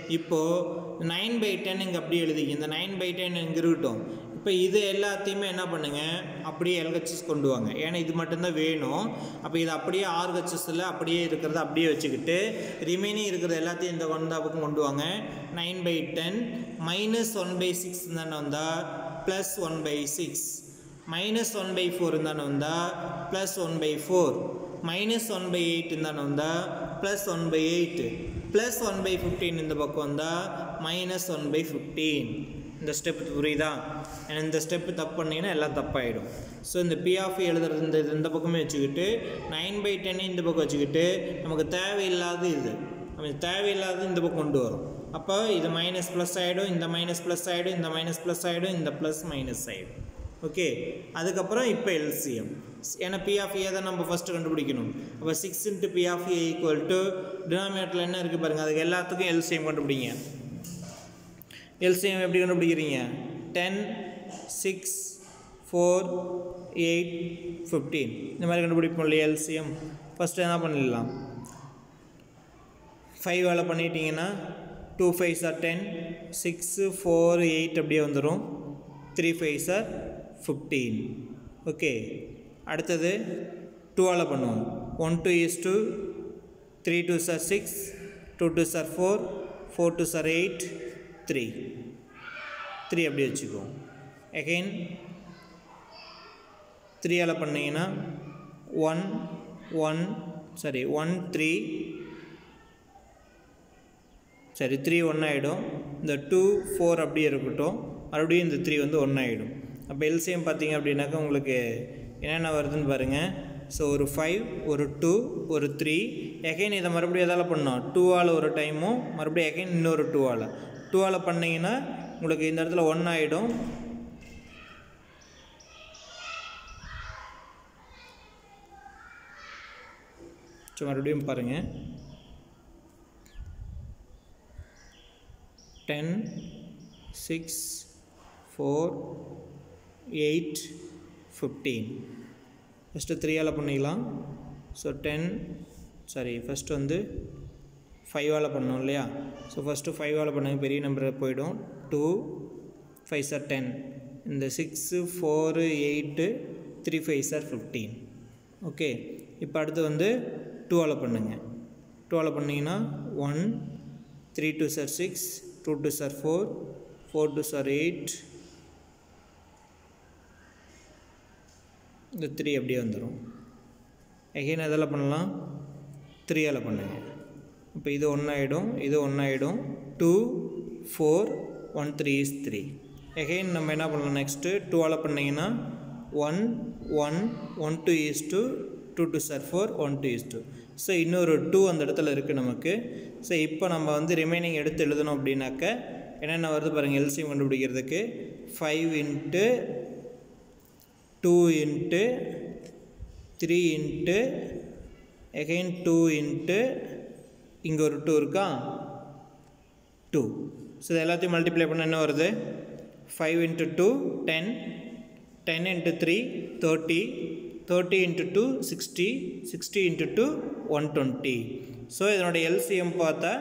இப்போது நைன் பை டென் இங்கே அப்படியே எழுதிங்க இந்த நைன் பை டென் இங்கே இருக்கட்டும் இப்போ இது எல்லாத்தையுமே என்ன பண்ணுங்கள் அப்படியே எல்ஹெச்எஸ் கொண்டு வாங்க ஏன்னா இது மட்டும்தான் வேணும் அப்போ இது அப்படியே ஆர்ஹெச்எஸில் அப்படியே இருக்கிறத அப்படியே வச்சுக்கிட்டு ரிமைனிங் இருக்கிறது எல்லாத்தையும் இந்த ஒன் பக்கம் கொண்டு வாங்க nine by ten minus one by six தானே வந்தால் plus one by six minus one by four இருந்தானே வந்தால் plus one by four minus one by eight இருந்தானே வந்தால் plus one by eight plus one by fifteen இந்த பக்கம் வந்தால் minus one by fifteen இந்த ஸ்டெப் புரியுதா ஏன்னா இந்த ஸ்டெப்பு தப்பு பண்ணிங்கன்னா எல்லாம் தப்பாயிடும் ஸோ இந்த பி ஆஃப் எழுதுறது இந்த இது இந்த பக்கமே வச்சுக்கிட்டு நைன் பை டென் இந்த பக்கம் வச்சுக்கிட்டு நமக்கு தேவையில்லாத இது நம்ம தேவையில்லாத இந்த பக்கம் கொண்டு வரும் அப்போ இது மைனஸ் ப்ளஸ் ஆகிடும் இந்த மைனஸ் ப்ளஸ் ஆகிடும் இந்த மைனஸ் ப்ளஸ் ஆகிடும் இந்த ப்ளஸ் மைனஸ் ஆகிடும் ஓகே அதுக்கப்புறம் இப்போ எல்சிஎம் ஏன்னா பி ஆஃப் ஏ தான் நம்ம ஃபஸ்ட்டு கண்டுபிடிக்கணும் அப்போ six into P of A equal to டினாமினேட்டரில் என்ன இருக்குது பாருங்கள் அதுக்கு எல்லாத்துக்கும் எல்சிஎம் கண்டுபிடிங்க எல்சிஎம் எப்படி கண்டுபிடிக்கிறீங்க ten six four eight fifteen இந்த மாதிரி கண்டுபிடிப்போம் இல்லையா எல்சிஎம் ஃபஸ்ட்டு என்ன பண்ணிடலாம் ஃபைவ் வேலை பண்ணிட்டீங்கன்னா two five are ten six four eight அப்படியே வந்துடும் three five are fifteen okay அடுத்தது டூவால் பண்ணுவோம் one two is two three two are six two two are four four two are eight three three அப்படி வச்சுக்குவோம் again த்ரீயால் பண்ணிங்கன்னா one one sorry one three சரி த்ரீ ஒன் ஆகிடும் இந்த டூ ஃபோர் அப்படியே இருக்கட்டும் மறுபடியும் இந்த த்ரீ வந்து ஒன் ஆகிடும் அப்போ எல்சிஎம் பார்த்தீங்க அப்படின்னாக்கா உங்களுக்கு என்னென்ன வருதுன்னு பாருங்கள் ஸோ ஒரு ஃபைவ் ஒரு டூ ஒரு த்ரீ எகைன் இதை மறுபடியும் எதால் பண்ணோம் டூவால் ஒரு டைமும் மறுபடியும் எகைன் இன்னொரு டூவால் டூவால் பண்ணிங்கன்னா உங்களுக்கு இந்த இடத்துல ஒன் ஆகிடும் ஸோ மறுபடியும் பாருங்கள் ten six four eight fifteen first த்ரீயால் பண்ணிக்கலாம் ஸோ டென் சாரி ஃபஸ்ட்டு வந்து ஃபைவால் பண்ணோம் இல்லையா ஸோ ஃபஸ்ட்டு ஃபைவால் பண்ணுங்க பெரிய நம்பர் போயிடும் டூ ஃபைவ் சார் டென் இந்த six four eight three five are fifteen okay இப்போ அடுத்து வந்து டூவால் பண்ணுங்க டூவால் பண்ணிங்கன்னா one three two are six two two are four four two are eight இந்த த்ரீ அப்படியே வந்துடும் எகைன் எதில் பண்ணலாம் த்ரீயால் பண்ணுங்க இப்போ இது ஒன்றாயிடும் இது ஒன்றாயிடும் two four one three is three again நம்ம என்ன பண்ணலாம் நெக்ஸ்ட்டு டூவால் பண்ணிங்கன்னா one one one two is two two two are four one two is two so இன்னொரு டூ அந்த இடத்துல இருக்குது நமக்கு ஸோ இப்போ நம்ம வந்து ரிமைனிங் எடுத்து எழுதணும் அப்படின்னாக்க என்னென்ன வருது பாருங்கள் எல்சிஎம் கண்டுபிடிக்கிறதுக்கு five into two into three into again two into இங்கே ஒரு டூ இருக்கா டூ ஸோ இது எல்லாத்தையும் மல்டிப்ளை பண்ண என்ன வருது five into two ten ten into three thirty thirty into two sixty sixty into two one twenty so இதனுடைய LCM பார்த்தா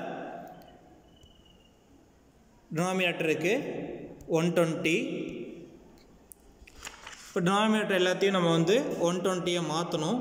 டினாமினேட்டருக்கு ஒன் டுவெண்ட்டி இப்போ டினாமினேட்டர் எல்லாத்தையும் நம்ம வந்து ஒன் டுவெண்ட்டியை மாற்றணும்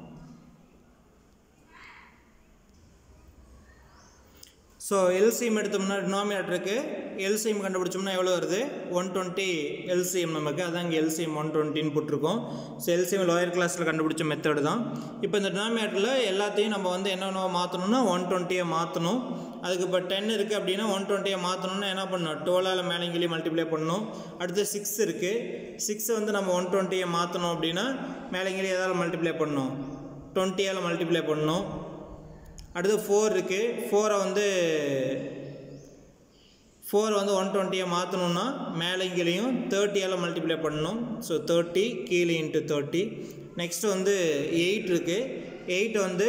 ஸோ எல்சிஎம் எடுத்தோம்னா டினாமினேட்டருக்கு எல்சிஎம் கண்டுபிடிச்சோம்னா எவ்வளோ வருது ஒன் டுவெண்ட்டி எல்சிஎம் நமக்கு அதான் இங்கே எல்சிஎம் ஒன் டுவெண்ட்டின்னு போட்டிருக்கோம் ஸோ எல்சிஎம் லோயர் கிளாஸில் கண்டுபிடிச்ச மெத்தடு தான் இப்போ இந்த டினாமினேட்டரில் எல்லாத்தையும் நம்ம வந்து என்னென்ன மாற்றணும்னா ஒன் டுவெண்ட்டியை மாற்றணும் அதுக்கு இப்போ டென் இருக்குது அப்படின்னா ஒன் டுவெண்ட்டியை மாற்றணும்னா என்ன பண்ணணும் டுவெலால் மேலேங்கிலேயே மல்டிப்ளை பண்ணணும் அடுத்து சிக்ஸ் இருக்குது சிக்ஸ் வந்து நம்ம ஒன் டுவெண்ட்டியை மாற்றணும் அப்படின்னா மேலேங்கிலேயே எதாவது மல்டிப்ளை பண்ணணும் டுவெண்ட்டியால் மல்டிப்ளை பண்ணணும் அடுத்து ஃபோர் இருக்குது ஃபோரை வந்து ஃபோர் வந்து ஒன் டுவெண்ட்டியை மாற்றணுன்னா மேலே இங்கேயும் தேர்ட்டியால் மல்டிப்ளை பண்ணணும் ஸோ தேர்ட்டி கீழே இன்ட்டு தேர்ட்டி நெக்ஸ்ட் வந்து எயிட் இருக்குது எயிட் வந்து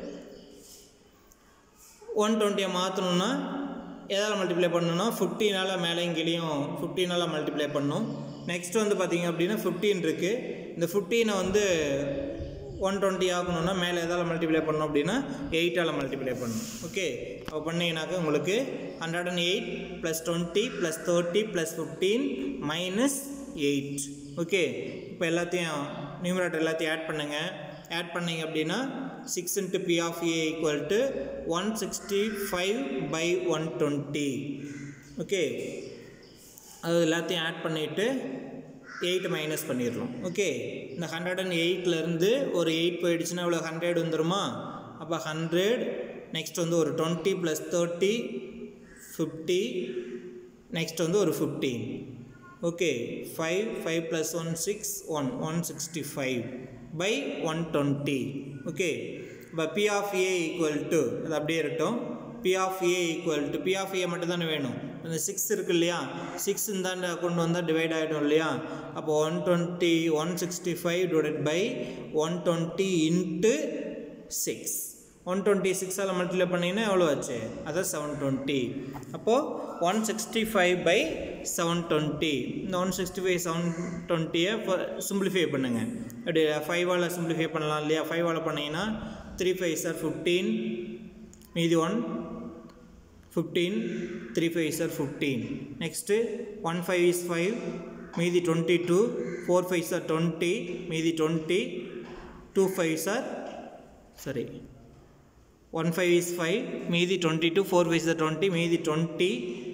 ஒன் டுவெண்ட்டியை மாற்றணுன்னா எதால் மல்டிப்ளை பண்ணணும்னா ஃபிஃப்டீனால் மேலே கீழேயும் ஃபிஃப்டீனால் மல்டிப்ளை பண்ணணும் நெக்ஸ்ட் வந்து பார்த்திங்க அப்படின்னா ஃபிஃப்டீன் இருக்குது இந்த ஃபிஃப்டீனை வந்து ஒன் டுவெண்ட்டி ஆகணும்னா மேலே எதால் மல்டிப்ளை பண்ணணும் அப்படின்னா எயிட்டால் மல்டிப்ளை பண்ணணும் ஓகே அப்போ பண்ணிங்கனாக்கா உங்களுக்கு hundred and eight plus twenty plus thirty plus fifteen minus eight okay இப்போ எல்லாத்தையும் நியூமரேட்டர் எல்லாத்தையும் ஆட் பண்ணுங்கள் ஆட் பண்ணிங்க அப்படின்னா six into P of A equal to one sixty five by one twenty okay அது எல்லாத்தையும் ஆட் பண்ணிவிட்டு எயிட் மைனஸ் பண்ணிடலாம் ஓகே இந்த ஹண்ட்ரட் அண்ட் எயிட்லேருந்து ஒரு எயிட் போயிடுச்சுன்னா இவ்வளோ ஹண்ட்ரட் வந்துருமா அப்போ ஹண்ட்ரட் நெக்ஸ்ட் வந்து ஒரு twenty plus thirty fifty next வந்து ஒரு fifteen okay five five plus one six one one sixty five by one twenty okay இப்போ P of A equal to அது அப்படியே இருக்கட்டும் P of A equal to P of A மட்டும் தானே வேணும் அந்த சிக்ஸ் இருக்கு இல்லையா சிக்ஸ் இந்தாண்ட கொண்டு வந்தால் டிவைட் ஆகிடும் இல்லையா அப்போ one twenty one sixty five divide by one twenty into six one twenty சிக்ஸால் மல்டிப்ளை பண்ணிங்கன்னா எவ்வளோ ஆச்சு அதான் செவன் டுவெண்ட்டி அப்போது one sixty five by seven twenty இந்த ஒன் சிக்ஸ்டி ஃபைவ் செவன் டுவெண்ட்டியை சிம்பிளிஃபை பண்ணுங்கள் அப்படி ஃபைவால் சிம்பிளிஃபை பண்ணலாம் இல்லையா ஃபைவால் பண்ணிங்கன்னா த்ரீ ஃபைவ் சார் ஃபிஃப்டீன் மீதி one fifteen three five are fifteen next one five is five மீதி twenty two four five are twenty மீதி twenty two five are sorry one five is five மீதி twenty two four five are twenty மீதி twenty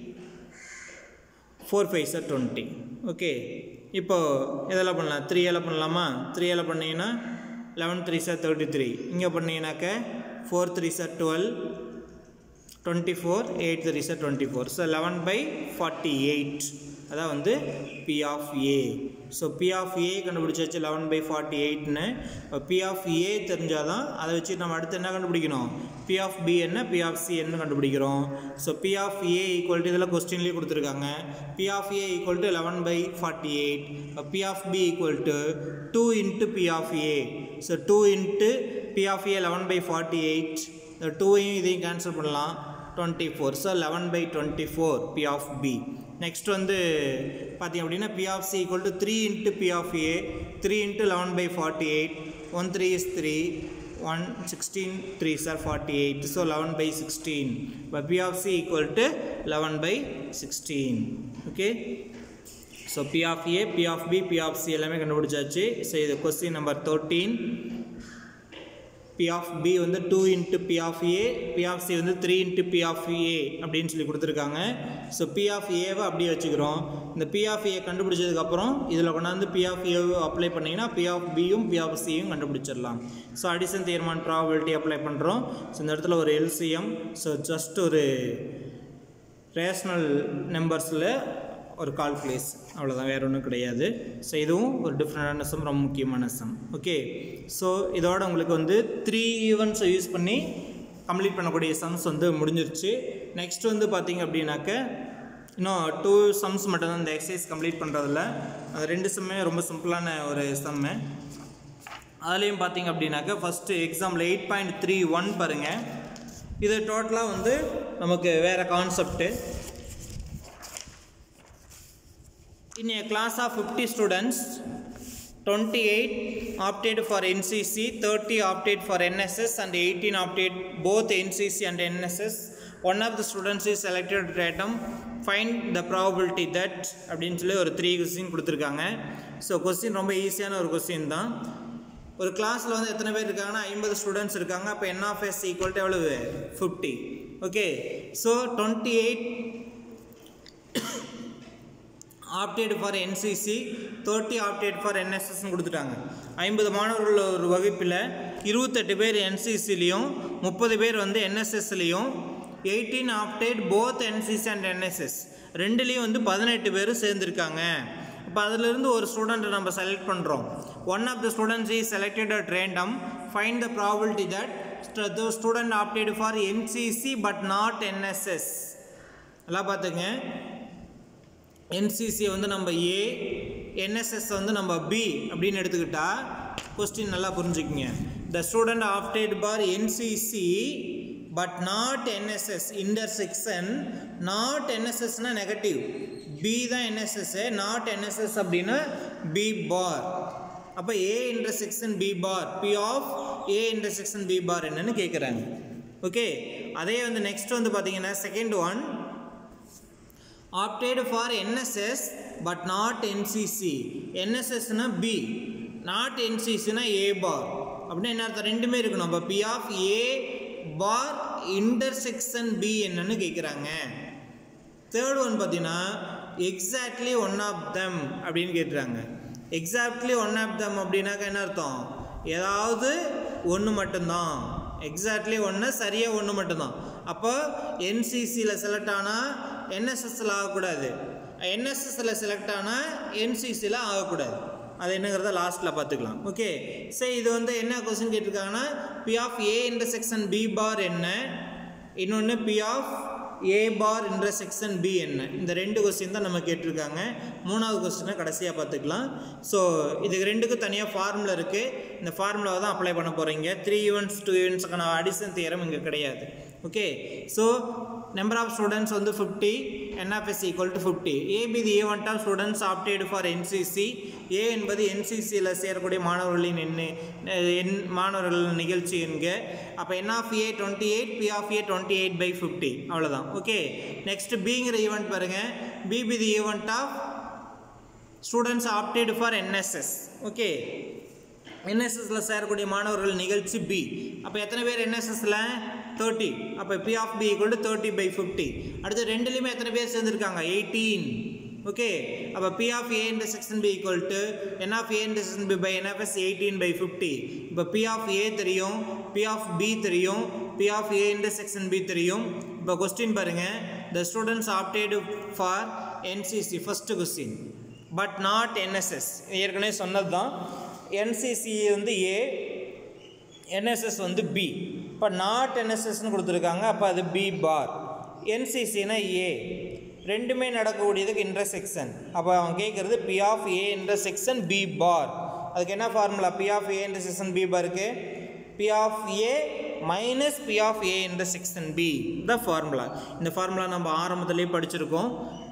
four five are twenty okay இப்போது இதெல்லாம் பண்ணலாம் three எல்லாம் பண்ணலாமா three எல்லாம் பண்ணிங்கன்னா eleven three are thirty three இங்கே பண்ணிங்கனாக்க four three are twelve twenty four eight three are twenty four so eleven by forty eight அதான் வந்து P of A so P of A கண்டுபிடிச்சாச்சு லெவன் பை ஃபார்ட்டி எயிட்னு இப்போ P of ஏ தெரிஞ்சால் தான் அதை வச்சு நம்ம அடுத்து என்ன கண்டுபிடிக்கணும் பி ஆஃப் பி என்ன பி ஆஃப் சி என்ன கண்டுபிடிக்கிறோம் so P of A equal to இதில் கொஸ்டின்லேயே கொடுத்துருக்காங்க P of A equal to eleven by forty eight இப்போ P of B equal to two into P of A so two into P of A eleven by forty eight இந்த டூவையும் இதையும் cancel பண்ணலாம் twenty four so eleven by twenty four P of B next வந்து பார்த்தீங்க அப்படின்னா P of C equal to three into P of A three into eleven by forty eight one three is three one sixteen three are forty eight so eleven by sixteen இப்போ P of C equal to eleven by sixteen okay so P of A P of B P of C எல்லாமே கண்டுபிடிச்சாச்சு so இது question number thirteen P of B வந்து two into P of A P of C வந்து three into P of A அப்படின்னு சொல்லி கொடுத்துருக்காங்க so P of ஏவை அப்படியே வச்சுக்கிறோம் இந்த பி ஆஃப் ஏ கண்டுபிடிச்சதுக்கப்புறம் இதில் கொண்டாந்து பி ஆஃப் ஏவை அப்ளை பண்ணிங்கன்னா பி ஆஃப் பியும் பி ஆஃப் சியும் கண்டுபிடிச்சிடலாம் so addition theorem probability apply பண்ணுறோம் ஸோ இந்த இடத்துல ஒரு எல்சிஎம் ஸோ ஜஸ்ட் ஒரு ரேஷ்னல் நம்பர்ஸில் ஒரு கால்குலேஸ் அவ்வளோதான் வேறு ஒன்றும் கிடையாது ஸோ இதுவும் ஒரு டிஃப்ரெண்டான சம் ரொம்ப முக்கியமான சம் ஓகே ஸோ இதோட உங்களுக்கு வந்து த்ரீ ஈவெண்ட்ஸை யூஸ் பண்ணி கம்ப்ளீட் பண்ணக்கூடிய சம்ஸ் வந்து முடிஞ்சிருச்சு நெக்ஸ்ட் வந்து பார்த்தீங்க அப்படின்னாக்க இன்னும் டூ சம்ஸ் மட்டும்தான் இந்த எக்ஸசைஸ் கம்ப்ளீட் பண்ணுறதில்ல அது ரெண்டு சம்மே ரொம்ப சிம்பிளான ஒரு சம்மு அதுலேயும் பார்த்தீங்க அப்படின்னாக்கா first example eight point three one பாருங்கள் இது டோட்டலாக வந்து நமக்கு வேறு concept In a class of 50 students, 28 opted for NCC, 30 opted for NSS, and 18 opted both NCC and NSS. One of the students is selected at random. Find the probability that அப்படின்னு சொல்லி ஒரு three question கொடுத்துருக்காங்க so question ரொம்ப ஈஸியான ஒரு question தான் ஒரு கிளாஸில் வந்து எத்தனை பேர் இருக்காங்கன்னா ஐம்பது ஸ்டூடெண்ட்ஸ் இருக்காங்க அப்போ என் ஆஃப் எஸ் ஈக்குவல் டு எவ்வளவு fifty okay so twenty eight opted for NCC thirty opted for என்எஸ்எஸ்னு கொடுத்துட்டாங்க ஐம்பது மாணவர்கள் ஒரு வகுப்பில் இருபத்தெட்டு பேர் என்சிசிலையும் முப்பது பேர் வந்து என்எஸ்எஸ்லேயும் eighteen opted both NCC and NSS ரெண்டுலேயும் வந்து பதினெட்டு பேர் சேர்ந்துருக்காங்க இப்போ அதிலிருந்து ஒரு ஸ்டூடெண்ட்டை நம்ம செலக்ட் பண்ணுறோம் one of the students is selected at random find the probability that the student opted for NCC but not NSS எல்லாம் பார்த்துங்க என்சிசி வந்து நம்ம ஏ என்எஸ்எஸ் வந்து நம்ம பி அப்படின்னு எடுத்துக்கிட்டா கொஸ்டின் நல்லா புரிஞ்சுக்குங்க the student opted for NCC but not NSS intersection not என்எஸ்எஸ்னா நெகட்டிவ் பி தான் என்எஸ்எஸ் நாட் என்எஸ்எஸ் அப்படின்னா பி பார் அப்போ A intersection B bar P of A intersection B bar என்னன்னு கேட்குறாங்க ஓகே அதே வந்து நெக்ஸ்ட் வந்து பார்த்தீங்கன்னா second one opted for NSS but not NCC NSS னா B not NCC னா A bar அப்படின்னா என்ன அர்த்தம் ரெண்டுமே இருக்கணும் அப்போ P of A bar intersection B என்னன்னு கேட்குறாங்க தேர்ட் ஒன் பார்த்தீங்கன்னா எக்ஸாக்ட்லி ஒன் ஆஃப் தம் அப்படின்னு கேட்டுறாங்க எக்ஸாக்ட்லி ஒன் ஆஃப் தம் அப்படின்னாக்கா என்ன அர்த்தம் ஏதாவது ஒன்று மட்டும்தான் எக்ஸாக்ட்லி ஒன்று சரியாக ஒன்று மட்டும்தான் அப்போ என்சிசியில் செலக்ட் ஆனால் என்எஸ்எஸ்ல ஆகக்கூடாது என்எஸ்எஸ்ல செலக்ட் ஆனால் என்சிசியில் ஆகக்கூடாது அது என்னங்கிறத லாஸ்ட்டில் பார்த்துக்கலாம் ஓகே சரி இது வந்து என்ன கொஸ்டின் கேட்டிருக்காங்கன்னா P of A intersection B bar என்ன இன்னொன்று P of A bar intersection B என்ன இந்த ரெண்டு கொஸ்டின் தான் நம்ம கேட்டிருக்காங்க மூணாவது கொஸ்டினை கடைசியாக பார்த்துக்கலாம் ஸோ இதுக்கு ரெண்டுக்கும் தனியாக ஃபார்முலா இருக்குது இந்த ஃபார்முலாவை தான் அப்ளை பண்ண போகிறீங்க த்ரீ ஈவெண்ட்ஸ் டூ ஈவெண்ட்ஸுக்கான அடிஷன் தியரம் இங்கே கிடையாது okay so number of students வந்து fifty N of S equal to fifty A be the event of students opted for NCC A என்பது என்சிசியில் சேரக்கூடிய மாணவர்களின் எண்ணு எண் மாணவர்கள் நிகழ்ச்சி என்க அப்போ என் of A twenty eight P of A twenty eight by fifty அவ்வளோதான் ஓகே நெக்ஸ்ட் பிங்கிற ஈவெண்ட் பாருங்கள் B be the event of students opted for NSS okay என்எஸ்எஸ்ல சேரக்கூடிய மாணவர்கள் நிகழ்ச்சி பி அப்போ எத்தனை பேர் என்எஸ்எஸ்ல தேர்ட்டி அப்போ P of B equal to thirty by fifty அடுத்து ரெண்டுலேயுமே எத்தனை பேர் சேர்ந்துருக்காங்க எயிட்டீன் ஓகே அப்போ P of A intersection B equal to N of A intersection B by NFS eighteen by fifty இப்போ பி ஆஃப் ஏ தெரியும் P of B தெரியும் P of A intersection B தெரியும் இப்போ கொஸ்டின் பாருங்கள் the students opted for NCC first question but not NSS ஏற்கனவே சொன்னது தான் NCC வந்து ஏ என்எஸ்எஸ் வந்து பி இப்போ நாட் என்எஸ்எஸ்னு கொடுத்துருக்காங்க அப்போ அது பி பார் என்சிசினா ஏ ரெண்டுமே நடக்கக்கூடியதுக்கு இன்டர்செக்ஷன் அப்போ அவன் கேட்குறது P of A intersection B bar அதுக்கு என்ன formula P of A intersection B பாருக்கு P of A minus P of A intersection B the formula இந்த ஃபார்முலா நம்ம ஆரம்பத்திலே படிச்சிருக்கோம்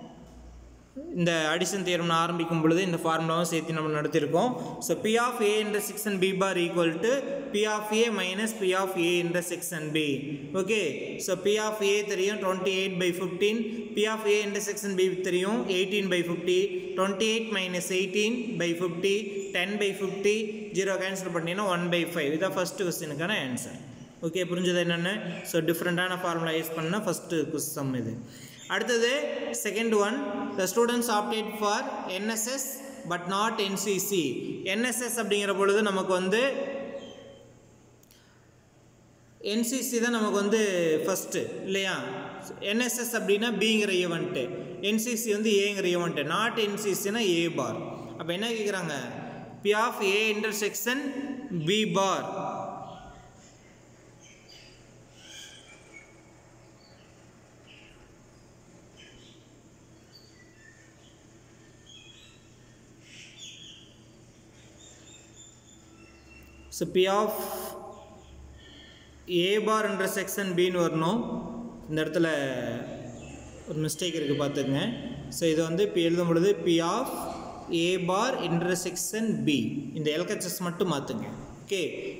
இந்த அடிஷன் தியரம்னு ஆரம்பிக்கும் பொழுது இந்த ஃபார்முலாவும் சேர்த்து நம்ம நடத்தியிருக்கோம் so P of A intersection B bar equal to P of A minus P of A intersection B okay so P of A தெரியும் twenty eight by fifteen P of A intersection B தெரியும் eighteen by fifty twenty eight minus eighteen by fifty ten by fifty zero cancel பண்ணிங்கன்னா one by five இதான் first கொஸ்டினுக்கான answer okay புரிஞ்சது என்னென்னு so டிஃப்ரெண்ட்டான formula use பண்ணால் first கொஸ்டம் இது அடுத்தது second one the students opted for NSS but not NCC NSS அப்படிங்கிற பொழுது நமக்கு வந்து என்சிசி தான் நமக்கு வந்து ஃபஸ்ட்டு இல்லையா என்எஸ்எஸ் அப்படின்னா பிங்கிற ஈவெண்ட்டு என்சிசி வந்து ஏங்கிற ஈவெண்ட்டு நாட் என்சிசினா ஏ பார் அப்போ என்ன கேட்குறாங்க P of A intersection B bar so P of A bar intersection பின்னு வரணும் இந்த இடத்துல ஒரு மிஸ்டேக் இருக்குது பார்த்துக்குங்க ஸோ இது வந்து இப்போ எழுதும் பொழுது P of A bar intersection B இந்த எல்கச்சஸ் மட்டும் மாற்றுங்க okay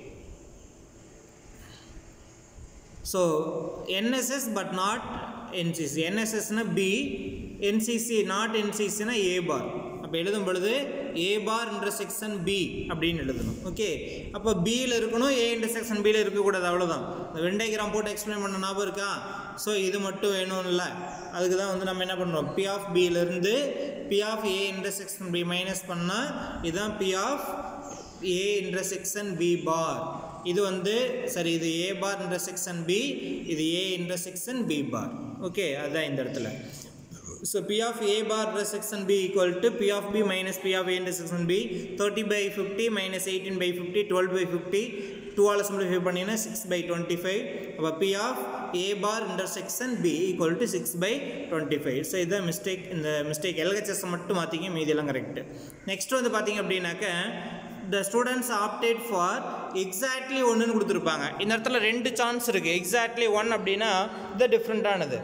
so NSS but not NCC என்எஸ்எஸ்னா பி என்சிசி நாட் என்சிசினா ஏ பார் அப்போ எழுதும் பொழுது ஏ பார் இன்டர்செக்ஷன் பி அப்படின்னு எழுதணும் ஓகே அப்போ பியில் இருக்கணும் ஏ இன்டர்செக்ஷன் பியில் இருக்கக்கூடாது அவ்வளோதான் இந்த வெண்டைகிராம் போட்டு எக்ஸ்பிளைன் பண்ண ஞாபகம் இருக்கா ஸோ இது மட்டும் வேணும்ல அதுக்கு தான் வந்து நம்ம என்ன பண்ணுறோம் பி ஆஃப் பியிலேருந்து P of A intersection B minus பண்ணால் இதுதான் P of A intersection B bar இது வந்து சரி இது ஏ பார் இன்டர்செக்ஷன் பி இது A intersection B bar okay அதுதான் இந்த இடத்துல so P of A bar intersection B equal to P of B minus P of A intersection B thirty by fifty minus eighteen by fifty twelve by fifty டூவால் simplify பண்ணிங்கன்னா six by twenty five அப்போ P of A bar intersection B equal to six by twenty five so இதுதான் mistake இந்த mistake LHS மட்டும் மாற்றிங்க மீதியெல்லாம் correct next வந்து பார்த்தீங்க அப்படின்னாக்க the students opted for exactly ஒன்றுன்னு கொடுத்துருப்பாங்க இந்த இடத்துல ரெண்டு சான்ஸ் இருக்குது எக்ஸாக்ட்லி ஒன் அப்படின்னா இது டிஃப்ரெண்ட்டானது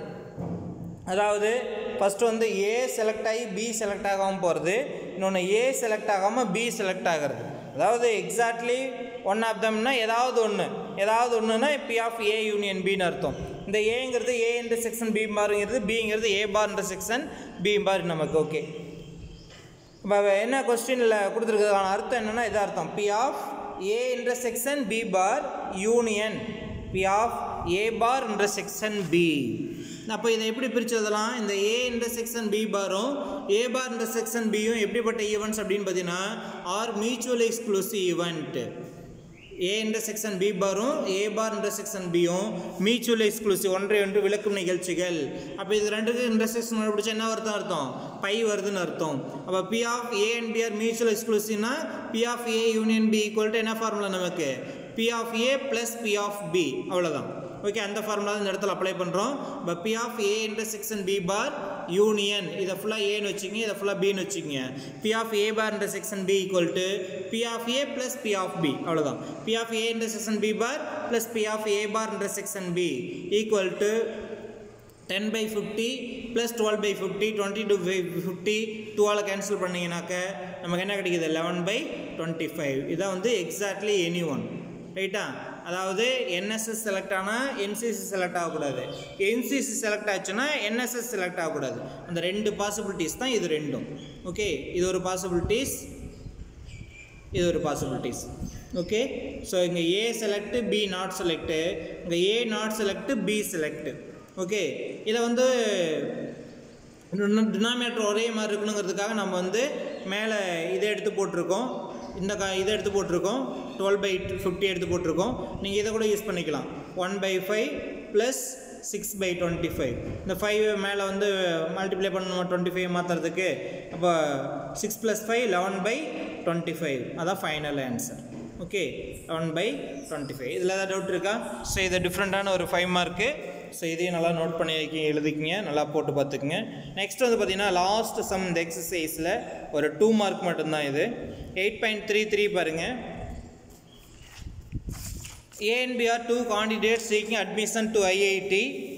அதாவது ஃபஸ்ட்டு வந்து ஏ செலக்ட் ஆகி பி செலக்ட் ஆகாமல் போகிறது இன்னொன்று ஏ செலக்ட் ஆகாமல் பி செலக்ட் ஆகிறது அதாவது எக்ஸாக்ட்லி ஒன் ஆஃப் தம்னா ஏதாவது ஒன்று ஏதாவது ஒன்றுனா பி ஆஃப் ஏ யூனியன் பின்னு அர்த்தம் இந்த ஏங்கிறது ஏ என்ற செக்ஷன் பி பாருங்கிறது பிங்கிறது ஏ பார் செக்ஷன் பி பார் நமக்கு ஓகே இப்போ என்ன கொஸ்டினில் கொடுத்துருக்கிறதுக்கான அர்த்தம் என்னென்னா இது அர்த்தம் P of A intersection B bar union P of A bar intersection B அப்போ இதை எப்படி பிரித்து எழுதலாம் இந்த ஏ என்ற செக்ஷன் பி பாரும் ஏ பார் என்ற செக்ஷன் பியும் எப்படிப்பட்ட ஈவெண்ட்ஸ் அப்படின்னு பார்த்தீங்கன்னா are mutual exclusive event A intersection B பாரும் ஏ பார் என்ற செக்ஷன் பியும் மியூச்சுவல் எக்ஸ்க்ளூசிவ் ஒன்றை ஒன்று விளக்கும் நிகழ்ச்சிகள் அப்போ இது ரெண்டுக்கு இந்த செக்ஷன் பிடிச்சா என்ன அர்த்தம் அர்த்தம் பை வருதுன்னு அர்த்தம் அப்போ P of A and B are mutual எக்ஸ்க்ளூசிவ்னா P of A union B equal to என்ன ஃபார்முலா நமக்கு P of A plus P of B அவ்வளோதான் ஓகே அந்த ஃபார்முலா இந்த இடத்துல அப்ளை பண்ணுறோம் இப்போ P of A intersection B bar union இதை ஃபுல்லாக ஏன்னு வச்சுக்கோங்க இதை ஃபுல்லாக பின்னு வச்சுக்கோங்க P of A bar intersection B equal to P of A plus P of B அவ்வளோதான் P of A intersection B bar plus P of A bar intersection B equal to ten by fifty plus twelve by fifty twenty two by fifty டூவால் cancel பண்ணிங்கனாக்க நமக்கு என்ன கிடைக்குது eleven by twenty five இதான் வந்து exactly any one ரைட்டா அதாவது NSS select ஆனால் என்சிசி செலக்ட் ஆகக்கூடாது என்சிசி செலக்ட் ஆச்சுன்னா என்எஸ்எஸ் செலக்ட் ஆகக்கூடாது அந்த ரெண்டு பாசிபிலிட்டிஸ் தான் இது ரெண்டும் ஓகே இது ஒரு பாசிபிலிட்டிஸ் இது ஒரு பாசிபிலிட்டிஸ் ஓகே ஸோ இங்கே A select B not select இங்கே A not select B select okay இதை வந்து டினாமினேட்டர் ஒரே மாதிரி இருக்கணுங்கிறதுக்காக நம்ம வந்து மேலே இதை எடுத்து போட்டிருக்கோம் இந்த க இதை எடுத்து போட்டிருக்கோம் டுவெல் பை ஃபிஃப்டி எடுத்து போட்டிருக்கோம் நீங்கள் இதை கூட யூஸ் பண்ணிக்கலாம் one by five plus six by twenty five இந்த ஃபைவ் மேலே வந்து மல்டிப்ளை பண்ணணும் டுவெண்ட்டி ஃபைவ் மாற்றுறதுக்கு அப்போ six plus five eleven by twenty five அதான் final answer okay eleven by twenty five இதில் ஏதாவது டவுட் இருக்கா ஸோ இது டிஃப்ரெண்ட்டான ஒரு ஃபைவ் மார்க்கு ஸோ இதையும் நல்லா நோட் பண்ணி வைக்க எழுதிக்கிங்க நல்லா போட்டு பார்த்துக்குங்க நெக்ஸ்ட் வந்து பார்த்தீங்கன்னா லாஸ்ட் சம் இந்த எக்ஸசைஸில் ஒரு டூ மார்க் மட்டும்தான் இது எயிட் பாயிண்ட் த்ரீ த்ரீ பாருங்கள் A and B are two candidates seeking admission to IIT.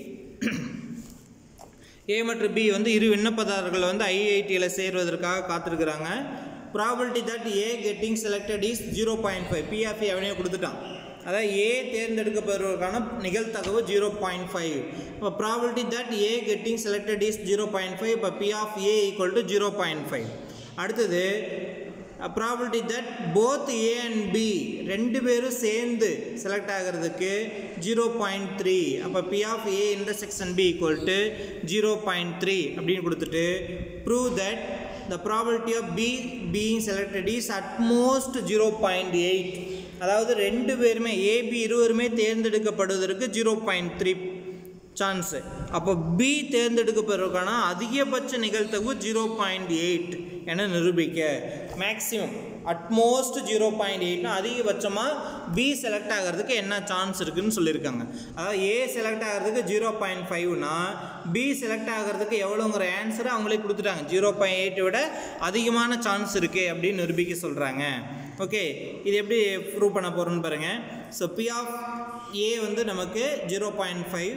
A மற்றும் பி வந்து இரு விண்ணப்பதாரர்கள் வந்து ஐஐடியில் சேர்வதற்காக காத்திருக்கிறாங்க probability that A getting selected is zero point five பிஎஃப்இ அவனே கொடுத்துட்டான் அதாவது ஏ தேர்ந்தெடுக்கப்படுவதற்கான நிகழ்தகவு ஜீரோ பாயிண்ட் ஃபைவ் இப்போ probability that A getting selected is zero point five இப்போ P of A equal to zero point five அடுத்தது probability that both A and B ரெண்டு பேரும் சேர்ந்து செலக்ட் ஆகிறதுக்கு ஜீரோ பாயிண்ட் த்ரீ அப்போ P of A intersection B equal to zero point three அப்படின்னு கொடுத்துட்டு prove that the probability of B being selected is at most zero point eight அதாவது ரெண்டு பேருமே ஏபி இருவருமே தேர்ந்தெடுக்கப்படுவதற்கு ஜீரோ பாயிண்ட் த்ரீ சான்ஸு அப்போ B தேர்ந்தெடுக்கப்படுவதற்கான அதிகபட்ச நிகழ்தகவு ஜீரோ பாயிண்ட் எயிட் என நிரூபிக்க மேக்ஸிமம் அட்மோஸ்ட் ஜீரோ பாயிண்ட் எயிட்னா அதிகபட்சமாக பி செலக்ட் ஆகிறதுக்கு என்ன சான்ஸ் இருக்குதுன்னு சொல்லியிருக்காங்க அதாவது ஏ செலக்ட் ஆகிறதுக்கு ஜீரோ பாயிண்ட் ஃபைவ்னா பி செலக்ட் ஆகிறதுக்கு எவ்வளோங்கிற ஆன்சரை அவங்களே கொடுத்துட்டாங்க ஜீரோ பாயிண்ட் எயிட்டை விட அதிகமான சான்ஸ் இருக்குது அப்படின்னு நிரூபிக்க சொல்கிறாங்க ஓகே இது எப்படி ப்ரூவ் பண்ண போகிறோம்னு பாருங்கள் ஸோ பி ஆஃப் ஏ வந்து நமக்கு zero point five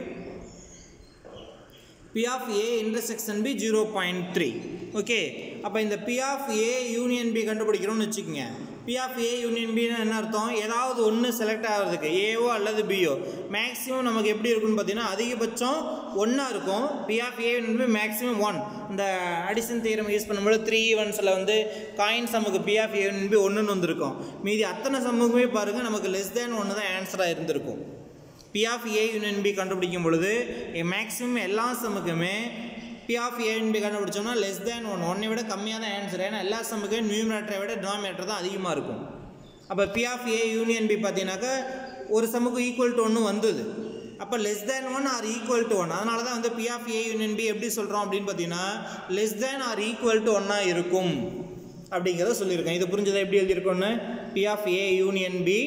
P of A intersection B zero point three okay அப்போ இந்த P of A union B கண்டுபிடிக்கிறோம்னு வச்சுக்கோங்க பி ஆஃப் ஏ யூனியன் பின்னு என்ன அர்த்தம் ஏதாவது ஒன்று செலக்ட் ஆகிறதுக்கு ஏவோ அல்லது பியோ மேக்ஸிமம் நமக்கு எப்படி இருக்குன்னு பார்த்தீங்கன்னா அதிகபட்சம் ஒன்றா இருக்கும் P of A union B maximum one இந்த அடிஷன் தீரம் யூஸ் பண்ணும்போது த்ரீ ஒன்ஸில் வந்து காயின் சம்முக்கு P of A union B ஒன்றுன்னு வந்திருக்கும் மீதி அத்தனை சம்முக்குமே பாருங்கள் நமக்கு லெஸ் தேன் ஒன்று தான் ஆன்சராக இருந்திருக்கும் P of A union B கண்டுபிடிக்கும் பொழுது மேக்ஸிமம் எல்லா சம்முக்குமே P of A union B கண்டுபிடிச்சோம்னா லெஸ் தேன் ஒன் ஒன்னை விட கம்மியாக தான் ஆன்சர் ஏன்னா எல்லா சம்முக்கும் நியூமினேட்டரை விட டினாமினேட்டர் தான் அதிகமாக இருக்கும் அப்போ P of A union B பார்த்தீங்கன்னாக்கா ஒரு சம்முக்கு ஈக்குவல் டு ஒன்று வந்தது அப்போ less than or equal equal to ஒன் அதனால தான் வந்து P of A union B எப்படி சொல்கிறோம் அப்படின்னு பார்த்தீங்கன்னா less than or equal to ஒன்னாக இருக்கும் அப்படிங்கிறத சொல்லியிருக்கேன் இது புரிஞ்சதை எப்படி எழுதியிருக்கோன்னு P of A union B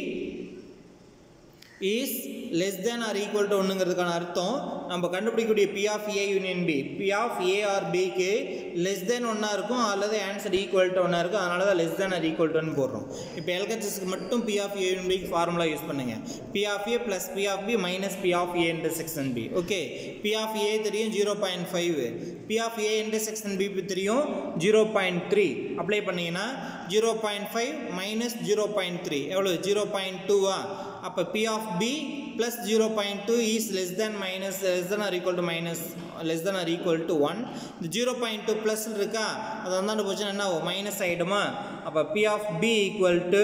is less than or equal to ஒன்றுங்கிறதுக்கான அர்த்தம் நம்ம கண்டுபிடிக்கக்கூடிய P of A union B P of A or பிக்கு லெஸ் தேன் ஒன்றா இருக்கும் அல்லது ஆன்சர் ஈக்குவல் டு ஒன்றா இருக்கும் அதனால தான் லெஸ் தேன் ஆர் ஈக்குவல் டுன்னு போடுறோம் இப்போ எல்கச்சஸ்க்கு மட்டும் பி ஆஃப் ஏ யூனியன் பிக்கு ஃபார்முலா யூஸ் பண்ணுங்க P of A plus P of B minus P of A intersection B okay P of A தெரியும் zero point five P of A intersection B தெரியும் zero point three apply பண்ணீங்கன்னா zero point five minus zero point three எவ்வளோ zero point டூவா அப்போ P of B plus zero point two is less than minus less than or equal to minus less than or equal to one இந்த zero point two plus இருக்கா அது வந்தாண்டு போச்சுன்னா என்ன minus ஆகிடுமா அப்போ P of B equal to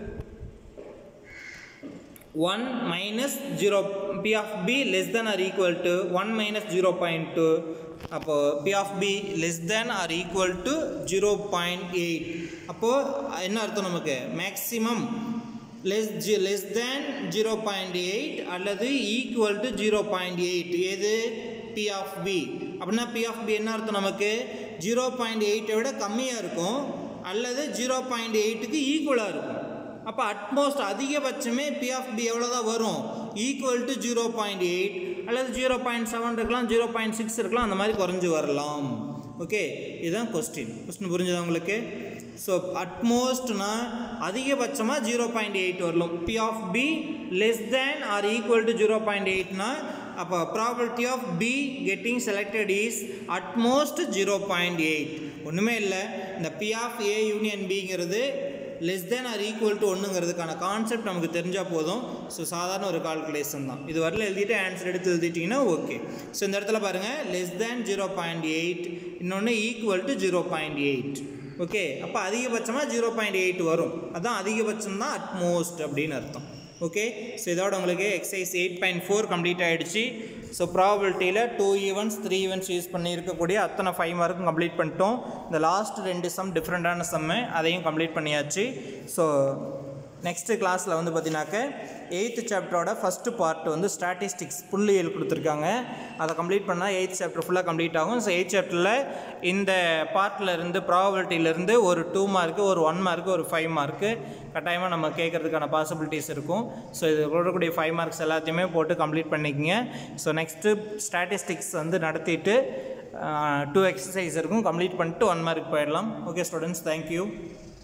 one minus zero P of B less than or equal to one minus zero point two அப்போது P of B less than or equal to zero point eight அப்போது என்ன அர்த்தம் நமக்கு maximum less G less than zero point eight அல்லது equal to zero point eight எது P of B அப்படின்னா P of B என்ன அர்த்தம் நமக்கு ஜீரோ பாயிண்ட் எயிட்டை விட கம்மியாக இருக்கும் அல்லது ஜீரோ பாயிண்ட் எயிட்டுக்கு ஈக்குவலாக இருக்கும் அப்போ அட்மோஸ்ட் அதிகபட்சமே பி ஆஃப் பி எவ்வளோ தான் வரும் equal to zero point eight அல்லது ஜீரோ பாயிண்ட் செவன் இருக்கலாம் ஜீரோ பாயிண்ட் சிக்ஸ் இருக்கலாம் அந்த மாதிரி குறைஞ்சி வரலாம் ஓகே இதுதான் கொஸ்டின் கொஸ்டின் புரிஞ்சுதா உங்களுக்கு ஸோ அட்மோஸ்ட்னா அதிகபட்சமாக ஜீரோ பாயிண்ட் எயிட் வரலாம் P of B less than or equal to zero point எயிட்னா அப்போ probability of B getting selected is at most zero point eight ஒன்றுமே இல்லை இந்த பி ஆஃப் ஏ யூனியன் பிங்கிறது less than or equal to ஒன்றுங்கிறதுக்கான concept நமக்கு தெரிஞ்சால் போதும் ஸோ சாதாரண ஒரு கால்குலேஷன் தான் இது வரல எழுதிட்டு ஆன்சர் எடுத்து எழுதிட்டிங்கன்னா ஓகே ஸோ இந்த இடத்துல பாருங்கள் less than zero point eight இன்னொன்று equal to zero point eight okay அப்போ அதிகபட்சமாக ஜீரோ பாயிண்ட் எயிட் வரும் அதான் அதிகபட்சம் தான் அட்மோஸ்ட் அப்படின்னு அர்த்தம் ஓகே ஸோ இதோட உங்களுக்கு exercise eight point four complete ஆகிடுச்சு ஸோ ப்ராபபிலிட்டியில் two events three events use பண்ணி இருக்கக்கூடிய அத்தனை ஃபைவ் மார்க்கும் கம்ப்ளீட் பண்ணிட்டோம் இந்த லாஸ்ட் ரெண்டு சம் டிஃப்ரெண்ட்டான சம்மு அதையும் கம்ப்ளீட் பண்ணியாச்சு ஸோ நெக்ஸ்ட்டு கிளாஸில் வந்து பார்த்தீங்கன்னாக்க எயித்து சாப்டரோட ஃபஸ்ட்டு பார்ட் வந்து ஸ்டாட்டிஸ்டிக்ஸ் புள்ளியல் கொடுத்துருக்காங்க அதை கம்ப்ளீட் பண்ணால் எயித் சாப்டர் ஃபுல்லாக கம்ப்ளீட் ஆகும் ஸோ எயித் சாப்டரில் இந்த பார்ட்டில் இருந்து ப்ராபபிலிட்டியிலேருந்து ஒரு டூ மார்க்கு ஒரு ஒன் மார்க்கு ஒரு ஃபைவ் மார்க்கு கட்டாயமாக நம்ம கேட்குறதுக்கான பாசிபிலிட்டிஸ் இருக்கும் ஸோ இது கொடுக்கக்கூடிய ஃபைவ் மார்க்ஸ் எல்லாத்தையுமே போட்டு கம்ப்ளீட் பண்ணிக்கங்க ஸோ நெக்ஸ்ட்டு ஸ்டாட்டிஸ்டிக்ஸ் வந்து நடத்திட்டு டூ எக்ஸசைஸ் இருக்கும் கம்ப்ளீட் பண்ணிட்டு ஒன் மார்க் போயிடலாம் ஓகே ஸ்டூடெண்ட்ஸ் தேங்க்யூ